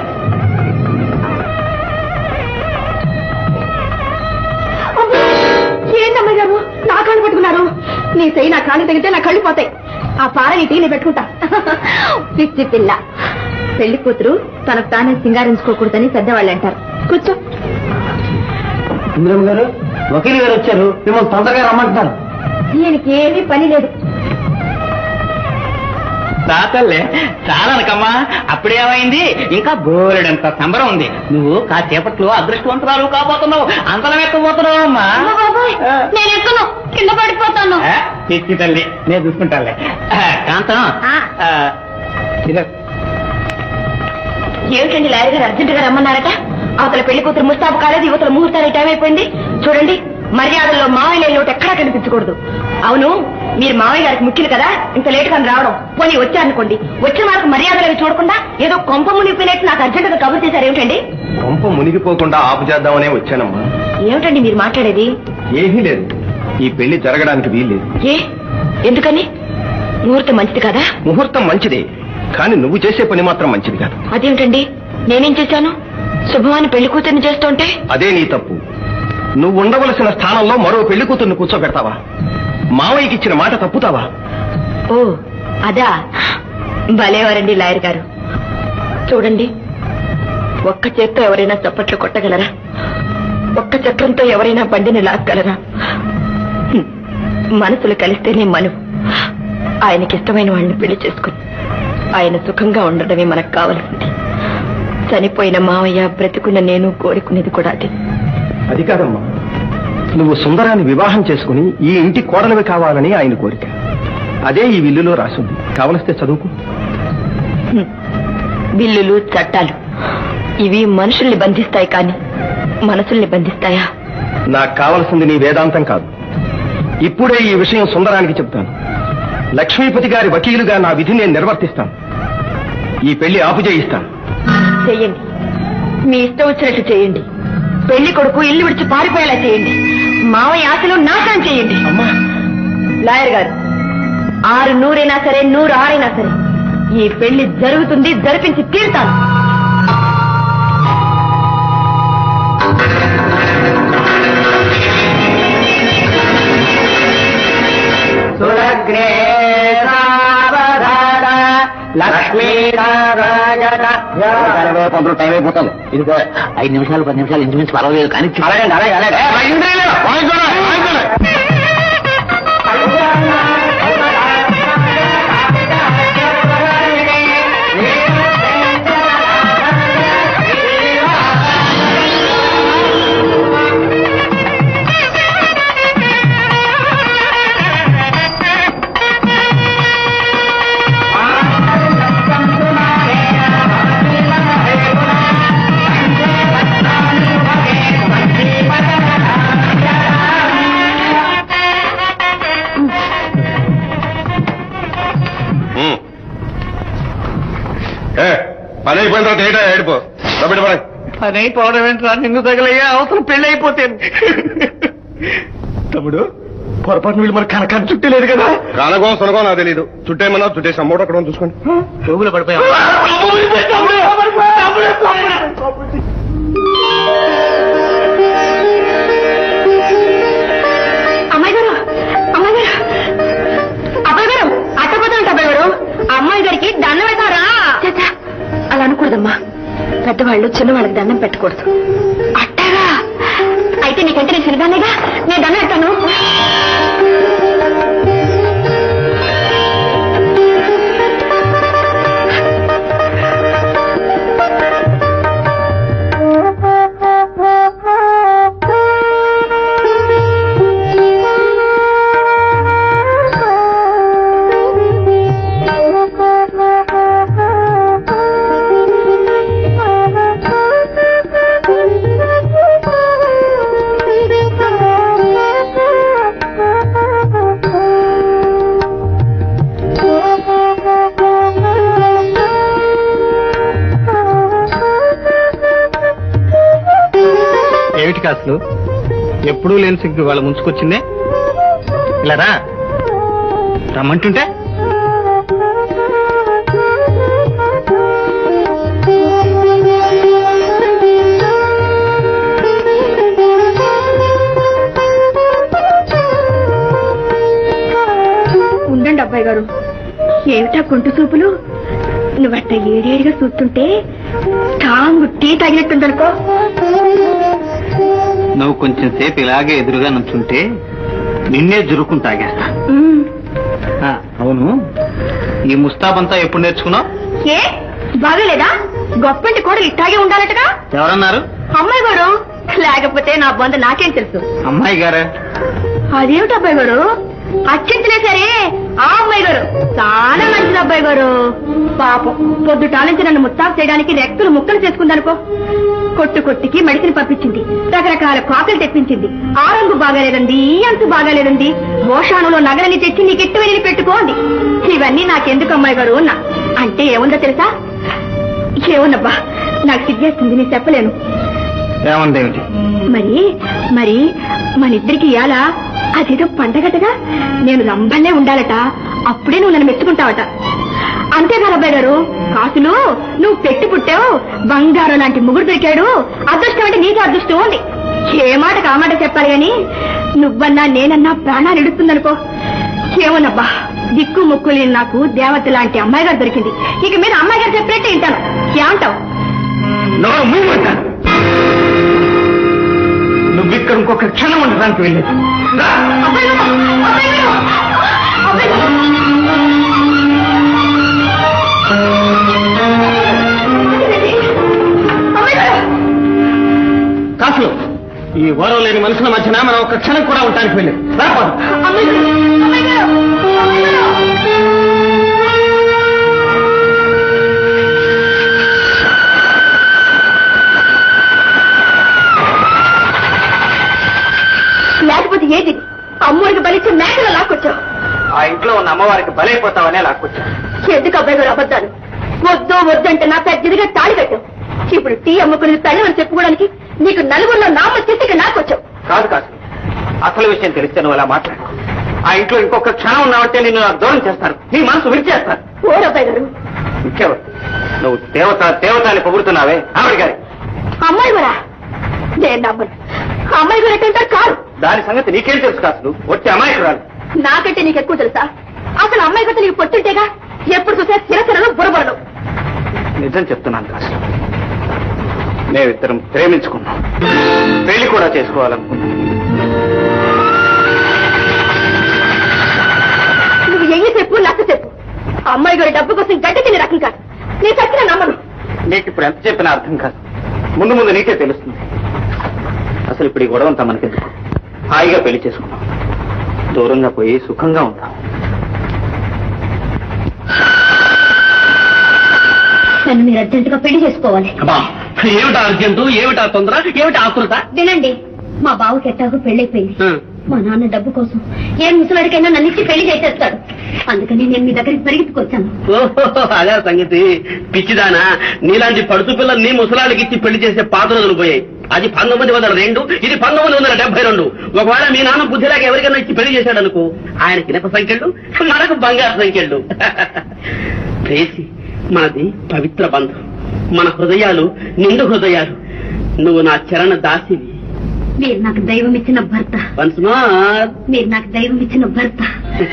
ఏంటమ్మాయి గారు నా కాళ్ళు పట్టుకున్నారు నీ చెయ్యి నా కాళ్ళు తగిలితే నా కళ్ళు పోతాయి ఆ పారని టీ నేను పెట్టుకుంటా పిచ్చి పిల్ల పెళ్లి కూతురు తనకు తానే సింగారించుకోకూడదని పెద్దవాళ్ళు అంటారు కూర్చో ఇంద్రమ్మ గారు వకీల్ గారు వచ్చారు మిమ్మల్ని తొందరగా రమ్మంటున్నారు దీనికి ఏమీ పని లేదు తాతల్లే చాలనకమ్మా అప్పుడేమైంది ఇంకా బోలెడంత సంబరం ఉంది నువ్వు కాసేపట్లో అదృష్టవంతురాలు కాబోతున్నావు అంతరం ఎక్కబోతున్నావు అమ్మా నేను ఎక్కను కింద పడిపోతాను ఆ, పిచ్చి తల్లి నేను చూసుకుంటానులే ఆ, కాంతం ఆ. ఆ, ఇదో. ఏమిటండి లాయర్ గారు అర్జెంట్ గా రమ్మన్నారట అవతల పెళ్లి కూతురు ముస్తాబు కాలేదు యువతల ముహూర్తానికి టైం అయిపోయింది చూడండి మర్యాదల్లో మావయ్య లేని లోటు ఎక్కడా కనిపించకూడదు అవును మీరు మావయ్య గారికి ముఖ్యులు కదా ఇంత లేట్ గా రావడం పోనీ వచ్చారనుకోండి వచ్చిన వాళ్ళకి మర్యాదలు అవి చూడకుండా ఏదో కొంప మునిగిపోయినట్టు నాకు అర్జెంట్ గా కబుర్ చేశారు ఏమిటండి కొంప మునిగిపోకుండా ఆపు చేద్దామనే వచ్చానమ్మా ఏమిటండి మీరు మాట్లాడేది ఏమీ లేదు ఈ పెళ్లి జరగడానికి వీల్లేదు ఏ ఎందుకని ముహూర్తం మంచిది కదా ముహూర్తం మంచిదే కానీ నువ్వు చేసే పని మాత్రం మంచిది కాదు అదేమిటండి నేనేం చేశాను శుభమాని పెళ్లి కూతుర్ని చేస్తుంటే అదే నీ తప్పు నువ్వు ఉండవలసిన స్థానంలో మరో పెళ్లి కూతుర్ని కూర్చోబెడతావా మావయ్యకి ఇచ్చిన మాట తప్పుతావా ఓ అదా భలేవారండి లాయర్ గారు చూడండి ఒక్క చేత్తో ఎవరైనా చప్పట్లు కొట్టగలరా ఒక్క చక్రంతో ఎవరైనా బండిని లాక్కగలరా హ్మ్. మనసులు కలిస్తేనే మనువు ఆయనకి ఇష్టమైన వాళ్ళని పెళ్లి చేసుకుని ఆయన సుఖంగా ఉండడమే మనకు కావలసింది చనిపోయిన మావయ్య బ్రతికున్న నేను కోరుకునేది కూడా అదే అది కాదమ్మా నువ్వు సుందరాన్ని వివాహం చేసుకుని ఈ ఇంటి కోడలివి కావాలని ఆయన కోరిక అదే ఈ విల్లులో రాసింది కావలిస్తే చదువుకు హ్మ్. బిల్లులు చట్టాలు ఇవి మనుషుల్ని బంధిస్తాయి కానీ మనసుల్ని బంధిస్తాయా నాకు కావలసింది నీ వేదాంతం కాదు ఇప్పుడే ఈ విషయం సుందరానికి చెప్తాను లక్ష్మీపతి గారి వకీలుగా నా విధి నేను నిర్వర్తిస్తాను ఈ పెళ్లి ఆపు చేయిస్తాను చెయ్యండి మీ ఇష్టం వచ్చినట్టు చేయండి పెళ్లి కొడుకు ఇల్లు విడిచి పారిపోయేలా చేయండి మావయ్య ఆశలు నాశనం చేయండి అమ్మా లాయర్ గారు ఆరు నూరైనా సరే నూరు ఆరైనా సరే ఈ పెళ్లి జరుగుతుంది జరిపించి తీరుతాను సురగ్రే సావధాన లక్ష్మీనారాయణ పంతులు టైం అయిపోతుంది ఇది ఐదు నిమిషాలు పది నిమిషాలు ఇంచుమించు పర్వాలేదు కానీ అలాగే అలాగే అలాగే పని అయిపోయిన తర్వాత ఏటా ఏడిపో డబ్బిడి పని పని అయిపోవడం ఏంట్రా నిన్ను తగలయ్యా అవసరం పెళ్లి అయిపోతాను తమ్ముడు పొరపాటు వీళ్ళు మరి కనకాన్ని చుట్టలేదు కదా కనకో సొనకో నాకు తెలియదు చుట్టేమన్నా చుట్టేసి అమ్మోడు అక్కడ చూసుకోండి పువ్వులు పడిపోయావు అమ్మాయి గారు అమ్మాయి గారు అబ్బాయి గారు అట్టపోతాంట అబ్బాయి గారు అమ్మాయి గారికి దండం పెట్టారా అలా అనకూడదమ్మా పెద్దవాళ్ళు చిన్నవాళ్ళకి దండం పెట్టకూడదు అట్టాగా అయితే నీకంటే నేను చిన్నదానేగా నేను దండం పెట్టాను ఏమిటి కాసులు ఎప్పుడూ లేని సిగ్గు వాళ్ళ ముంచుకొచ్చిందే ఇలా రా రమ్మంటుంటే ఉండండి అబ్బాయి గారు ఏమిటా కుంటు సూపులు నువ్వట్ట ఏడేడిగా చూస్తుంటే స్ట్రాంగ్ టీ తగినట్టుందనుకో నువ్వు కొంచెం సేపు ఇలాగే ఎదురుగా నుంచుంటే నిన్నే జురుకుని తాగేస్తా ఉమ్. ఆ, అవును ఈ ముస్తాబంతా ఎప్పుడు నేర్చుకున్నావు ఏ బాగలేదా గొప్పంటి కూడా ఇట్టాగే ఉండాలటగా ఎవరన్నారు అమ్మాయి గారు లేకపోతే నా బొంద నాకేం తెలుసు అమ్మాయి గారే అదేమిటి అబ్బాయి గారు అత్యంతలే సరే ఆ అమ్మాయి గారు చాలా మంచిది అబ్బాయి గారు పాపం పొద్దుటాల నుంచి నన్ను ముత్తాపు చేయడానికి రెక్కలు ముక్కలు చేసుకుందనుకో కొట్టు కొట్టికి మెడిసిన్ పంపించింది రకరకాల కాకులు తెప్పించింది ఆ రంగు బాగాలేదండి ఈ అంతు బాగాలేదండి భోషాణంలో నగలని తెచ్చి నీకు ఎట్టు వెళ్ళి పెట్టుకోండి ఇవన్నీ నాకెందుకు అమ్మాయి గారు అన్నా అంటే ఏముందో తెలుసా ఏమున్నబ్బా నాకు సిగ్గేస్తుంది నేను చెప్పలేను ఏమందేమిటి మరి మరి మన ఇద్దరికి ఇయాల అదేదో పండగటగా నేను రంభల్లే ఉండాలట అప్పుడే నువ్వు నన్ను మెచ్చుకుంటావట అంతేకాదు అబ్బాయి గారు కాసులు నువ్వు పెట్టి పుట్టావు బంగారం లాంటి ముగ్గురు దొరికాడు అదృష్టం అంటే నీకు అదృష్టం ఉంది ఏ మాట కామాట చెప్పాలి గాని నువ్వన్నా నేనన్నా ప్రాణాలు ఎడుతుందనుకో ఏమోనబ్బా దిక్కు ముక్కు లేని నాకు దేవత లాంటి అమ్మాయి గారు దొరికింది ఇక మీద అమ్మాయి గారు చెప్పినట్టే వింటాను ఏమంటావు నోరు మూయమంటాను నువ్వు ఇక్కడ ఇంకొక క్షణం ఉండడానికి వెళ్ళేది రా. అబ్బాయి గారు! అబ్బాయి గారు! అబ్బాయి గారు! అబ్బాయి గారు! కాసులు ఈ ఓరం లేని మనుషుల మధ్యన మనం ఒక క్షణం కూడా ఉండడానికి వెళ్ళేది రాకపోదు అమ్మాయి గారు! అమ్మాయి గారు! అమ్మాయి గారు! లేకపోతే ఏది అమ్మూరికి బలిచ్చి మేకలు లాక్కొచ్చావు ఆ ఇంట్లో ఉన్న అమ్మవారికి బలైపోతావనే లాక్కొచ్చా ఎందుకు అబ్బాయి గారు అబద్ధాలు వద్దు వద్దంటే నా పెద్దదిగా తాళి కట్టావు ఇప్పుడు టీ అమ్ముకుని తల్లి అని చెప్పుకోవడానికి నీకు నలుగురిలో నామ చేసి నాకొచ్చావు కాదు కాదు అసలు విషయం తెలిస్తే నువ్వు అలా మాట్లాడు ఆ ఇంట్లో ఇంకొక క్షణం ఉన్నావంటే నిన్ను నాకు దూరం చేస్తారు నీ మనసు విరిచేస్తారు ఓరబ్బాయి గారు ఇంకెవరు నువ్వు దేవత దేవత అని పొగుడుతున్నావే ఆవిడ గారి అమ్మాయి గారా నేను నమ్మను అమ్మాయి గారు ఎట్టంటారు కాదు దాని సంగతి నీకేం తెలుసు కాసులు వచ్చే అమాయకురాలు నాకంటే నీకు ఎక్కువ తెలుసా అసలు అమ్మాయి గత నీకు పొట్టుంటేగా ఎప్పుడు చూసే చిరచరలు బురబడలు నిజం చెప్తున్నాను కాసులు మేమిద్దరం ప్రేమించుకున్నాం పెళ్లి కూడా చేసుకోవాలనుకున్నాం నువ్వు ఎయ్యి చెప్పు నచ్చ చెప్పు అమ్మాయి గారి డబ్బు కోసం గడ్డి తిని రకం కాదు నేను చచ్చిన నమ్మను నీకు ఇప్పుడు ఎంత చెప్పినా అర్థం కాదు ముందు ముందు నీకే తెలుస్తుంది అసలు ఇప్పుడు ఈ గొడవ అంతా మనకెందుకు హాయిగా పెళ్లి చేసుకున్నాం దూరంగా పోయి సుఖంగా ఉంటాం నన్ను మీరు అర్జెంటుగా పెళ్లి చేసుకోవాలి ఏమిటా అర్జెంటు ఏమిటా తొందర ఏమిటా ఆకృత వినండి మా బావకి ఎట్టాగో పెళ్ళైపోయింది మా నాన్న డబ్బు కోసం ఏ ముసలాడికైనా నన్ను ఇచ్చి పెళ్లి చేసేస్తాడు అందుకని నేను మీ దగ్గరికి పరిగెత్తుకొచ్చాను ఓహో, అదే సంగతి పిచ్చిదానా నీలాంటి పడుతు పిల్లలు నీ ముసలాళ్ళకి ఇచ్చి పెళ్లి చేసే పాత రోజులు పోయాయి అది పంతొమ్మిది వందల రెండు ఇది పంతొమ్మిది వందల డెబ్బై రెండు ఒకవేళ మీ నాన్న బుద్ధిలాగా ఎవరికైనా ఇచ్చి పెళ్లి చేశాడు అనుకో ఆయనకి ఇనప సంఖ్యలు మనకు బంగారు సంఖ్యలు ప్రేసి మనది పవిత్ర బంధం మన హృదయాలు నిండు హృదయాలు నువ్వు నా చరణ దాసివి మీరు నాకు దైవం ఇచ్చిన భర్త వన్స్ మోర్ మీరు నాకు దైవం ఇచ్చిన భర్త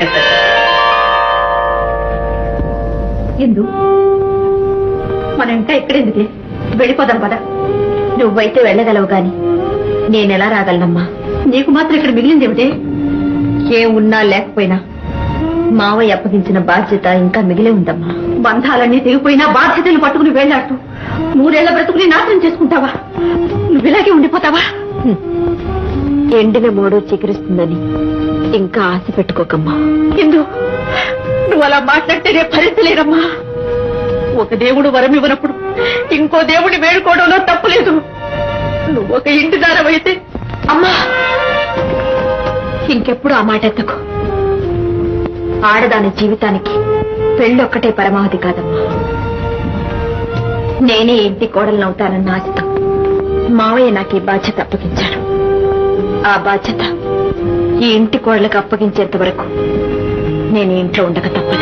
ఎందు మన ఇంకా ఇక్కడెందుకే వెళ్ళిపోదాం పద నువ్వైతే వెళ్ళగలవు గాని నేనెలా రాగలనమ్మా నీకు మాత్రం ఇక్కడ మిగిలింది ఏమిటే ఏం ఉన్నా లేకపోయినా మావయ్య అప్పగించిన బాధ్యత ఇంకా మిగిలే ఉందమ్మా బంధాలన్నీ తెగిపోయినా బాధ్యతలు పట్టుకుని వెళ్ళాడుతూ మూడేళ్ల బ్రతుకుని నాశనం చేసుకుంటావా నువ్వు ఇలాగే ఉండిపోతావా ఎండిన మోడో చిగురిస్తుందని ఇంకా ఆశ పెట్టుకోకమ్మా ఎందు నువ్వు అలా మాట్లాడితే రేపు భరించలేరమ్మా ఒక దేవుడు వరం ఇవ్వనప్పుడు ఇంకో దేవుడిని వేడుకోవడంలో తప్పులేదు నువ్వు ఒక ఇంటి దారమైతే అమ్మా ఇంకెప్పుడు ఆ మాట ఎత్తకు ఆడదాని జీవితానికి పెళ్ళొక్కటే పరమావధి కాదమ్మా నేనే ఇంటి కోడలనవుతానన్న ఆశతో మావయ్య నాకు ఈ బాధ్యత అప్పగించాడు ఆ బాధ్యత ఈ ఇంటి కోడలకు అప్పగించేంత వరకు నేను ఈ ఇంట్లో ఉండక తప్పదు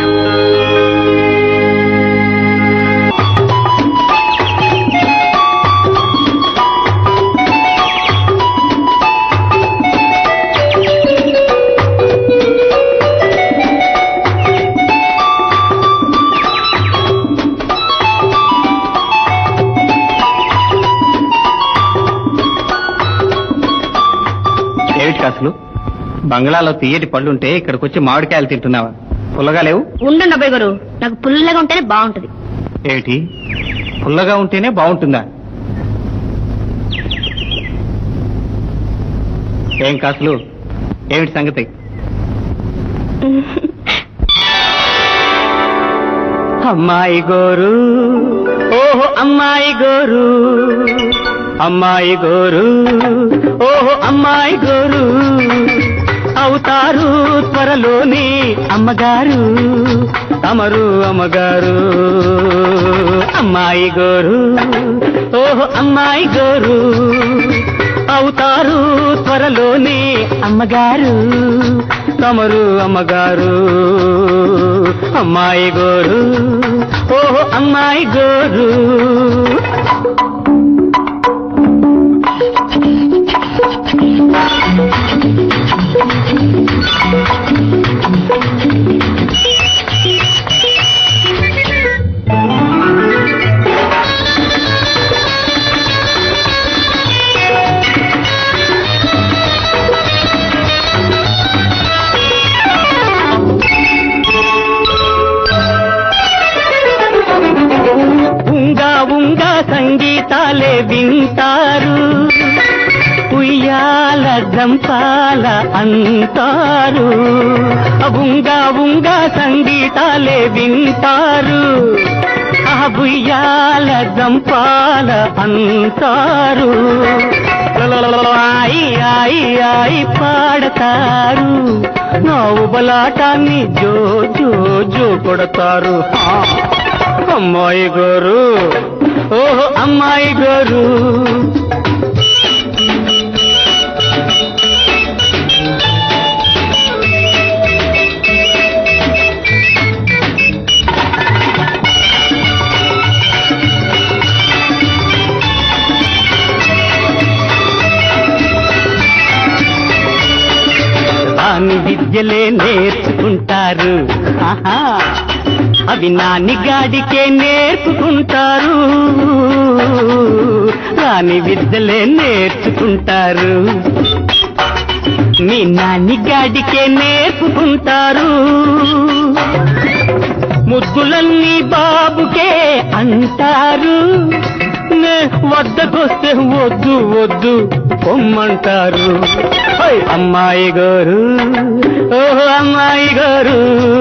ఏమిటి కాసులు బంగ్లాలో తీయటి పళ్ళుంటే ఇక్కడికి వచ్చి మామిడికాయలు తింటున్నావా పుల్లగా లేవు ఉండండి అబ్బాయి గారు నాకు పుల్లగా ఉంటేనే బాగుంటది ఏమిటి పుల్లగా ఉంటేనే బాగుంటుందా ఏం కాసులు ఏమిటి సంగతి అమ్మాయి గోరు ఓహో అమ్మాయి గోరు అమ్మాయి గోరు ఓహో అమ్మాయి గోరు అవుతారు త్వరలోని అమ్మగారు తమరు అమ్మగారు అమ్మాయి గోరు ఓహో అమ్మాయి గోరు అవుతారు త్వరలోని అమ్మగారు తమరు అమ్మగారు అమ్మాయి గోరు ఓహో అమ్మాయి గోరు ఉంగా ఉంగా సంగీతాలే వింటారు ఉయ్యాల జంపాల అంటారు ఉంగా ఉంగా సంగీతాలే వింటారు ఆ బుయ్యాల జంపాల అంటారు ఆయి ఆయి ఆయి పాడతారు నవ్వు బలాటాన్ని జో జో జో కొడతారు ఆ. అమ్మాయి గారు ఓహో అమ్మాయి గారు దాని విద్యలే నేర్చుకుంటారు ఆహా అవి నాని గాడికే నేర్పుకుంటారు రాని విద్యలే నేర్చుకుంటారు మీ నాని గాడికే నేర్పుకుంటారు ముద్దులన్నీ బాబుకే అంటారు నే వద్దకొస్తే వద్దు వద్దు పొమ్మంటారు ఓయ్ అమ్మాయి గారు ఓహో అమ్మాయి గారు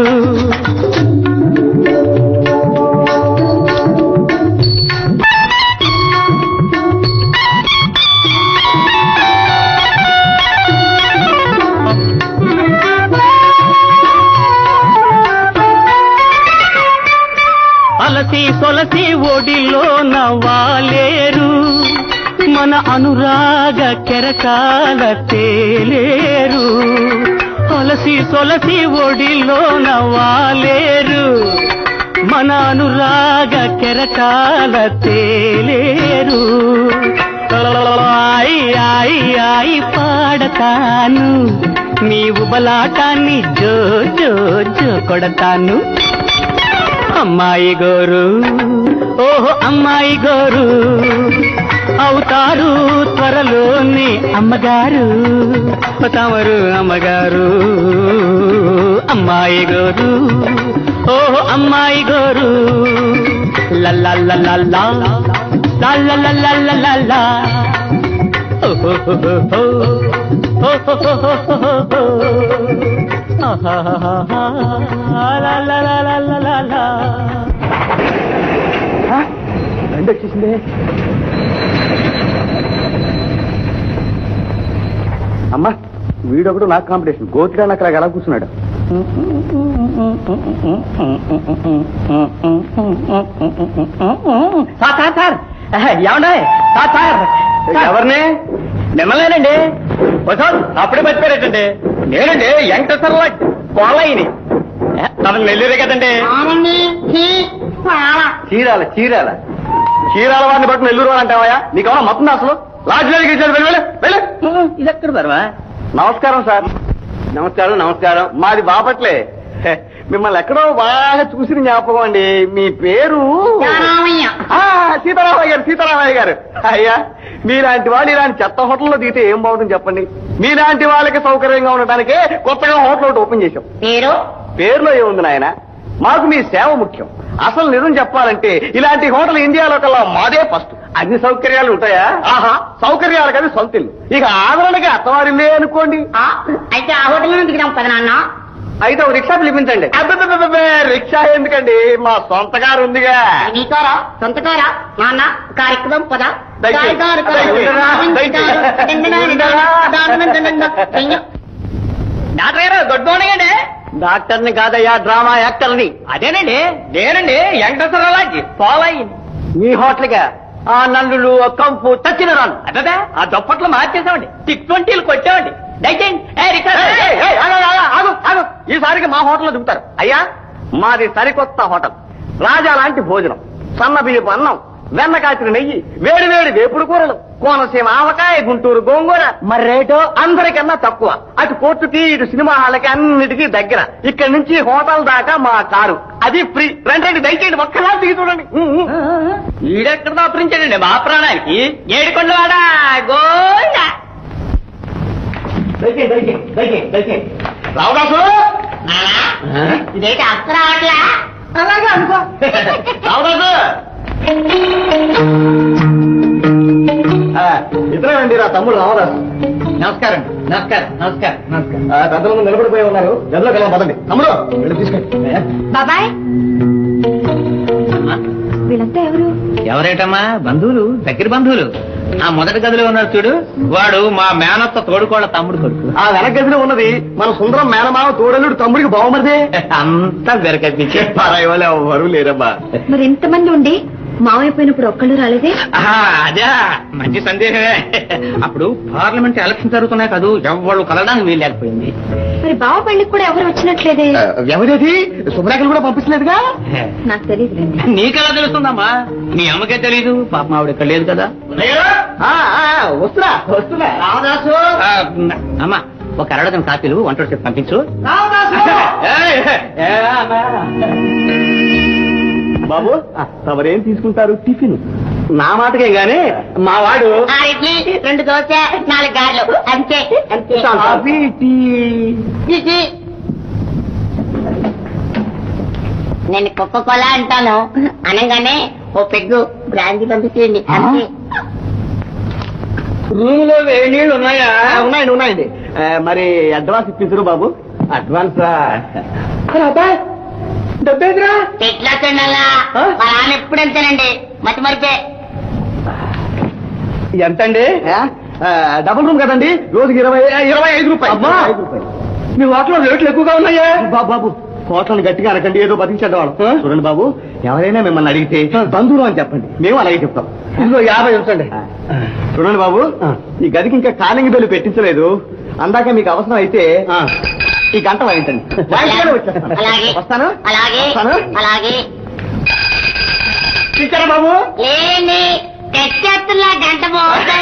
అలసి సొలసి ఒడిలో నవ్వాలేరు మన అనురాగ కెరకాల తేలేరు అలసి సొలసి ఒడిలో నవ్వాలేరు మన అనురాగ కెరకాల తేలేరు ఆయి ఆయి ఆయి పాడతాను నీవు బలాటాన్ని జో జో జో కొడతాను అమ్మాయి గోరు ఓహో అమ్మాయి గోరు అవుతారు త్వరలోని అమ్మగారు తమరు అమ్మగారు అమ్మాయి గోరు ఓహో అమ్మాయి గోరు లల్లల్లల్లల్లా లల్లల్లల్లల్లల్లా ఓహోహోహో ఓహోహోహోహో ఆహాహాహా లాలాలాలాలాలా. బండి వచ్చేసిందే అమ్మా వీడొకడు నాకు కాంపిటీషన్ గోతిగా నాకు ఎలా కూర్చున్నాడు సార్ సార్ సార్ ఏమండే సార్ సార్ ఎవరిని మిమ్మల్నేనండి వసాద్ అప్పుడే మర్చిపోయారండి నేనండి వెంకటేశ్వర్ల కోలయ్యని తనకు నెల్లూరే కదండి చీరాల చీరాల చీరాల వాడిని బట్టి నెల్లూరు వాడు అంటావా నీకేమన్నా మొత్తం అసలు లాడ్జ్లోకి ఇచ్చాడు వెళ్ళి వెళ్ళి వెళ్ళి ఇది ఎక్కడ బరవా నమస్కారం సార్ నమస్కారం నమస్కారం మాది బాపట్లే హె, మిమ్మల్ని ఎక్కడో బాగా చూసిన జ్ఞాపకం అండి మీ పేరు ఆ, సీతారామయ్య గారు సీతారామయ్య గారు అయ్యా మీలాంటి వాళ్ళు ఇలాంటి చెత్త హోటల్లో దిగితే ఏం బాగుంటుంది చెప్పండి మీలాంటి వాళ్ళకి సౌకర్యంగా ఉండటానికే కొత్తగా హోటల్ ఒకటి ఓపెన్ చేశాం పేరు పేరులో ఏముంది నాయన మాకు మీ సేవ ముఖ్యం అసలు నిజం చెప్పాలంటే ఇలాంటి హోటల్ ఇండియాలో కల్లా మాదే ఫస్ట్ అన్ని సౌకర్యాలు ఉంటాయా ఆహా సౌకర్యాలు కదా సొంత ఇల్లు ఇక ఆదరణకి అత్తవారిల్లే అనుకోండి అయితే ఆ హోటల్ దిగుదాం కదా నాన్న అయితే ఒక రిక్షా పిలిపించండి అబ్బబ్బబ్బబ్బే, రిక్షా ఎందుకండి మా సొంత కారు ఉందిగా నీ కారా సొంత కారా నాన్న కార్యక్రమం పద దయచేయి. Car, car, car. దయచేయి. డాక్టర్ గారు గుడ్ మార్నింగ్ అండి డాక్టర్ని కాదయ్యా డ్రామా యాక్టర్ని అదేనండి నేనండి వెంకటేశ్వరరాజు పోలయ్యింది మీ హోటల్గా ఆ నల్లులు ఆ కంపు తచ్చిన రాను అదే ఆ దుప్పట్లు మార్చేసామండి టిక్ ట్వంటీలు కొట్టామండి దయచేయండి ఏ రిక్షా ఏయ్, ఏయ్, ఏయ్, ఆగు, ఆగు, ఆగు, ఆగు. ఈసారికి మా హోటల్లో దిగుతారు అయ్యా మాది సరికొత్త హోటల్ రాజా లాంటి భోజనం సన్న బియ్యపు అన్నం వెన్న కాచిన నెయ్యి వేడి వేడి వేపుడు కూరలు కోనసీమ ఆవకాయ గుంటూరు గోంగూర మరి రేటు అందరికన్నా తక్కువ అటు కోర్టుకి ఇటు సినిమా హాళ్ళకి అన్నిటికీ దగ్గర ఇక్కడి నుంచి హోటల్ దాకా మా కారు అది ఫ్రీ రండి దయచేయండి ఒక్కలా దిగి చూడండి ఉం, ఉం. ఈడెక్కడ దాపరించాడండి మా ప్రాణానికి ఏడుకొండవాడా గోల్డా దయచేయండి దయచేయండి దయచేయండి దయచేయండి రావదాసు ఇదేంటి అస్సలు రావట్లా అలాగే అనుకో రావదాసు ఇద్దరేనండి రా తమ్ముడు రామదాసు నమస్కారం నమస్కారం నమస్కారం నమస్కారం ఆ, పెద్దల ముందు నిలబడిపోయి ఉన్నారు గదిలోకి వెళ్ళాం పదండి తమ్ముడు వెళ్ళి తీసుకెళ్ళి బాబాయ్ వీళ్ళంతా ఎవరు ఎవరేటమ్మా బంధువులు దగ్గర బంధువులు ఆ మొదటి గదిలో ఉన్నారు చూడు వాడు మా మేనత్త తోడుకోళ్ళ తమ్ముడు కొడుకు ఆ వెనక గదిలో ఉన్నది మన సుందరం మేనమావ తోడలుడు తమ్ముడికి బావమరిదే అంతా వెరకనిపించే పారాయి వాళ్ళు ఎవరు లేరమ్మా మరి ఇంతమంది ఉండి మావైపోయినప్పుడు ఒక్కళ్ళు రాలేదే అదే మంచి సందేహమే అప్పుడు పార్లమెంట్ ఎలక్షన్ జరుగుతున్నాయి కాదు ఎవరు కలడానికి వీల్లేకపోయింది మరి బావ పెళ్లికి కూడా ఎవరు వచ్చినట్లేదే ఎవరేది శుభ్రేఖలు కూడా పంపించలేదుగా నాకు తెలియదు నీకెలా తెలుస్తుందమ్మా మీ అమ్మకే తెలీదు పాపం ఆవిడ ఇక్కడ లేదు కదా ఆ, ఆ, వస్తున్నా వస్తున్నా రామదాసు ఆ, అమ్మా ఒక అరడదం కాపీలు వంట చెప్పి పంపించు ఏయ్, ఏ, అమ్మా. బాబు తమరేం తీసుకుంటారు టిఫిన్ నా మాటకే గానీ మా వాడు ఆరు ఇడ్లీ రెండు దోశ నాలుగు గారెలు అంతే అంతే కాఫీ టీ చిచి. నేను కుక్క కొల అంటాను అనగానే ఓ పెగ్గు బ్రాంతి పంపించేయండి అంతే రూమ్ లో వేడి నీళ్ళు ఉన్నాయా ఆ, ఉన్నాయండి ఉన్నాయండి ఆ, మరి అడ్వాన్స్ ఇప్పించరు బాబు అడ్వాన్స్ డబ్బేదిరా ఎట్లా తినాలా మా నాన్న ఎప్పుడు అంతేనండి మతి మరిపే ఎంతండి డబుల్ రూమ్ కదండి రోజుకి ఇరవై ఇరవై ఐదు రూపాయలు అబ్బా! ఐదు రూపాయలు. మీ హోటల్లో రేట్లు ఎక్కువగా ఉన్నాయా బాబు బాబు హోటల్ గట్టిగా అనకండి ఏదో బతికించండి వాళ్ళు చూడండి బాబు ఎవరైనా మిమ్మల్ని అడిగితే బంధువులు అని చెప్పండి మేము అలాగే చెప్తాం ఇందులో యాభై ఉంచండి చూడండి బాబు ఈ గదికి ఇంకా కాలింగ్ బెల్లు పెట్టించలేదు అందాక మీకు అవసరం అయితే ఈ గంట వాయించండి వాయించగానే వచ్చేస్తాను. అలాగే వస్తాను అలాగే వస్తాను అలాగే ఇచ్చారా బాబు లేండి తెచ్చేస్తున్నా గంట మోసం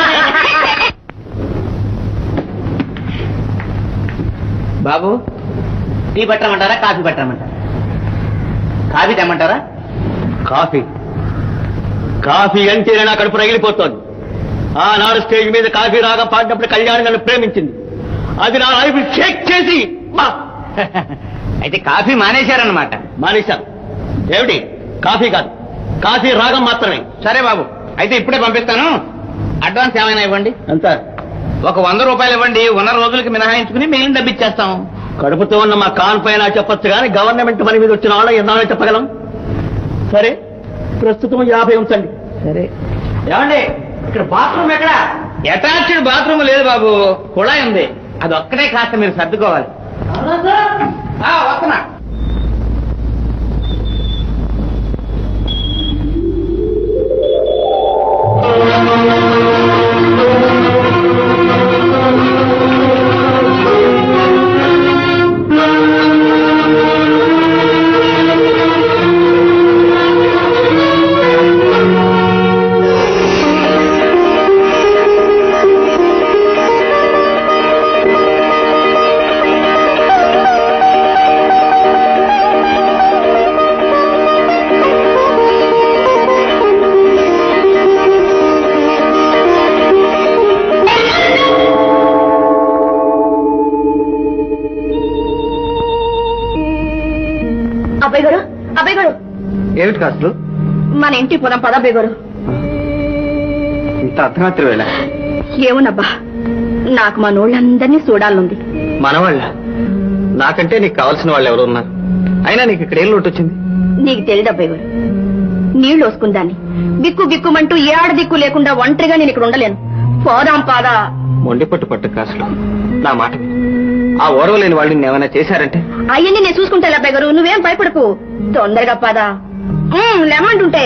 బాబు టీ పట్టమంటారా కాఫీ పట్టమంటారా కాఫీ తెమ్మంటారా కాఫీ కాఫీ అంటేనే నా కడుపు రగిలిపోతోంది ఆనాడు స్టేజ్ మీద కాఫీ రాగా పాడినప్పుడు కళ్యాణి నన్ను ప్రేమించింది అది నా లైఫ్ షేక్ చేసి బా! అయితే కాఫీ మానేశారన్నమాట మానేశాను ఏమిటి కాఫీ కాదు కాఫీ రాగం మాత్రమే సరే బాబు అయితే ఇప్పుడే పంపిస్తాను అడ్వాన్స్ ఏమైనా ఇవ్వండి అంత ఒక వంద రూపాయలు ఇవ్వండి ఉన్న రోజులకి మినహాయించుకుని మిగిలిన డబ్బు ఇచ్చేస్తాం కడుపుతో ఉన్న మా కాన్ పైన చెప్పొచ్చు కానీ గవర్నమెంట్ పని మీద వచ్చిన వాళ్ళ ఎన్నాళ్ళో చెప్పగలం సరే ప్రస్తుతం యాభై ఉంచండి సరే ఏమండి ఇక్కడ బాత్రూమ్ ఎక్కడ అటాచ్డ్ బాత్రూమ్ లేదు బాబు కుళాయి ఉంది అది ఒక్కటే కాస్త మీరు సర్దుకోవాలి ఆ, వస్తున్నా ఏమిటి కాసులు మన ఇంటి పోదాం పద బేగోరు ఇంత అర్ధరాత్రి వేళ ఏమునబ్బా నాకు మా నోళ్ళందరినీ చూడాలనుంది మనవాళ్ళ నాకంటే నీకు కావాల్సిన వాళ్ళు ఎవరు ఉన్నారు అయినా నీకు ఇక్కడ ఏం లోటు వచ్చింది నీకు తెలియదు అబ్బాయి గారు నీళ్లు వసుకుందాన్ని బిక్కు బిక్కుమంటూ ఏ ఆడ దిక్కు లేకుండా ఒంటరిగా నేను ఇక్కడ ఉండలేను పోదాం పాదా మొండి పట్టు పట్టు కాసులు నా మాట విను. ఆ ఓడవ లేని వాళ్ళు నిన్ను ఏమైనా చేశారంటే అయ్యని నేను చూసుకుంటా అబ్బాయి గారు నువ్వేం భయపడకు తొందరగా పాదా ఉమ్, లేమంటుంటే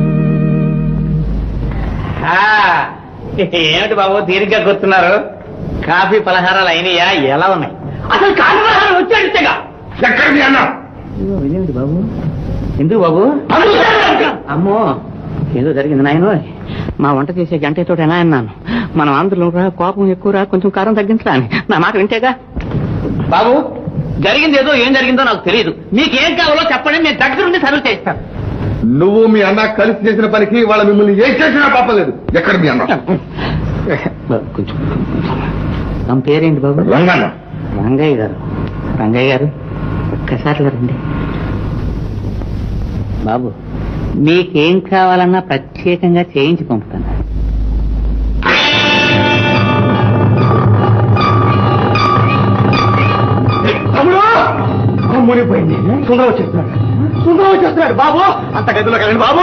ఆ, ఏమిటి బాబు తీరిగ్గా కూర్చున్నారు కాఫీ పలహారాలు అయినాయా ఎలా ఉన్నాయి అసలు కాఫీ పలహారాలు వచ్చాడుగా ఎక్కడ మీ అన్న ఇదేమిటి బాబు ఎందుకు బాబు అమ్మో ఏదో జరిగింది నాయన మా వంట చేసే గంటతో ఎలా అన్నాను మనం ఆంధ్రలో రా కోపం ఎక్కువ కొంచెం కారం తగ్గించరా అని నా మాట వింటేగా బాబు జరిగింది ఏదో ఏం జరిగిందో నాకు తెలియదు మీకేం కావాలో చెప్పండి నేను దగ్గరుండి సర్వ్ చేస్తాను నువ్వు మీ అన్న కలిసి చేసిన పనికి వాళ్ళ మిమ్మల్ని ఏం చేసినా పాపలేదు ఎక్కడ మీ అన్న కొంచెం తమ పేరేంటి బాబు రంగన్న రంగయ్య గారు రంగయ్య గారు ఒక్కసారి రండి బాబు మీకేం కావాలన్నా ప్రత్యేకంగా చేయించి పంపుతాను తమ్ముడు మునిపోయింది సుందరం వచ్చేస్తున్నాడు సుందరం వచ్చేస్తున్నాడు బాబు అంత గదిలో కలండి బాబు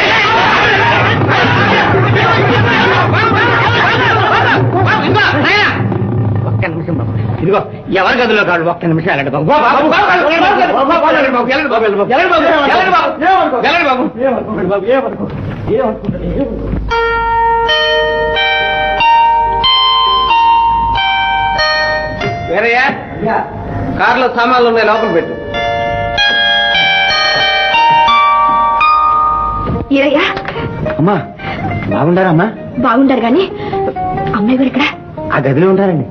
ఒక్క నిమిషం బాబు ఇదిగో ఎవరి గదిలో కాదు ఒక్క నిమిషం వెళ్ళండి బాబు బాబు, బాబు, బాబు, వెళ్ళండి బాబు, వెళ్ళండి బాబు, బాబు, వెళ్ళండి బాబు, వెళ్ళండి బాబు, వెళ్ళండి బాబు, వెళ్ళండి బాబు, వెళ్ళండి బాబు, వెళ్ళండి బాబు, వెళ్ళండి బాబు. వేరయ్యా కారులో సామాన్లు ఉన్నాయి లోపల పెట్టు ఈరయ్యా అమ్మా బాగుండారా అమ్మా బాగుంటారు గాని అమ్మాయి గారు ఇక్కడ ఆ గదిలో ఉంటారండి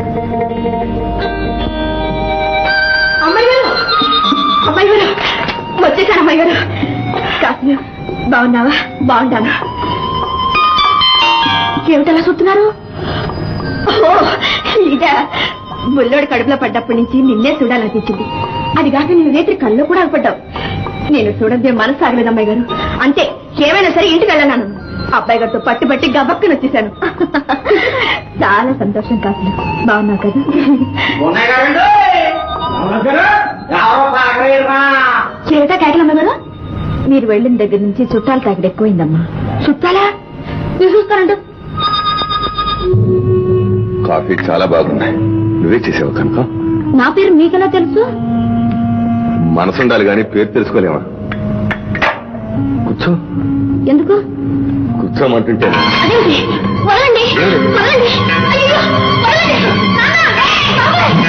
అమ్మాయి గారు అమ్మాయి గారు వచ్చేసాను అమ్మాయి గారు కాసు బాగున్నావా బాగుంటాను ఏమిటలా చూస్తున్నారు ఓ ఇదా బుల్లోడి కడుపులో పడ్డప్పటి నుంచి నిన్నే చూడాలనిపించింది అది కాక నేను రేత్రి కళ్ళు కూడా పడ్డావు నేను చూడద్దే మనసు ఆగలేదు అమ్మాయి గారు అంతే ఏమైనా సరే ఇంటికి వెళ్ళన్నాను అబ్బాయి గారితో పట్టు పట్టి గబక్కని వచ్చేసాను చాలా సంతోషం కాదు బాగున్నావు కదా చేత కేకలమ్మ గారు మీరు వెళ్ళిన దగ్గర నుంచి చుట్టాలు తాకిడి ఎక్కువైందమ్మా చుట్టాలా మీరు చూస్తానండు కాఫీ చాలా బాగున్నాయి నువ్వే చేసావు కనుక నా పేరు మీకెలా తెలుసు మనసుండాలి కానీ పేరు తెలుసుకోలేమా కూర్చో ఎందుకు కూర్చోమంటుంటే అదేంటి వదలండి వదలండి అయ్యో వదలండి నాన్న!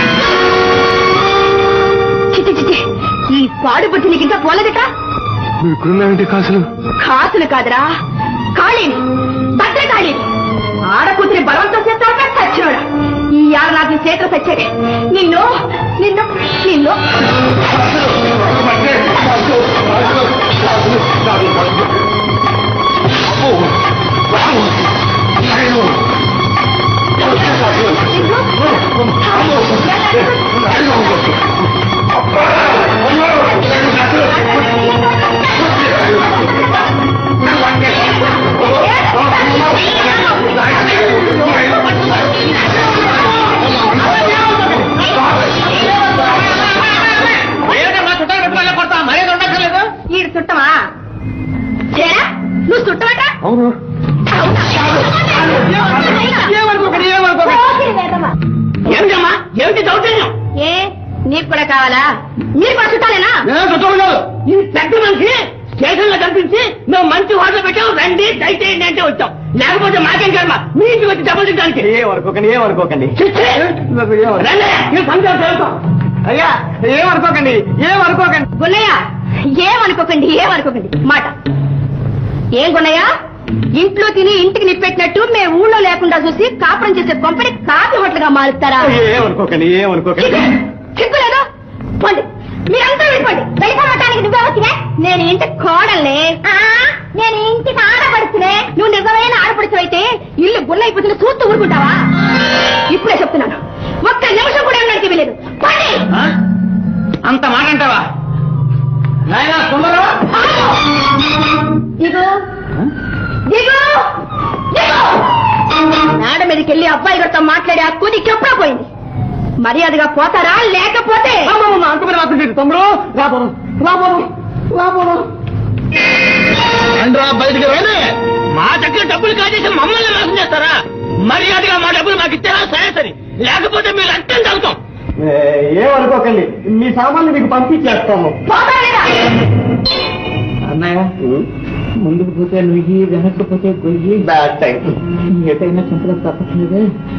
చిచి చిచి ఈ పాడు బుద్ధి నీకు ఇంకా పోలేదట మీకున్నాయంటే కాసులు కాసులు కాదురా కాళీని భద్రకాళి ఆడకూతురి బలవంతం చేస్తాక చచ్చినోడా ఈ ఆడ నాకు చేతులు తెచ్చాడు నిన్ను నిన్ను నిన్ను ఏమిటమ్మా చుట్టాలు పెట్టుకోవాలి కొడతా మరేది ఉండక్కర్లేదు ఈడు చుట్టమా చేరా నువ్వు చుట్టమట అవును ఏమనుకోకండి ఏమనుకోకండి ఏమిటమ్మా ఏమిటి దౌర్జన్యం ఏ నీకు కూడా కావాలా మీరు కూడా చుట్టాలేనా నేను చుట్టాలు కాదు ఈ పెద్ద మనిషి స్టేషన్ లో కనిపించి మేము మంచి హోటల్ పెట్టాం రండి దయచేయండి అంటే వచ్చాం లేకపోతే మాకేం కర్మ మీ ఇంటికి వచ్చి డబ్బులు తింటానికి ఏమనుకోకండి ఏమనుకోకండి రండి ఈ సందేహం చేస్తాం అయ్యా ఏమనుకోకండి ఏమనుకోకండి గున్నయ్య ఏమనుకోకండి ఏమనుకోకండి మాట ఏం గున్నయ్య ఇంట్లో తిని ఇంటికి నిప్పెట్టినట్టు మేము ఊళ్ళో లేకుండా చూసి కాపురం చేసే కొంపని కాఫీ హోటల్ గా మారుస్తారా ఏమనుకోకండి ఏమనుకోకండి సిగ్గులేదు పోండి మీరంతా వెళ్ళిపోండి వెళ్ళిపోవటానికి నువ్వే వచ్చినా నేను ఇంటి కోడల్ని నేను ఇంటికి ఆడపడుచునే నువ్వు నిజమైన ఆడపడుచు అయితే ఇల్లు గుల్లైపోతుంది చూస్తూ ఊరుకుంటావా ఇప్పుడే చెప్తున్నాను ఒక్క నిమిషం కూడా ఉండడానికి వీలేదు పోండి అంత మాట అంటావా నాయనా సుందరం మీదకి వెళ్ళి అబ్బాయి గారితో మాట్లాడి ఆ కూది చెప్పుడా పోయింది మర్యాదగా పోతారా లేకపోతే అంతమని మాత్రం లేదు తమ్ముడు రాబోను రాబోను రాబోను బయటికి రాలే మా దగ్గర డబ్బులు కాజేసి మమ్మల్ని మోసం చేస్తారా మర్యాదగా మా డబ్బులు మాకు ఇచ్చారా సరే సరే లేకపోతే మీరు అంతం తాగుతాం ఏమనుకోకండి మీ సామాన్లు మీకు పంపించేస్తాము పోతారా అన్నయ్య ముందుకు పోతే నువ్వు వెనక్కి పోతే గొయ్యి బ్యాడ్ టైం ఎటైనా చింతలకు తప్పట్లేదే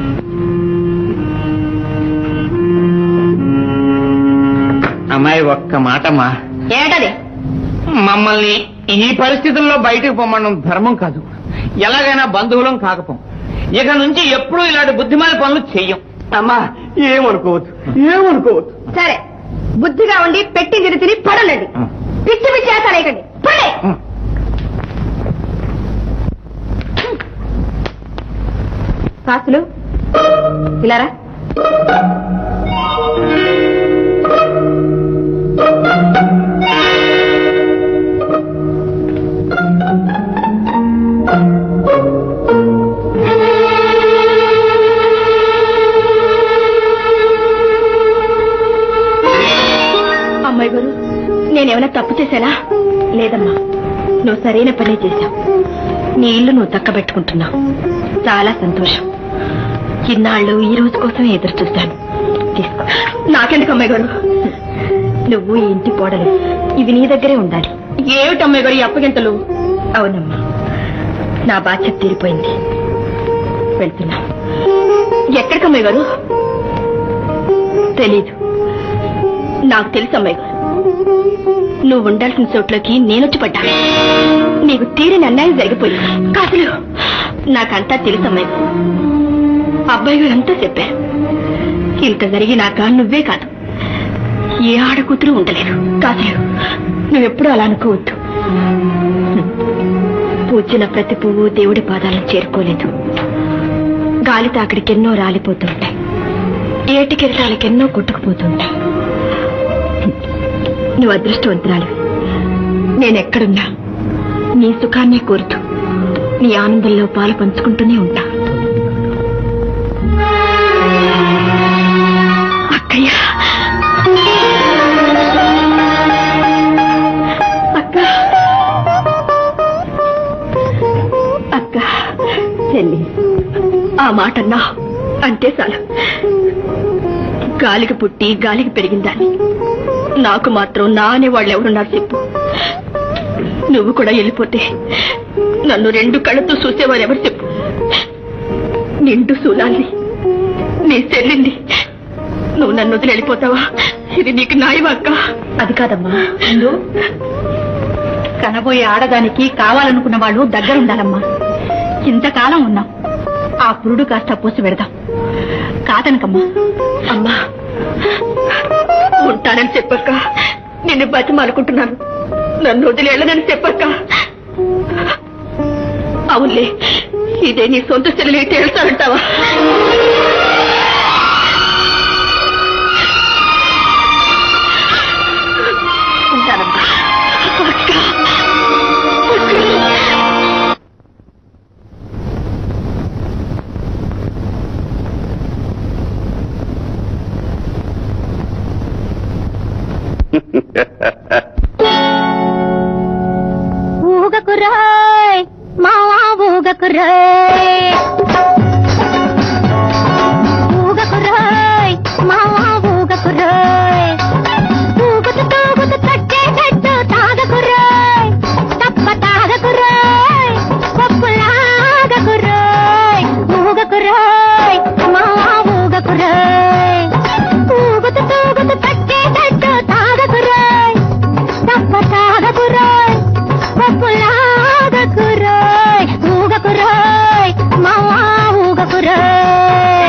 అమ్మాయి ఒక్క మాటమ్మా ఏటది మమ్మల్ని ఈ పరిస్థితుల్లో బయటకు పొమ్మడం ధర్మం కాదు ఎలాగైనా బంధువులం కాకపోం ఇక నుంచి ఎప్పుడూ ఇలాంటి బుద్ధిమాల పనులు చెయ్యం అమ్మా ఏమనుకోవద్దు ఏమనుకోవద్దు సరే బుద్ధిగా ఉండి పెట్టి తిని తిని పడలండి పిచ్చి పిచ్చి చేస్తారేకండి పడే కాసులు ఇలారా అమ్మాయి గారు నేనేమైనా తప్పు చేశానా లేదమ్మా నువ్వు సరైన పనే చేశావు నీ ఇల్లు నువ్వు తక్కబెట్టుకుంటున్నావు చాలా సంతోషం ఇన్నాళ్ళు ఈ రోజు కోసం ఎదురు చూశాను తీసుకో నాకెందుకు అమ్మాయి గారు నువ్వు ఈ ఇంటి పోడలు ఇవి నీ దగ్గరే ఉండాలి ఏమిటి అమ్మాయి గారు ఈ అప్పగింతలు అవునమ్మా నా బాధ్యత తీరిపోయింది వెళ్తున్నా ఎక్కడికి అమ్మాయి గారు తెలీదు నాకు తెలుసు అమ్మాయి గారు నువ్వు ఉండాల్సిన చోట్లోకి నేనొచ్చి పడ్డా నీకు తీరని అన్యాయం జరిగిపోయింది కాసులు నాకంతా తెలుసు అమ్మాయి గారు. అబ్బాయి గారు అంతా చెప్పారు ఇంత జరిగినాక నువ్వే కాదు ఏ ఆడకూతురు ఉండలేదు కాసులు నువ్వెప్పుడూ అలా అనుకోవద్దు పూచిన ప్రతి పువ్వు దేవుడి పాదాలను చేరుకోలేదు గాలి తాకిడికెన్నో రాలిపోతుంటాయి ఏటి కిరటాలకెన్నో కొట్టుకుపోతుంటాయి నువ్వు అదృష్టవంతురాలు నేనెక్కడున్నా నీ సుఖాన్నే కోరుతూ నీ ఆనందంలో పాలు పంచుకుంటూనే ఉంటా అక్కయ్య అక్క అక్క చెల్లి ఆ మాటన్నా అంటే చాలు గాలికి పుట్టి గాలికి పెరిగిందని నాకు మాత్రం నా అనే వాళ్ళు ఎవరున్నారు చెప్పు నువ్వు కూడా వెళ్ళిపోతే నన్ను రెండు కళ్ళతో చూసేవారు ఎవరు చెప్పు నిండు సూలాల్ని నీ చెల్లింది నువ్వు నన్ను వదిలి వెళ్ళిపోతావా ఇది నీకు న్యాయం అక్క అది కాదమ్మా ముందు కనబోయే ఆడదానికి కావాలనుకున్న వాళ్ళు దగ్గర ఉండాలమ్మా ఇంతకాలం ఉన్నాం ఆ పురుడు కాస్త పోసి పెడదాం కాదనకమ్మా అమ్మా ఉంటానని చెప్పక్క నిన్ను బతిమాలుకుంటున్నాను నన్ను వదిలి వెళ్ళనని చెప్పక్క అవునులే ఇదే నీ సొంత చెల్లి తెలుసా ఉంటానమ్మా అక్క ఊగకురాయ్ మావా ఊగకురాయ్ ఊగకురాయ్ మావా ఊగకురాయ్ ఊగుతూ తూగుతూ తట్టేటట్టు తాగకురాయ్ తప్ప తాగకురాయ్ పప్పులాగకురాయ్ ఊగకురాయ్ మావా ఊగకురాయ్ ఊగుతూ తూగుతూ తట్టేటట్టు తాగకురాయ్ తప్ప తాగకురాయ్ పప్పులాగకురాయ్ ఊగకురాయ్ మావా ఊగకురాయ్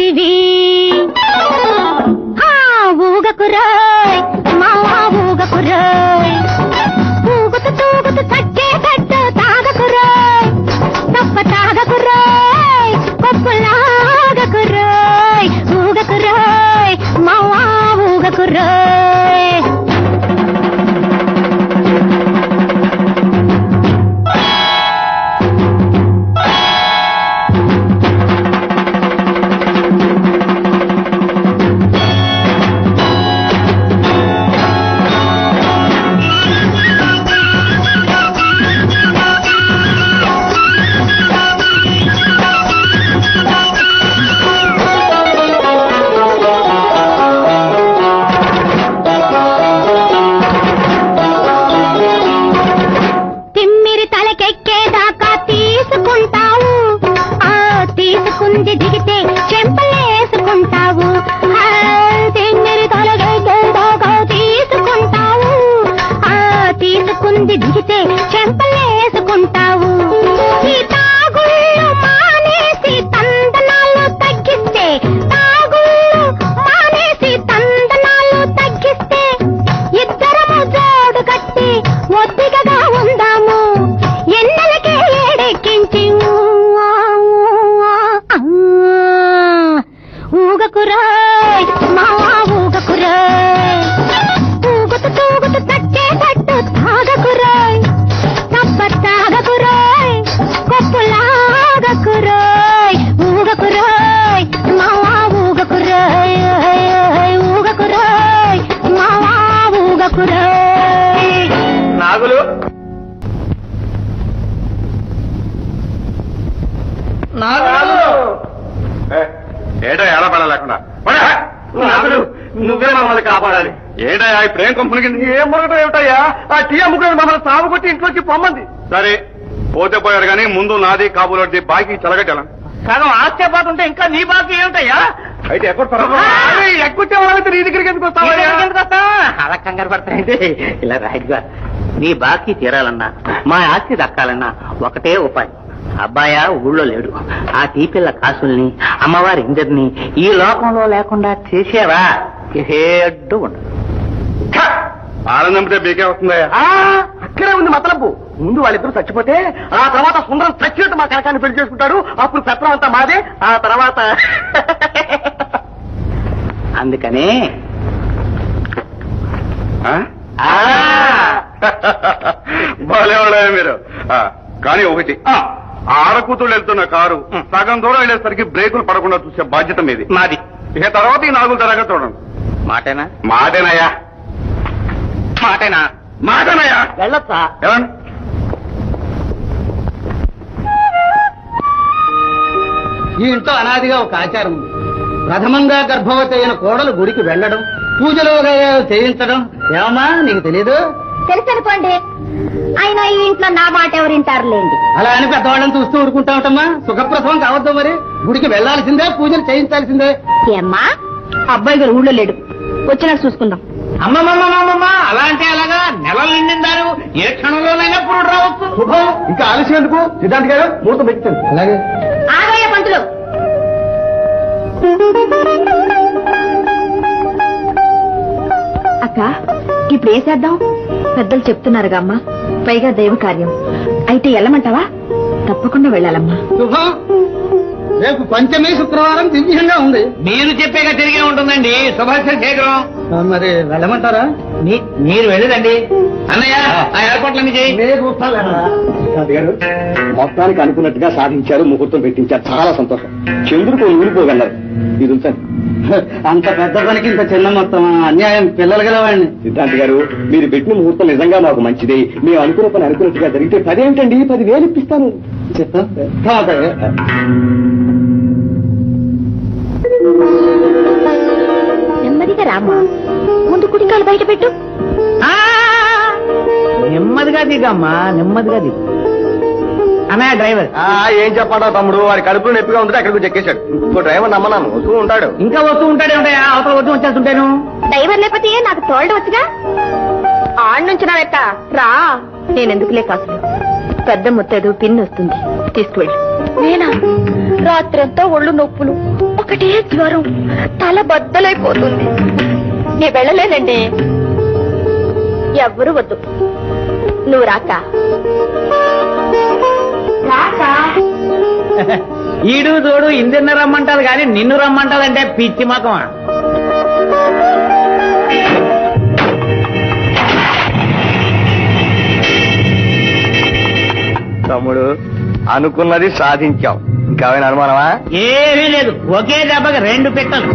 ఊదితివి ఆ, ఊగకురాయ్ మావా ఊగకురాయ్ ఊగుతూ తూగుతూ తగ్గేటట్టు తాగకురాయ్ తప్ప తాగకురాయ్ కొప్పులాగకురాయ్ ఊగకురాయ్ మావా ఊగకురాయ్ తిమ్మిరి తలకెక్కేదాకా తీసుకుంటావు ఆ తీసుకుంది దిగితే చెంపలేసుకుంటావు ఆ, తిమ్మిరి తలకెక్కేదాకా తీసుకుంటావు ఆ తీసుకుంది దిగితే చెంపలేసుకుంటావు ఈ తాగుళ్ళు మానేసి తందనాలు తగ్గిస్తే తాగుళ్ళు మానేసి తందనాలు తగ్గిస్తే ఇద్దరము జోడు కట్టి ఒత్తికగా ఉందాము ఎన్నెలకే ఏడెక్కించి ఊగకురాయ్ మావా ఊగకురాయ్ ఊగుతూ తూగుతూ తట్టేటట్టు తాగకురాయ్ తప్ప తాగకురాయ్ కొప్పులాగకురాయ్ ఊగకురాయ్ మావా ఊగకురాయ్ ఊగకురాయ్ మావా ఊగకురాయ్ నాగులు ఏటా ఏడపడ లేకుండా నాగులు నువ్వే మమ్మల్ని కాపాడాలి ఏటా ఇప్పుడు ఏం కంపెనీ కింద ఏం మురగటం ఏమిటయ్యా ఆ టీ అమ్ముకుని మమ్మల్ని సాగు కొట్టి ఇంట్లోకి పొమ్మంది సరే పోతే పోయారు కానీ ముందు నాది కాబోలొడ్డి బాకీ చెలగట్టాలను సగం ఆశ్చర్యపోతుంటే ఇంకా నీ బాకీ ఏమిటయ్యా అయితే ఎక్కడ ఎక్కువ వాళ్ళైతే నీ దగ్గరికి ఎందుకు వస్తావయ్యా ఎందుకు వస్తా? అలా కంగారు పడతాయండి ఇలా రాయిగా నీ బాకీ తీరాలన్నా మా ఆస్తి దక్కాలన్నా ఒకటే ఉపాయం అబ్బాయా ఊళ్ళో లేడు ఆ టీపిల్ల కాసుల్ని అమ్మవారి ఇందరిని ఈ లోకంలో లేకుండా చేసేవా హేడ్డు ఉండదు ఆనందంటే బీకే వస్తుందయ్యా ఆ, అక్కడే ఉంది మతలబు ముందు వాళ్ళిద్దరు చచ్చిపోతే ఆ తర్వాత సుందరం చచ్చినట్టు మా కనకాన్ని పెళ్లి చేసుకుంటాడు అప్పుడు పెత్రం అంతా మాదే ఆ తర్వాత అందుకనే ఆ? ఆ, భలేవాళ్ళయ్య మీరు ఆ, కానీ ఒకటి ఆ ఆడకూతుళ్ళు వెళ్తున్న కారు సగం దూరం వెళ్ళేసరికి బ్రేకులు పడకుండా చూసే బాధ్యత మీది మాది ఇక తర్వాత ఈ నాగులు తరగా చూడండి మాటేనా మాటేనయ్యా మాటేనా మాటేనయ్యా వెళ్ళొచ్చా ఏమండి ఈ ఇంట్లో అనాదిగా ఒక ఆచారం ఉంది ప్రథమంగా గర్భవతి అయిన కోడలు గుడికి వెళ్ళడం పూజలో చేయించడం ఏమమ్మా నీకు తెలియదు తెలుసు అనుకోండి అయినా ఈ ఇంట్లో నా మాట ఎవరు వింటారులేండి అలా అని పెద్దవాళ్ళని చూస్తూ ఊరుకుంటా ఉంటామా సుఖప్రసవం కావద్దు మరి గుడికి వెళ్లాల్సిందే పూజలు చేయించాల్సిందే ఏమ్మా అబ్బాయి గారు ఊళ్ళో లేడు వచ్చినాక చూసుకుందాం అమ్మమ్మమ్మమ్మమ్మ అలా అంటే అలాగా నెలలు నిండిందారు ఏ క్షణంలోనైనా పురుడు రావచ్చు శుభం ఇంకా ఆలస్యం ఎందుకు సిద్ధాంత్ గారు ముహూర్తం పెట్టింది అలాగే ఆగయ్య పంతులు అక్క ఇప్పుడు ఏ చేద్దాం పెద్దలు చెప్తున్నారుగా అమ్మా పైగా దైవ కార్యం అయితే వెళ్ళమంటావా తప్పకుండా వెళ్ళాలమ్మా శుభం రేపు పంచమి శుక్రవారం దివ్యంగా ఉంది మీరు చెప్పేగా తిరిగే ఉంటుందండి శుభాశ శేఖరం మరి వెళ్ళమంటారా మీరు వెళ్ళదండి అన్నయ్య ఆ ఏర్పాట్లన్నీ చేయి సిద్ధాంత్ గారు మొత్తానికి అనుకున్నట్టుగా సాధించారు ముహూర్తం పెట్టించారు చాలా సంతోషం చంద్రుడు ఊరిపోగలరు ఇది ఉంచండి అంత పెద్ద పనికి ఇంత చిన్న మొత్తం అన్యాయం పిల్లలు గలవాడిని సిద్ధాంత్ గారు మీరు పెట్టిన ముహూర్తం నిజంగా మాకు మంచిదే మేము అనుకున్న పని అనుకున్నట్టుగా జరిగితే పదేంటండి పది వేలు ఇప్పిస్తాను చెప్తాం నెమ్మదిగా రామ్మా ముందు కుడికాలు బయట పెట్టు నెమ్మదిగా దిగమ్మా నెమ్మదిగా దిగు అన్నయ్య డ్రైవర్ ఆ ఏం చెప్పాడో తమ్ముడు వాడి కడుపులో నొప్పిగా ఉంటే అక్కడికి చెక్కేశాడు ఇంకో డ్రైవర్ నమ్మనాను వస్తూ ఉంటాడు ఇంకా వస్తూ ఉంటాడే ఉంటాయా అవతల వద్దు వచ్చేస్తుంటాను డ్రైవర్ లేకపోతే నాకు తోలడం వచ్చుగా ఆడ నుంచి నా వెక్క రా నేనెందుకులే కాసులు పెద్ద ముత్తడు పిన్ వస్తుంది తీసుకువెళ్ళు నేనా రాత్రంతా ఒళ్ళు నొప్పులు ఒకటే జ్వరం తల బద్దలైపోతుంది నీ వెళ్ళలేనండి ఎవ్వరు వద్దు నువ్వు రాక ఈడు తోడు ఇందిన్న రమ్మంటారు కానీ నిన్ను రమ్మంటారంటే పిచ్చి మకమా తమ్ముడు అనుకున్నది సాధించాం ఇంకా ఏమైనా అనుమానమా ఏమీ లేదు ఒకే దెబ్బకి రెండు పెట్టలు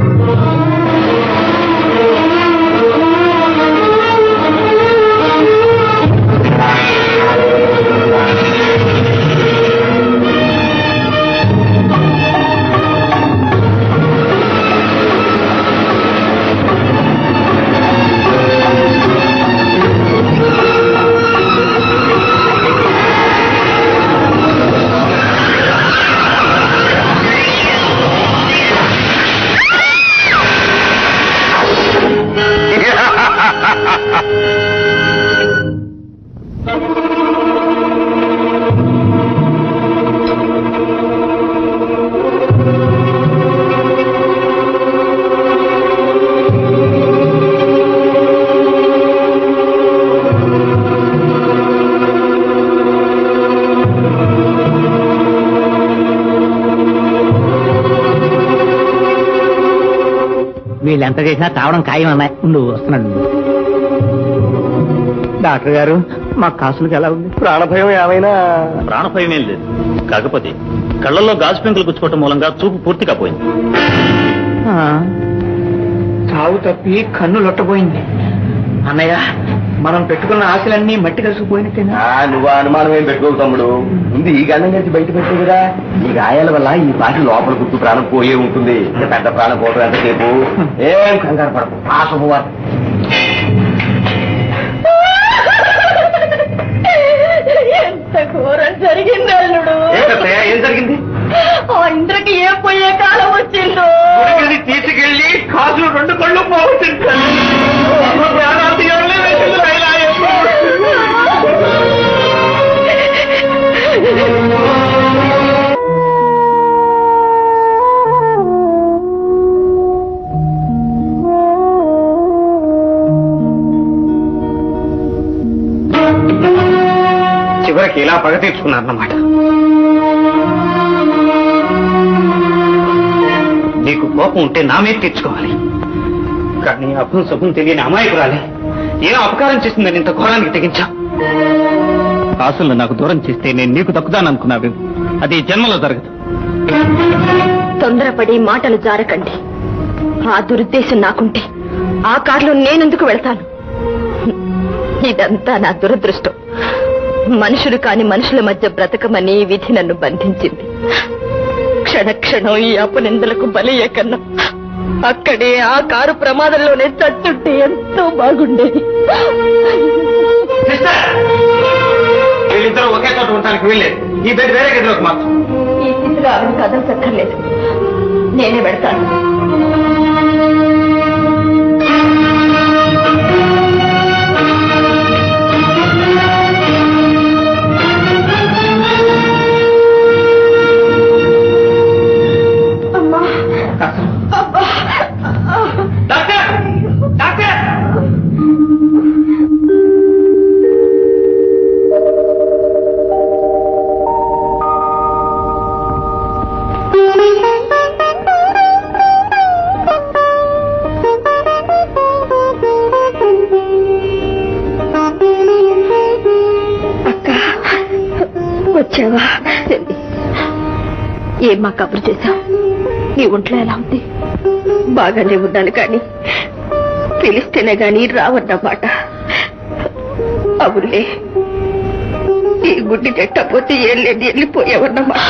వీళ్ళు ఎంత చేసినా తావడం ఖాయం అన్నాయి నువ్వు వస్తున్నాడు డాక్టర్ గారు మా కాసులకు ఎలా ఉంది ప్రాణభయం ఏమైనా ప్రాణభయం ఏం లేదు కాకపోతే కళ్ళల్లో గాజు పెంకులు గుచ్చుకోవటం మూలంగా చూపు పూర్తిగా పోయింది ఆ, చావు తప్పి కన్ను లొట్టపోయింది అన్నయ్య మనం పెట్టుకున్న ఆశలన్నీ మట్టి కలిసిపోయినట్టేనా నువ్వు అనుమానం ఏం పెట్టుకోవు తమ్ముడు ముందు ఈ గండం నుంచి బయట పెట్టే కదా ఈ గాయాల వల్ల ఈ పాటి లోపల గుర్తు ప్రాణం పోయే ఉంటుంది ఇంకా పెద్ద ప్రాణం పోవడం ఎంతసేపు ఏం కంగారు పడకు ఆ శుభవార్త ఎంత ఘోరం జరిగింది అల్లుడు ఏంటత్తయ్య, ఏం జరిగింది ఆ ఇంద్రకి ఏ పోయే కాలం వచ్చిందో తీసుకెళ్లి కాసులు రెండు కళ్ళు పోగొట్టించాను చివరికి ఇలా పగ తీర్చుకున్నారన్నమాట నీకు కోపం ఉంటే నా మీద తెచ్చుకోవాలి కానీ అభం శుభం తెలియని అమాయకురాలే ఏం అపకారం చేసిందని ఇంత ఘోరానికి తెగించా ఆశలు నాకు దూరం చేస్తే నేను నీకు దక్కుదాననుకున్నావు అది ఈ జన్మలో జరగదు తొందరపడి మాటలు జారకండి ఆ దురుద్దేశం నాకుంటే ఆ కారులో నేనెందుకు వెళ్తాను ఇదంతా నా దురదృష్టం మనుషులు కాని మనుషుల మధ్య బ్రతకమని ఈ విధి నన్ను బంధించింది క్షణక్షణం ఈ అపనిందలకు బలయ్యే కన్నా అక్కడే ఆ కారు ప్రమాదంలోనే చచ్చుంటే ఎంతో బాగుండేది వీళ్ళిద్దరూ ఒకే చోట ఉండడానికి వీల్లేదు ఈ బెడ్ వేరే గదిలోకి మాత్రం ఈ స్థితిలో ఆవిడ కదలచక్కర్లేదు నేనే పెడతాను అమ్మా అబ్బా డాక్టర్ డాక్టర్ వచ్చావా ఏమ్మా కబురు చేశావు నీ ఒంట్లో ఎలా ఉంది బాగానే ఉన్నాను కానీ పిలిస్తేనే గాని రావన్నమాట అవునులే ఈ గుడ్డి చెట్టపోతే ఏం లేదు వెళ్ళిపోయావన్నమాట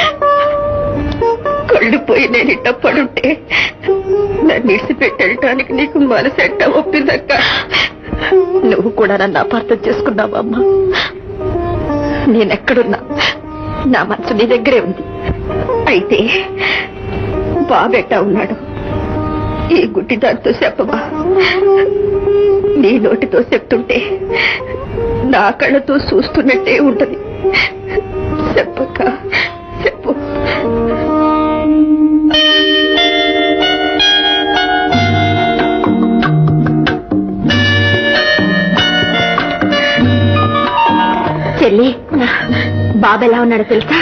కళ్ళు పోయి నేను ఇట్ట పడుంటే నన్ను ఇడిసిపెట్టడానికి నీకు మనసు ఎట్ట ఒప్పిందక్క నువ్వు కూడా నన్ను అపార్థం చేసుకున్నావమ్మా నేనెక్కడున్నా నా మనసు నీ దగ్గరే ఉంది అయితే బాబెట్టా ఉన్నాడు ఈ గుడ్డి దాంతో చెప్పవా నీ నోటితో చెప్తుంటే నా కళ్ళతో చూస్తున్నట్టే ఉంటది చెప్పక్క చెప్పు బాబు ఎలా ఉన్నాడో తెలుసా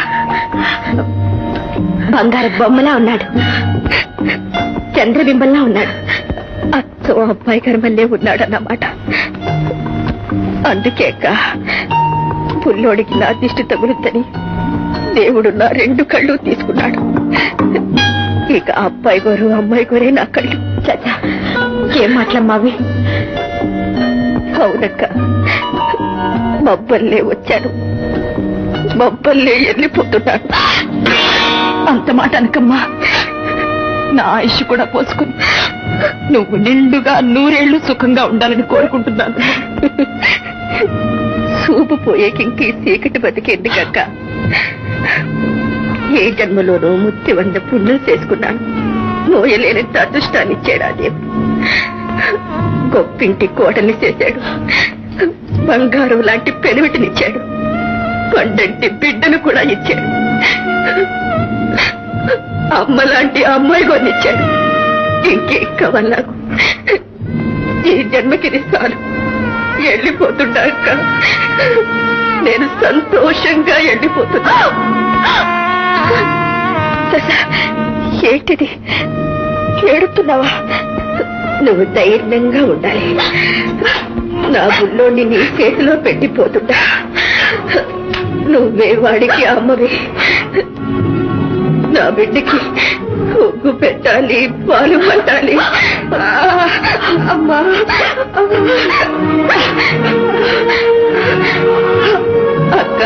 బంగారు బొమ్మలా ఉన్నాడు చంద్రబింబంలా ఉన్నాడు అచ్చో అబ్బాయి కర్మల్లే ఉన్నాడు అన్నమాట అందుకే అక్క పుల్లోడికి నా దిష్టి తగులుద్దని దేవుడు నా రెండు కళ్ళు తీసుకున్నాడు ఇక ఆ అబ్బాయి గోరు అమ్మాయి గోరే నా కళ్ళు చచ్చా ఏం మాటలమ్మావి అవునక్క మబ్బల్లే వచ్చాను మబ్బల్లే వెళ్ళిపోతున్నాను అంత మాట అనకమ్మా నా ఆయుష్ కూడా పోసుకుని నువ్వు నిండుగా నూరేళ్లు సుఖంగా ఉండాలని కోరుకుంటున్నాను చూపు పోయేకింకి చీకటి బతికెందుకక్క ఏ జన్మలోనూ ముత్తి వంద పుణ్యం చేసుకున్నాను మోయలేనంత అదృష్టాన్ని ఇచ్చాడు ఆ దేవుడు గొప్పింటి కోటల్ని చేశాడు బంగారం లాంటి పెనుమిటినిచ్చాడు పండంటి బిడ్డను కూడా ఇచ్చాడు అమ్మ లాంటి అమ్మాయి కొనిచ్చాడు ఇంకేం కావాలి నాకు ఈ జన్మకి చాలు వెళ్ళిపోతుండాక నేను సంతోషంగా వెళ్ళిపోతున్నా ఏంటిది ఏడుతున్నావా నువ్వు ధైర్యంగా ఉండాలి నా బుల్లోని నీ చేతిలో పెట్టిపోతుంటా నువ్వే వాడికి అమ్మవి నా బిడ్డకి ఒగ్గు పెట్టాలి పాలు పట్టాలి ఆ, అమ్మా అక్క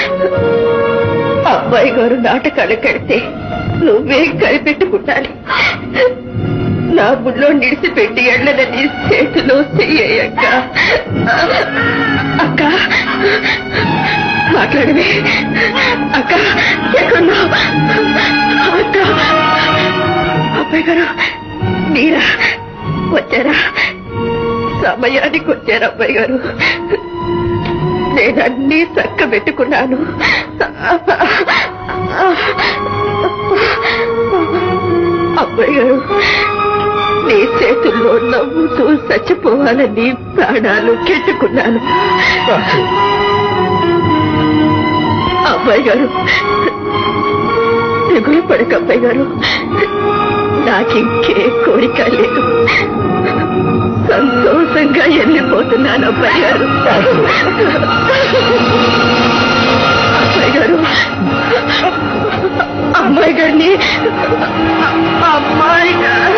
అబ్బాయి గారు నాటకాలు కడితే నువ్వే కనిపెట్టుకుంటాలి నా బుల్లో నిడిచిపెట్టి ఎళ్ళదని చేతిలో చెయ్యక్క అక్క మాట్లాడవే అక్క ఎక్కడున్నావు అక్క అబ్బాయి గారు మీరా వచ్చారా సమయానికి వచ్చారు అబ్బాయి గారు నేను అన్నీ చక్క పెట్టుకున్నాను అబ్బాయి గారు నీ చేతుల్లో నవ్వుతూ చచ్చిపోవాలని ప్రాణాలు కెట్టుకున్నాను అబ్బాయి గారు దిగులు పడక అబ్బాయి గారు నాకింకే కోరిక లేదు సంతోషంగా వెళ్ళిపోతున్నాను అబ్బాయి గారు అబ్బాయి గారు అమ్మాయి గారిని అమ్మాయి గారు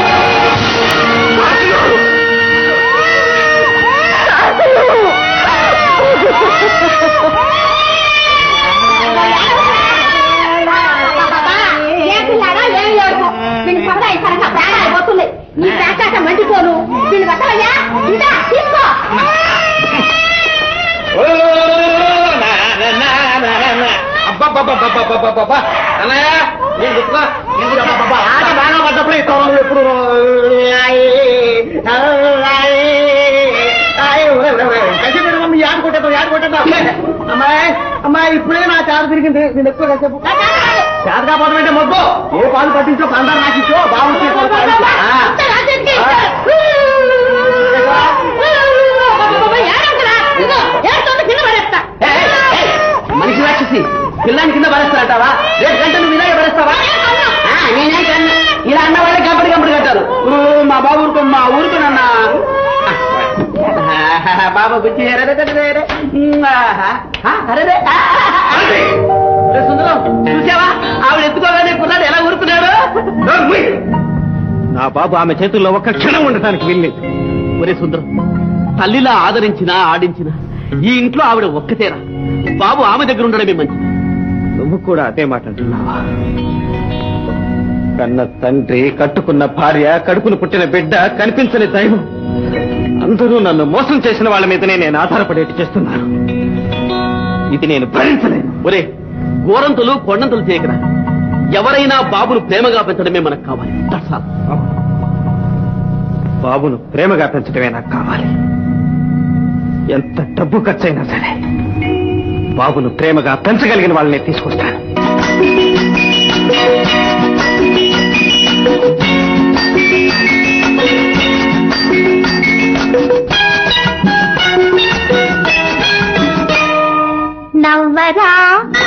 అబ్బబ్బబ్బబ్బబ్బబ్బబ్బబ్బా. అన్నయ్య, నేను గుర్తుగా, నేను గుర్తుగా, అబ్బబ్బా, ఆట బాగా పడ్డప్పుడు ఈ తోరణం ఎప్పుడు ఆయ్, ఆయ్, ఆయ్, ఒరే, ఒరే, ఒరే, కలిసి పెడదాం, మీ ఆట కొట్టేద్దాం, ఆట కొట్టేద్దాం. అమ్మాయి అమ్మాయి ఇప్పుడే నా చారు తిరిగింది నేను ఎక్కువ కాసేపు చేత కాపోవడం అంటే మొగ్గు ఏ పాలు పట్టించో పందారు నాకు ఇచ్చో బాగుంటుంది పాలు పట్టించు. ఆ. ఏయ్, ఏయ్, మనిషి రాక్షసి పిల్లాని కింద పడేస్తారంటావా రేపు గంట నువ్వు ఇలాగే పడేస్తావా ఆ, నేనే కన్నా ఇలా అన్న వాళ్ళే కంపడి కంపడి కట్టారు ఊ, మా బాబు ఊరుకో మా ఊరుకో నన్న బాబా బుచ్చి అరే, అరే, అరే, అరే. ఉమ్, ఆహా. ఆ, అరే, అరే. ఆ, ఆ, ఆ. రే, సుందరం చూసావా ఆవిడ ఎత్తుకోగానే కుర్రాడు ఎలా ఊరుకున్నాడు నా బాబు ఆమె చేతుల్లో ఒక్క క్షణం ఉండటానికి వెళ్ళలేదు ఒరే సుందరం తల్లిలా ఆదరించినా ఆడించినా ఈ ఇంట్లో ఆవిడ ఒక్కతేరా బాబు ఆమె దగ్గర ఉండడమే మంచిది నువ్వు కూడా అదే మాట అంటున్నావా కన్న తండ్రి కట్టుకున్న భార్య కడుపును పుట్టిన బిడ్డ కనిపించని దైవం అందరూ నన్ను మోసం చేసిన వాళ్ళ మీదనే నేను ఆధారపడేట్టు చేస్తున్నాను ఇది నేను భరించలేను ఒరే గోరంతులు కొండంతులు చేయకరా ఎవరైనా బాబును ప్రేమగా పెంచడమే మనకు కావాలి That's all. బాబును ప్రేమగా పెంచడమే నాకు కావాలి ఎంత డబ్బు ఖర్చైనా సరే బాబును ప్రేమగా పెంచగలిగిన వాళ్ళని తీసుకొస్తాను నవ్వరా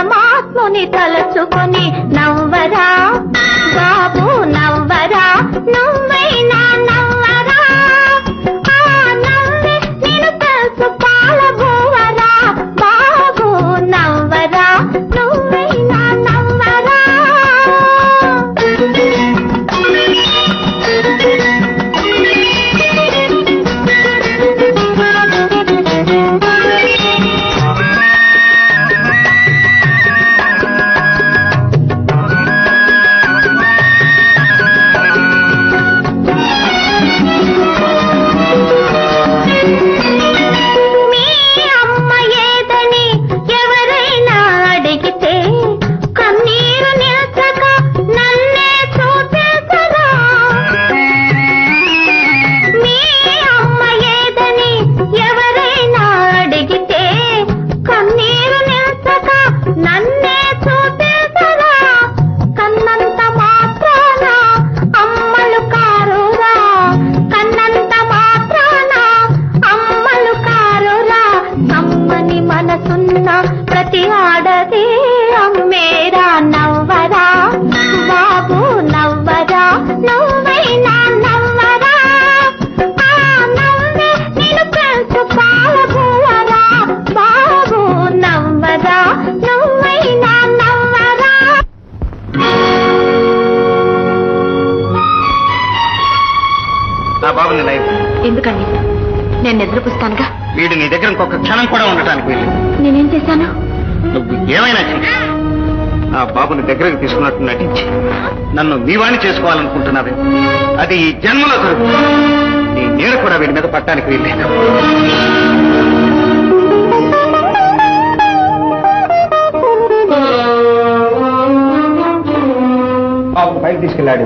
పరమాత్ముని తలుచుకొని నవ్వరా బాబు నవ్వరా నువ్వైనా నవ్వరా ఆ నవ్వి నేను తెలుసు పాలబోవరా బాబు నవ్వరా నువ్వైనా నవ్వరా మీ అమ్మ ఏదని ఎవరైనా అడిగితే కన్నీరు నిలచక నన్నే చూపించరా మీ అమ్మ ఏదని ఎవరైనా అడిగితే కన్నీరు నిలచక నన్నే చూపించరా కన్నంత మాత్రాన అమ్మలు కారురా కన్నంత మాత్రాన అమ్మలు కారురా అమ్మని మనసున్న ప్రతి ఆడది అమ్మేరా నవ్వరా బాబు నవ్వరా నువ్వైనా నవ్వరా ఆ నవ్వే నేను పెంచు పాలబువరా బాబు నవ్వరా నువ్వైనా నవ్వరా నా బాబుని లైఫ్ ఎందుకండి నేను నిద్రపుస్తానుగా వీడు నీ దగ్గర ఇంకొక క్షణం కూడా ఉండటానికి వీలు నేనేం చేశాను నువ్వు ఏమైనా చెయ్యి. నా బాబుని దగ్గరకు తీసుకున్నట్టు నటించి నన్ను నీవాణి చేసుకోవాలనుకుంటున్నావే అది ఈ జన్మలో జరుగు నీ నీడ కూడా వీడి మీద పట్టడానికి వీల్లేదు బాబు బయట తీసుకెళ్ళాడు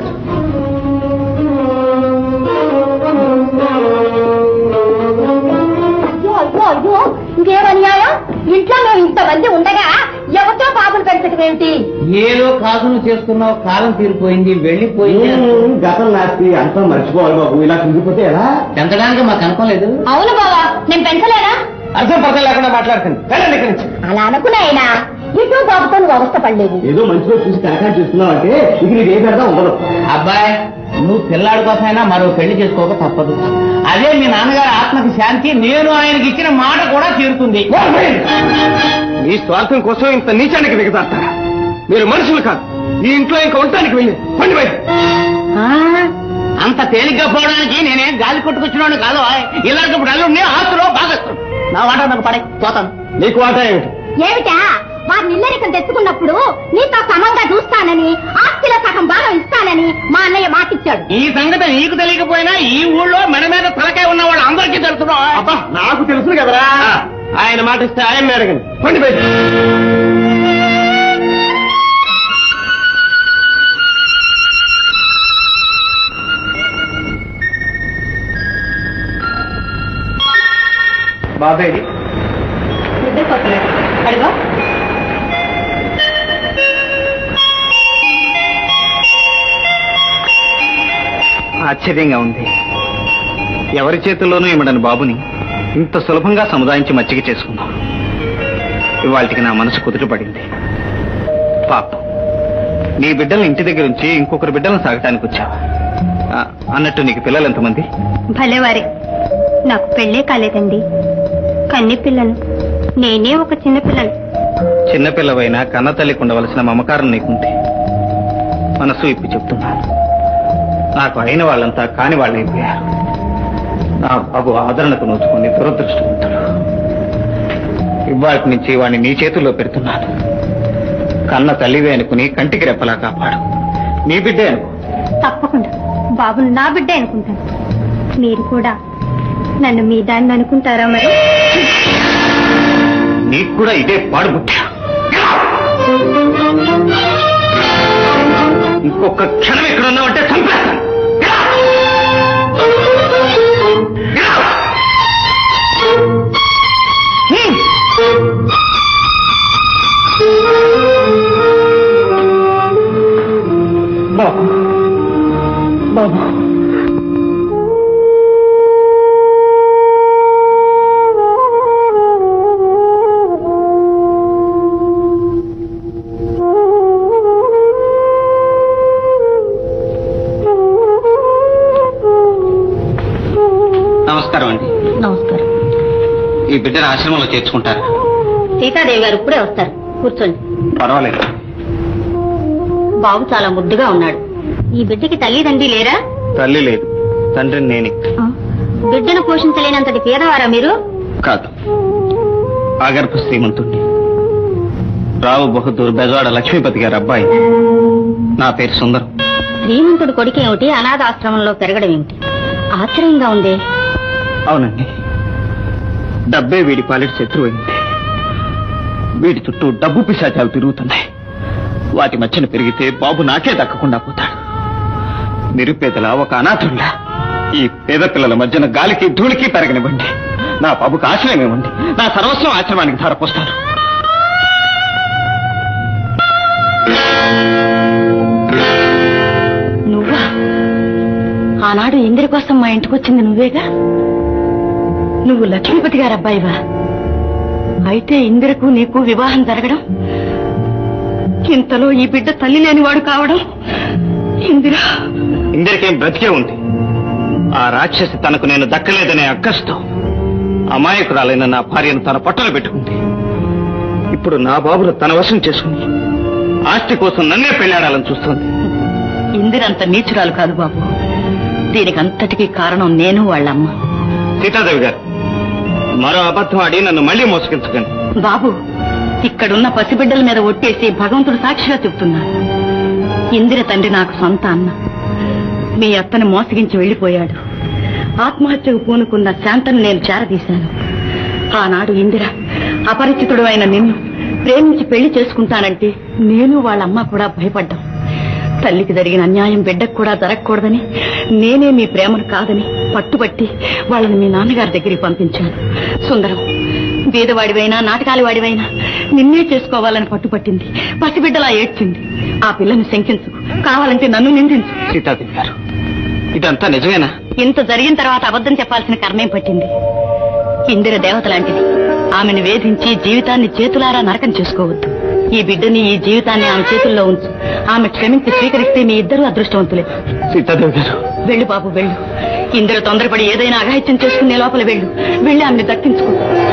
అయ్యో అయ్యో అయ్యో ఇంకేం అన్యాయం ఇంట్లో మేము ఇంతమంది ఉండగా ఎవరితో బాబులు పెంచడం ఏమిటి ఏదో కాసును చేసుకున్నావు కాలం తీరిపోయింది వెళ్ళిపోయింది గతం నాస్తి అంతా మర్చిపోవాలి బాబు ఇలా కుంగిపోతే ఎలా పెంచడానికి మాకు అనుకోలేదు అవును బావా నేను పెంచలేనా అర్థం పర్థం లేకుండా మాట్లాడుతుంది వెళ్ళండి ఇక్కడి నుంచి అలా అనుకున్నాయినా ఇటు బాబుతో నువ్వు అవస్థ పడలేదు ఏదో మంచిగా చూసి కనకాలు చేస్తున్నావు అంటే ఇక నీకు ఏ పెడతా ఉండదు అబ్బాయి నువ్వు పిల్లాడి కోసమైనా మరో పెళ్లి చేసుకోక తప్పదు అదే మీ నాన్నగారి ఆత్మకి శాంతి నేను ఆయనకి ఇచ్చిన మాట కూడా తీరుతుంది మీ స్వార్థం కోసం ఇంత నీచానికి దిగజారుతారా మీరు మనుషులు కాదు ఈ ఇంట్లో ఇంకా ఉండటానికి వెళ్ళి పండి బయట ఆ, అంత తేలిగ్గా పోవడానికి నేనేం గాలి కొట్టుకొచ్చినాడు కాదు ఇలాంటి అల్లుడిని ఆస్తులో భాగస్తాను నా వాట నాకు పడే పోతాను నీకు వాటా ఏమిటి ఏమిటా వారిని ఇల్లరికం తెచ్చుకున్నప్పుడు నీతో సమంగా చూస్తానని ఆస్తిలో సగం భాగం ఇస్తానని మా అన్నయ్య మాటిచ్చాడు ఈ సంగతి నీకు తెలియకపోయినా ఈ ఊళ్ళో మెడ మీద తలకాయ ఉన్న వాళ్ళు అందరికీ తెలుసురా అబ్బా నాకు తెలుసు కదరా ఆయన మాట ఇస్తే ఆయన అడగండి పండి బయట బాబాయ్ నిద్రపోతున్నాడు అడిగో ఆశ్చర్యంగా ఉంది ఎవరి చేతుల్లోనూ ఇమ్మడని బాబుని ఇంత సులభంగా సముదాయించి మచ్చిక చేసుకున్నాం ఇవాళకి నా మనసు కుదుటపడింది పాపం నీ బిడ్డల్ని ఇంటి దగ్గర ఉంచి ఇంకొకరి బిడ్డలను సాగటానికి వచ్చావా ఆ, అన్నట్టు నీకు పిల్లలు ఎంతమంది భలేవారే నాకు పెళ్ళే కాలేదండి కన్ని పిల్లను నేనే ఒక చిన్న పిల్లను చిన్నపిల్లవైనా కన్న తల్లికి ఉండవలసిన మమకారం నీకుంది మనసు ఇప్పి చెప్తున్నాను నాకు అయిన వాళ్ళంతా కాని వాళ్ళు అయిపోయారు నా బాబు ఆదరణకు నోచుకుని దురదృష్టవంతుడు ఇవాటి నుంచి వాడిని నీ చేతుల్లో పెడుతున్నాను కన్న తల్లివే అనుకుని కంటికి రెప్పలా కాపాడు నీ బిడ్డే అనుకో తప్పకుండా బాబును నా బిడ్డ అనుకుంటాను మీరు కూడా నన్ను మీ దాన్ని అనుకుంటారా మరి నీకు కూడా ఇదే పాడు ముఖ్య ఇంకొక క్షణం ఇక్కడ ఉన్నావంటే చంపేస్తాను బాబు బాబు నమస్కారం అండి నమస్కారం ఈ బిడ్డను ఆశ్రమంలో చేర్చుకుంటారు సీతాదేవి గారు ఇప్పుడే వస్తారు కూర్చోండి పర్వాలేదు బాబు చాలా ముద్దుగా ఉన్నాడు ఈ బిడ్డకి తల్లిదండ్రి లేరా తల్లి లేదు తండ్రిని నేనే బిడ్డను పోషించలేనంతటి పేదవారా మీరు కాదు ఆగర్భ శ్రీమంతుణ్ణి రావు బహదూర్ బెజవాడ లక్ష్మీపతి గారి అబ్బాయి నా పేరు సుందరం శ్రీమంతుడు కొడుకేమిటి అనాథాశ్రమంలో పెరగడం ఏమిటి ఆశ్చర్యంగా ఉంది అవునండి డబ్బే వీడి పాలిటి శత్రువైంది వీడి చుట్టూ డబ్బు పిశాచాలు తిరుగుతున్నాయి వాటి మధ్యన పెరిగితే బాబు నాకే దక్కకుండా పోతాడు నిరుపేదల ఒక అనాథుల్లా ఈ పేద పిల్లల మధ్యన గాలికి ధూళికి పెరగనివ్వండి నా బాబుకు ఆశ్రయం ఇవ్వండి నా సర్వస్వం ఆశ్రమానికి ధారపోస్తాను నువ్వా ఆనాడు ఇందిరి కోసం మా ఇంటికి వచ్చింది నువ్వేగా నువ్వు లక్ష్మీపతి గారు అబ్బాయివా అయితే ఇందిరకు నీకు వివాహం జరగడం ఇంతలో ఈ బిడ్డ తల్లి లేనివాడు కావడం ఇందిరా ఇందరికేం బ్రతికే ఉంది ఆ రాక్షసి తనకు నేను దక్కలేదనే అక్కస్తో అమాయకురాలైన నా భార్యను తన పట్టలు పెట్టుకుంది ఇప్పుడు నా బాబును తన వశం చేసుకుని ఆస్తి కోసం నన్నే పెళ్లాడాలని చూస్తుంది ఇందిరంత నీచురాలు కాదు బాబు దీనికి అంతటికీ కారణం నేను వాళ్ళమ్మ సీతాదేవి గారు మరో అబద్ధం ఆడి నన్ను మళ్ళీ మోసగించకండి బాబు ఇక్కడున్న పసిబిడ్డల మీద ఒట్టేసి భగవంతుడు సాక్షిగా చెప్తున్నాను ఇందిర తండ్రి నాకు సొంత అన్న మీ అత్తను మోసగించి వెళ్లిపోయాడు ఆత్మహత్యకు పూనుకున్న శాంతను నేను చేరదీశాను ఆనాడు ఇందిర అపరిచితుడు అయిన నిన్ను ప్రేమించి పెళ్లి చేసుకుంటానంటే నేను వాళ్ళమ్మ కూడా భయపడ్డాం తల్లికి జరిగిన అన్యాయం బిడ్డకు కూడా జరగకూడదని నేనే మీ ప్రేమను కాదని పట్టుబట్టి వాళ్ళని మీ నాన్నగారి దగ్గరికి పంపించాను సుందరం బీదవాడివైనా నాటకాలి వాడివైనా నిన్నే చేసుకోవాలని పట్టుపట్టింది పసిబిడ్డలా ఏడ్చింది ఆ పిల్లని శంకించు కావాలంటే నన్ను నిందించు సీతాదేవి గారు ఇదంతా నిజమేనా ఇంత జరిగిన తర్వాత అబద్ధం చెప్పాల్సిన కర్మేం పట్టింది ఇందిర దేవత లాంటిది ఆమెను వేధించి జీవితాన్ని చేతులారా నరకం చేసుకోవద్దు ఈ బిడ్డని ఈ జీవితాన్ని ఆమె చేతుల్లో ఉంచు ఆమె క్షమించి స్వీకరిస్తే మీ ఇద్దరు అదృష్టవంతులే సీతాదేవి గారు వెళ్ళు బాబు వెళ్ళు ఇందిర తొందరపడి ఏదైనా అఘాయిత్యం చేసుకునే లోపల వెళ్ళు వెళ్ళి ఆమెను దక్కించుకో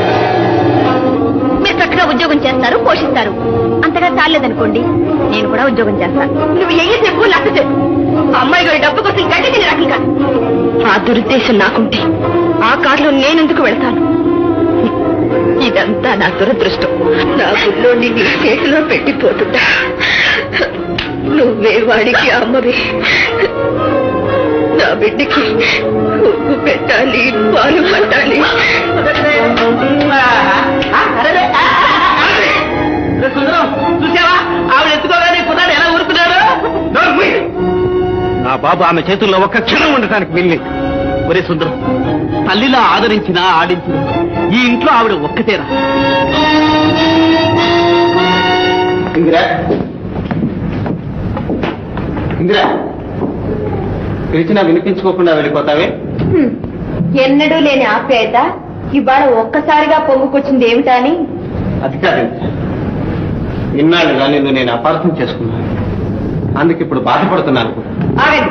మీరు చక్కగా ఉద్యోగం చేస్తారు పోషిస్తారు అంతగా చాలేదనుకోండి నేను కూడా ఉద్యోగం చేస్తాను నువ్వు ఏ చెప్పు లక్ష చెప్పు ఆ అమ్మాయి గారి డబ్బు కోసం గడ్డి తినే రకం కాదు ఆ దురుద్దేశం నాకుంటే ఆ కారులో నేనెందుకు వెళ్తాను ఇదంతా నా దురదృష్టం నా గుళ్ళో నీ చేతిలో పెట్టిపోతుంటా నువ్వే వాడికి అమ్మవి నా బిడ్డకి ఉప్పు పెట్టాలి పాలు పట్టాలి చూసావా ఆవిడ ఎత్తుకోగానే కుర్రాడు ఎలా ఊరుకున్నాడు నా బాబు ఆమె చేతుల్లో ఒక్క క్షణం ఉండటానికి వెళ్ళింది ఒరే సుందరం తల్లిలా ఆదరించినా ఆడించినా ఈ ఇంట్లో ఆవిడ ఒక్కతేరా ఇందిరా ఇందిరా పిలిచినా వినిపించుకోకుండా వెళ్ళిపోతావే ఎన్నడూ లేని ఆప్యాయత ఇవాళ ఒక్కసారిగా పొంగుకొచ్చింది ఏమిటా అని అది కాదు ఇందిరా. ఇన్నాళ్ళుగా నిన్ను నేను అపార్థం చేసుకున్నాను అందుకు ఇప్పుడు బాధపడుతున్నాను కూడా. ఆగండి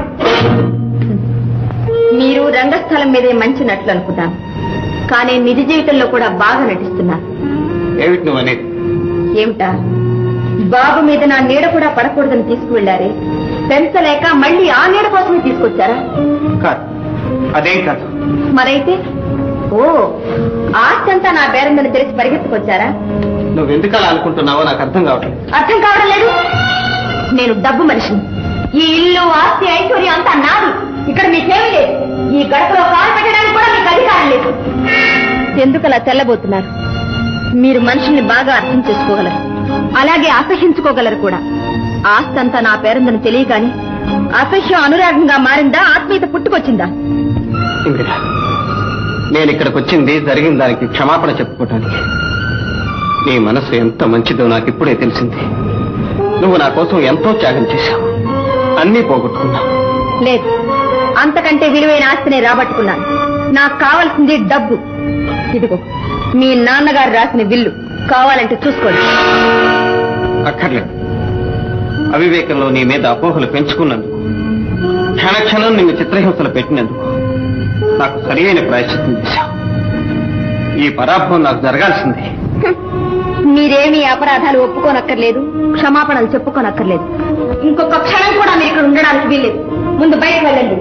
మీరు రంగస్థలం మీదే మంచి నటులు అనుకుంటాను కానీ నిజ జీవితంలో కూడా బాగా నటిస్తున్నారు ఏమిటి నువ్వు అనేది ఏమిటా బాబు మీద నా నీడ కూడా పడకూడదని తీసుకువెళ్లారే పెంచలేక మళ్ళీ ఆ నీడ కోసమే తీసుకొచ్చారా కాదు అదేం కాదు మరైతే ఓ ఆస్తి అంతా నా బేరందని తెలిసి పరిగెత్తుకొచ్చారా నువ్వు ఎందుకు అలా అనుకుంటున్నావో నాకు అర్థం కావట్లేదు అర్థం కావడం లేదు నేను డబ్బు మనిషిని ఈ ఇల్లు ఆస్తి ఐశ్వర్యం అంతా నాది ఇక్కడ మీకేమీ లేదు ఈ గడపలో కాలు పెట్టడానికి కూడా మీకు అధికారం లేదు ఎందుకు అలా తెల్లబోతున్నారు మీరు మనుషుల్ని బాగా అర్థం చేసుకోగలరు అలాగే అసహించుకోగలరు కూడా ఆస్తి అంతా నా పేరుందని తెలియగాని అసహ్యం అనురాగంగా మారిందా ఆత్మీయత పుట్టుకొచ్చిందా ఇందిరా నేను ఇక్కడికి వచ్చింది జరిగిన దానికి క్షమాపణ చెప్పుకోవటానికి నీ మనసు ఎంత మంచిదో నాకు ఇప్పుడే తెలిసింది నువ్వు నా కోసం ఎంతో త్యాగం చేశావు అన్నీ పోగొట్టుకున్నావు లేదు అంతకంటే విలువైన ఆస్తిని రాబట్టుకున్నాను నాకు కావాల్సింది డబ్బు ఇదిగో మీ నాన్నగారు రాసిన బిల్లు కావాలంటే చూసుకోండి అక్కర్లేదు అవివేకంలో నీ మీద అపోహలు పెంచుకున్నందుకు క్షణ క్షణం నిన్ను చిత్రహింసలు పెట్టినందుకు నాకు సరి అయిన ప్రాయశ్చిత్తం చేశావు ఈ పరాభవం నాకు జరగాల్సిందే మీరేమి అపరాధాలు ఒప్పుకోనక్కర్లేదు క్షమాపణలు చెప్పుకోనక్కర్లేదు ఇంకొక క్షణం కూడా మీరు ఇక్కడ ఉండడానికి వీల్లేదు ముందు బయటకు వెళ్ళండి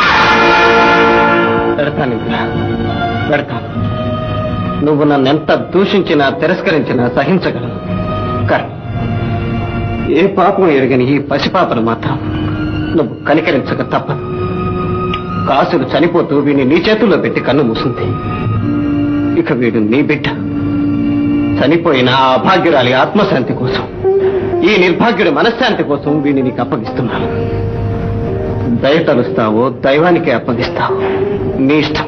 పెడతాను ఇంద్ర పెడతాను నువ్వు నన్ను ఎంత దూషించినా తిరస్కరించినా సహించగలను కానీ ఏ పాపం ఎరగని ఈ పసిపాపను మాత్రం నువ్వు కనికరించక తప్పదు కాసులు చనిపోతూ వీడిని నీ చేతుల్లో పెట్టి కన్ను మూసింది ఇక వీడు నీ బిడ్డ చనిపోయిన ఆ అభాగ్యురాలి ఆత్మశాంతి కోసం ఈ నిర్భాగ్యుడి మనశ్శాంతి కోసం వీడిని నీకు అప్పగిస్తున్నాను దయ తలుస్తావో దైవానికి అప్పగిస్తావో నీ ఇష్టం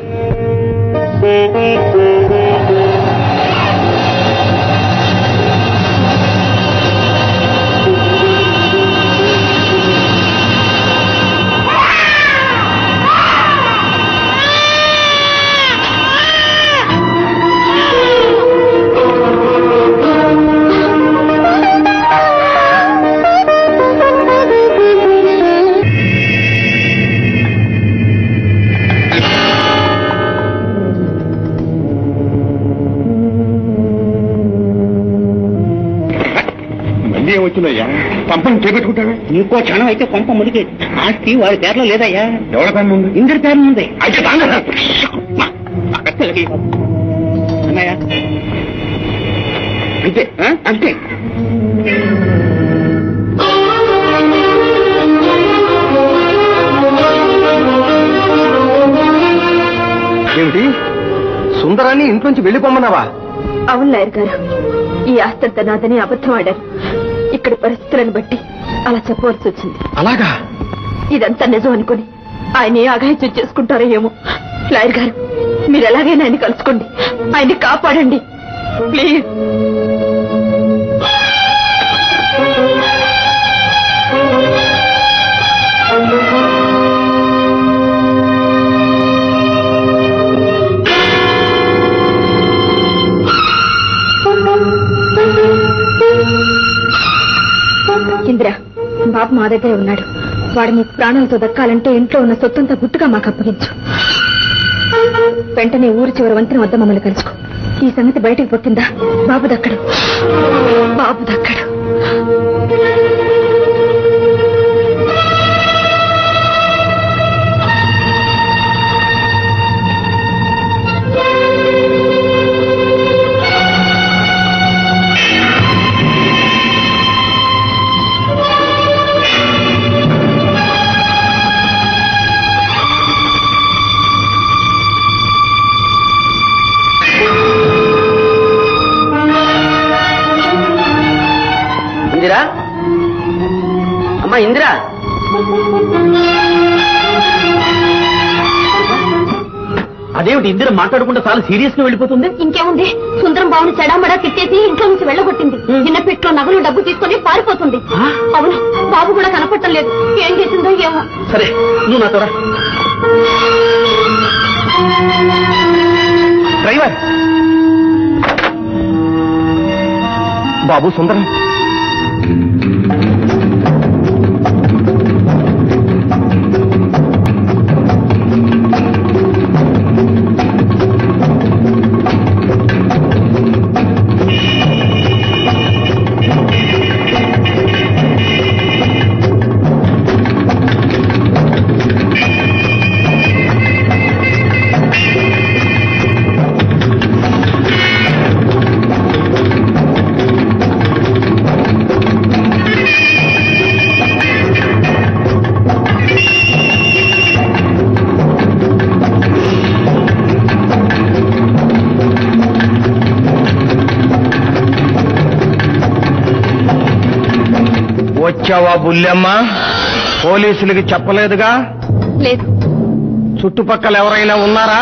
మళ్ళీ ఏమొచ్చిందయ్యా పంపని చేపెట్టుకుంటావా ఇంకో క్షణం అయితే కొంప మునిగి ఆస్తి వాడి పేర్లో లేదయ్యా ఎవరి పని ఉంది ఇందరి పేరు ఉంది అయితే తాగరా. అన్నయ్య అంతే ఆ? అంతే ఏమిటి సుందరాన్ని ఇంట్లోంచి వెళ్ళిపోమన్నావా అవును లాయర్ గారు ఈ ఆస్తంత నాదని అబద్ధం ఆడారు ఇక్కడి పరిస్థితులను బట్టి అలా చెప్పవలసి వచ్చింది అలాగా ఇదంతా నిజం అనుకుని ఆయన ఏ అఘాయిత్యం చేసుకుంటారో ఏమో లాయర్ గారు మీరు ఎలాగైనా ఆయన కలుసుకోండి ఆయన్ని కాపాడండి ప్లీజ్ ఇందిరా బాబు మా దగ్గరే ఉన్నాడు వాడు నీకు ప్రాణాలతో దక్కాలంటే ఇంట్లో ఉన్న సొత్తంతా గుట్టుగా మాకు అప్పగించు వెంటనే ఊరి చివరి వంతెన వద్ద మమ్మల్ని కలుసుకో ఈ సంగతి బయటికి పొక్కిందా బాబు దక్కడు బాబు దక్కడు ఇందిరా అమ్మా ఇందిరా అదేమిటి ఇందిర మాట్లాడుకుంటే చాలా సీరియస్ గా వెళ్ళిపోతుంది ఇంకేముంది సుందరం బాబుని చెడామడా తిట్టేసి ఇంట్లో నుంచి వెళ్ళగొట్టింది చిన్న పెట్లో నగలు డబ్బు తీసుకొని పారిపోతుంది ఆ? అవును బాబు కూడా కనపడటం లేదు ఏం చేసిందో ఏమో సరే నువ్వు నాతో రా డ్రైవర్ బాబు సుందరం వచ్చావా బుల్లెమ్మ పోలీసులకి చెప్పలేదుగా లేదు చుట్టుపక్కల ఎవరైనా ఉన్నారా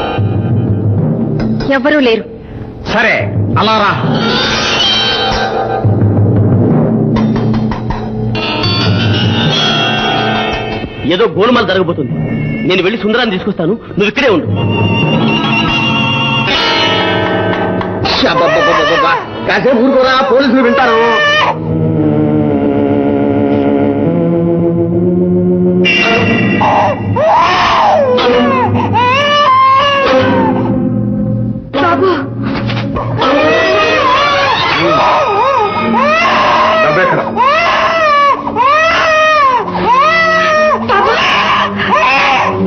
ఎవరూ లేరు సరే అలా రా ఏదో గోలుమాల జరగబోతుంది నేను వెళ్ళి సుందరాన్ని తీసుకొస్తాను నువ్వు ఇక్కడే ఉండు అబ్బబ్బబ్బబ్బబ్బ. కాసేపు ఊరుకోరా పోలీసులు వింటారు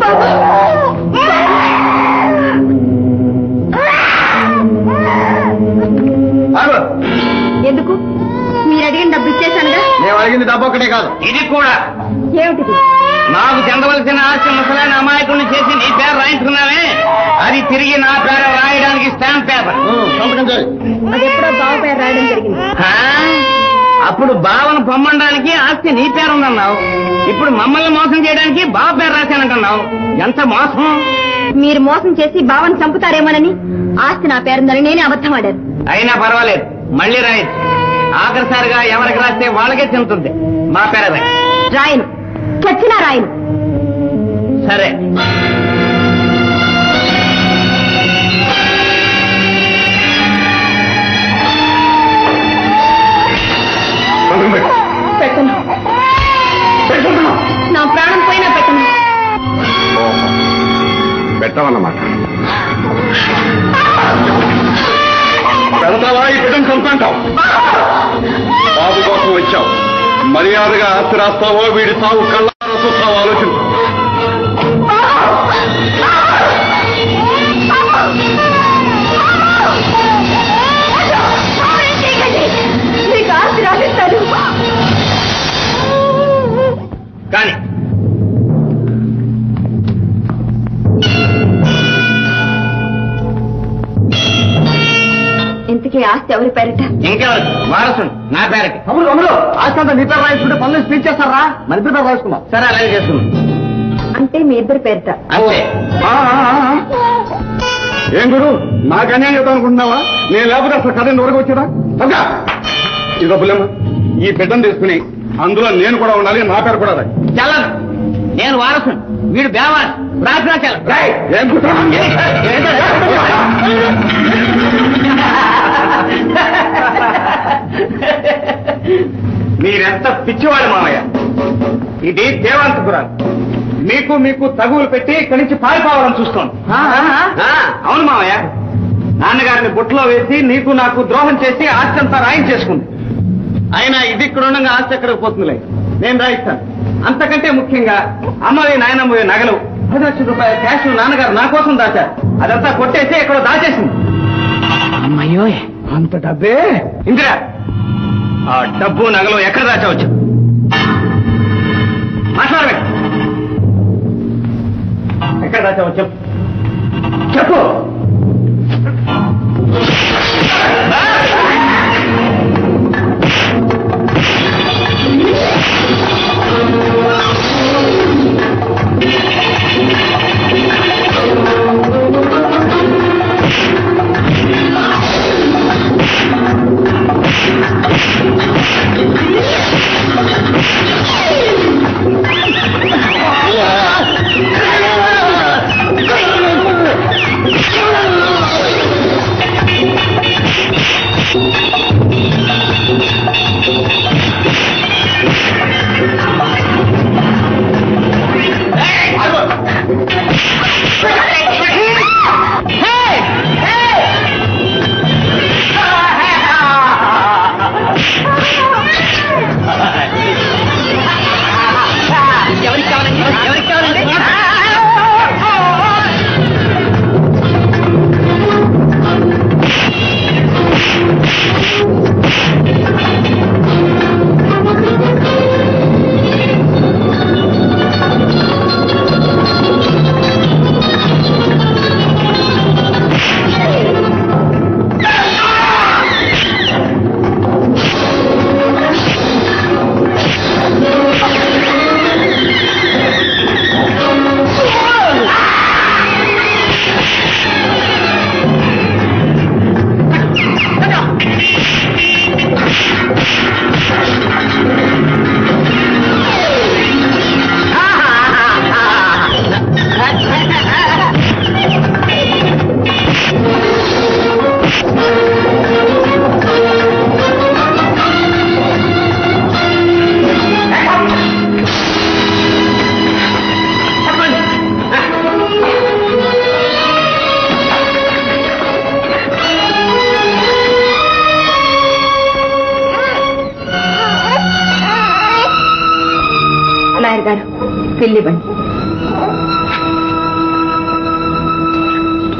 ఆగు. ఎందుకు మీరు అడిగిన డబ్బు ఇచ్చేసానుగా నేను అడిగింది డబ్బు ఒకటే కాదు ఇది కూడా ఏమిటిది నాకు చెందవలసిన ఆస్తి ముసలైన అమాయకుల్ని చేసి నీ పేరు రాయించుకున్నావే అది తిరిగి నా పేరు రాయడానికి స్టాంప్ పేపర్ అది ఎప్పుడో బావ పేరు రాయడం జరిగింది ఆ? అప్పుడు బావను పొమ్మడానికి ఆస్తి నీ పేరు ఉందన్నావు ఇప్పుడు మమ్మల్ని మోసం చేయడానికి బావ పేరు రాశానంటున్నావు ఎంత మోసం మీరు మోసం చేసి బావని చంపుతారేమోనని ఆస్తి నా పేరుందని నేనే అబద్ధం ఆడాను అయినా పర్వాలేదు మళ్ళీ రాయొచ్చు ఆఖరిసారిగా ఎవరికి రాస్తే వాళ్ళకే చెందుతుంది మా పేర రాయి రాయను చచ్చినా రాయను సరే సంతకం పెట్టు. పెట్టను పెట్టుకుంటున్నా. నా ప్రాణం పోయినా పెట్టను ఓహో. పెట్టావన్నమాట పెడతావా ఈ బిడ్డను చంపుకుంటావు బాబు కోసం వచ్చావు మర్యాదగా ఆస్తి రాస్తావో వీడి సాగు కళ్ళారా చూస్తావో ఆలోచించు మీకు ఆస్తి రాసిస్తాను కానీ ఇంతకీ ఆస్తి ఎవరి పేరిట ఇంకెవరు వారసుడు నా పేరకి అమ్ముడు అమ్ముడు ఆస్తి అంతా నీ పేరు రాయించుకుంటే పనులు స్పీచ్ చేస్తారా మన ఇద్దరు పేరు రాసుకుందాం సరే అలాగే చేసుకున్నాం అంటే మీ ఇద్దరి పేరిట అంతే ఆ, ఆ, ఆ, ఆ. ఏం గురు నాకు అన్యాయం చేద్దాం అనుకుంటున్నావా నేను లేకపోతే అసలు కథ ఇంతవరకు వచ్చేదా ఇంకా ఇది డబ్బులేమ్మా ఈ బిడ్డను తీసుకుని అందులో నేను కూడా ఉండాలి నా పేరు కూడా రాయి చల్లదు నేను వారసుడు వీడు బేవారు రాసినా చల్లదు రాయ్. ఏం కూర్చోన్నా? మీరెంత పిచ్చివాడు మామయ్య ఇది దేవాంతపురాలు మీకు మీకు తగువులు పెట్టి ఇక్కడి నుంచి పారిపోవాలని చూస్తోంది ఆ, అవును మామయ్య నాన్నగారిని బుట్టలో వేసి నీకు నాకు ద్రోహం చేసి ఆస్తి అంతా రాయించేసుకుంది అయినా ఇది ఇక్కడ ఉండగా ఆస్తి ఎక్కడికి పోతుందిలే నేను రాయిస్తాను అంతకంటే ముఖ్యంగా అమ్మవి నాయనమ్మవి నగలు పది లక్షల రూపాయల క్యాష్ నాన్నగారు నా కోసం దాచారు అదంతా కొట్టేసి ఎక్కడో దాచేసింది అమ్మయ్యో అంత డబ్బే ఇందిరా ఆ డబ్బు నగలు ఎక్కడ దాచవచ్చు మాట్లాడబెట్టు ఎక్కడ దాచావు చెప్పు చెప్పు ఎవరికి కావాలండి ఎవరికి కావాలండి లాయర్ గారు పిల్లివ్వండి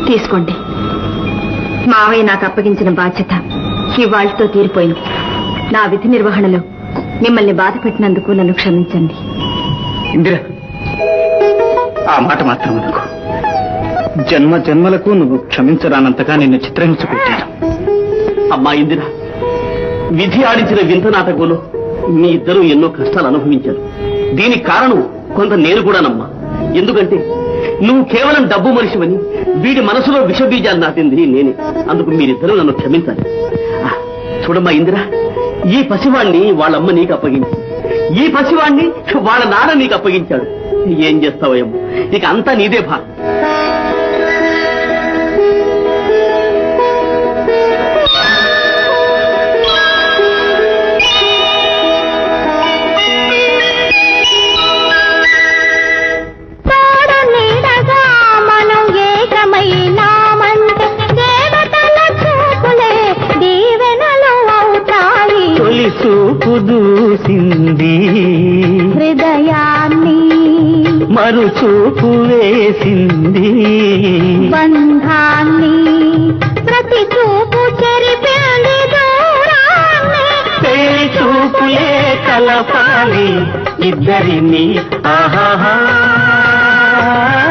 తీసుకోండి మావయ్య నాకు అప్పగించిన బాధ్యత ఇవాళ్లతో తీరిపోయింది నా విధి నిర్వహణలో మిమ్మల్ని బాధ పెట్టినందుకు నన్ను క్షమించండి ఇందిరా ఆ మాట మాత్రం అనుకో జన్మ జన్మలకు నువ్వు క్షమించరానంతగా నిన్ను చిత్రహింస పెట్టాను అమ్మా ఇందిరా విధి ఆడించిన వింత నాటకంలో మీ ఇద్దరు ఎన్నో కష్టాలు అనుభవించారు దీనికి కారణం కొంత నేను కూడానమ్మా ఎందుకంటే నువ్వు కేవలం డబ్బు మనిషివని వీడి మనసులో విషబీజాలు నాటింది నేనే అందుకు మీరిద్దరూ నన్ను క్షమించాలి ఆ, చూడమ్మా ఇందిరా ఈ పసివాణ్ణి వాళ్ళమ్మ నీకు అప్పగించి ఈ పసివాణ్ణి వాళ్ళ నాన్న నీకు అప్పగించాడు ఏం చేస్తావయ్యమ్మ ఇక అంతా నీదే భారం తోడు నీడగా మనం ఏకమైనామంటే దేవతల చూపులే దీవెనలు అవుతాయి తొలి చూపు దూసింది హృదయాన్ని మరు చూపు వేసింది బంధాన్ని ప్రతి చూపు చెరిపింది దూరాన్ని పెళ్లి చూపులే కలపాలి ఇద్దరిని ఆహాహా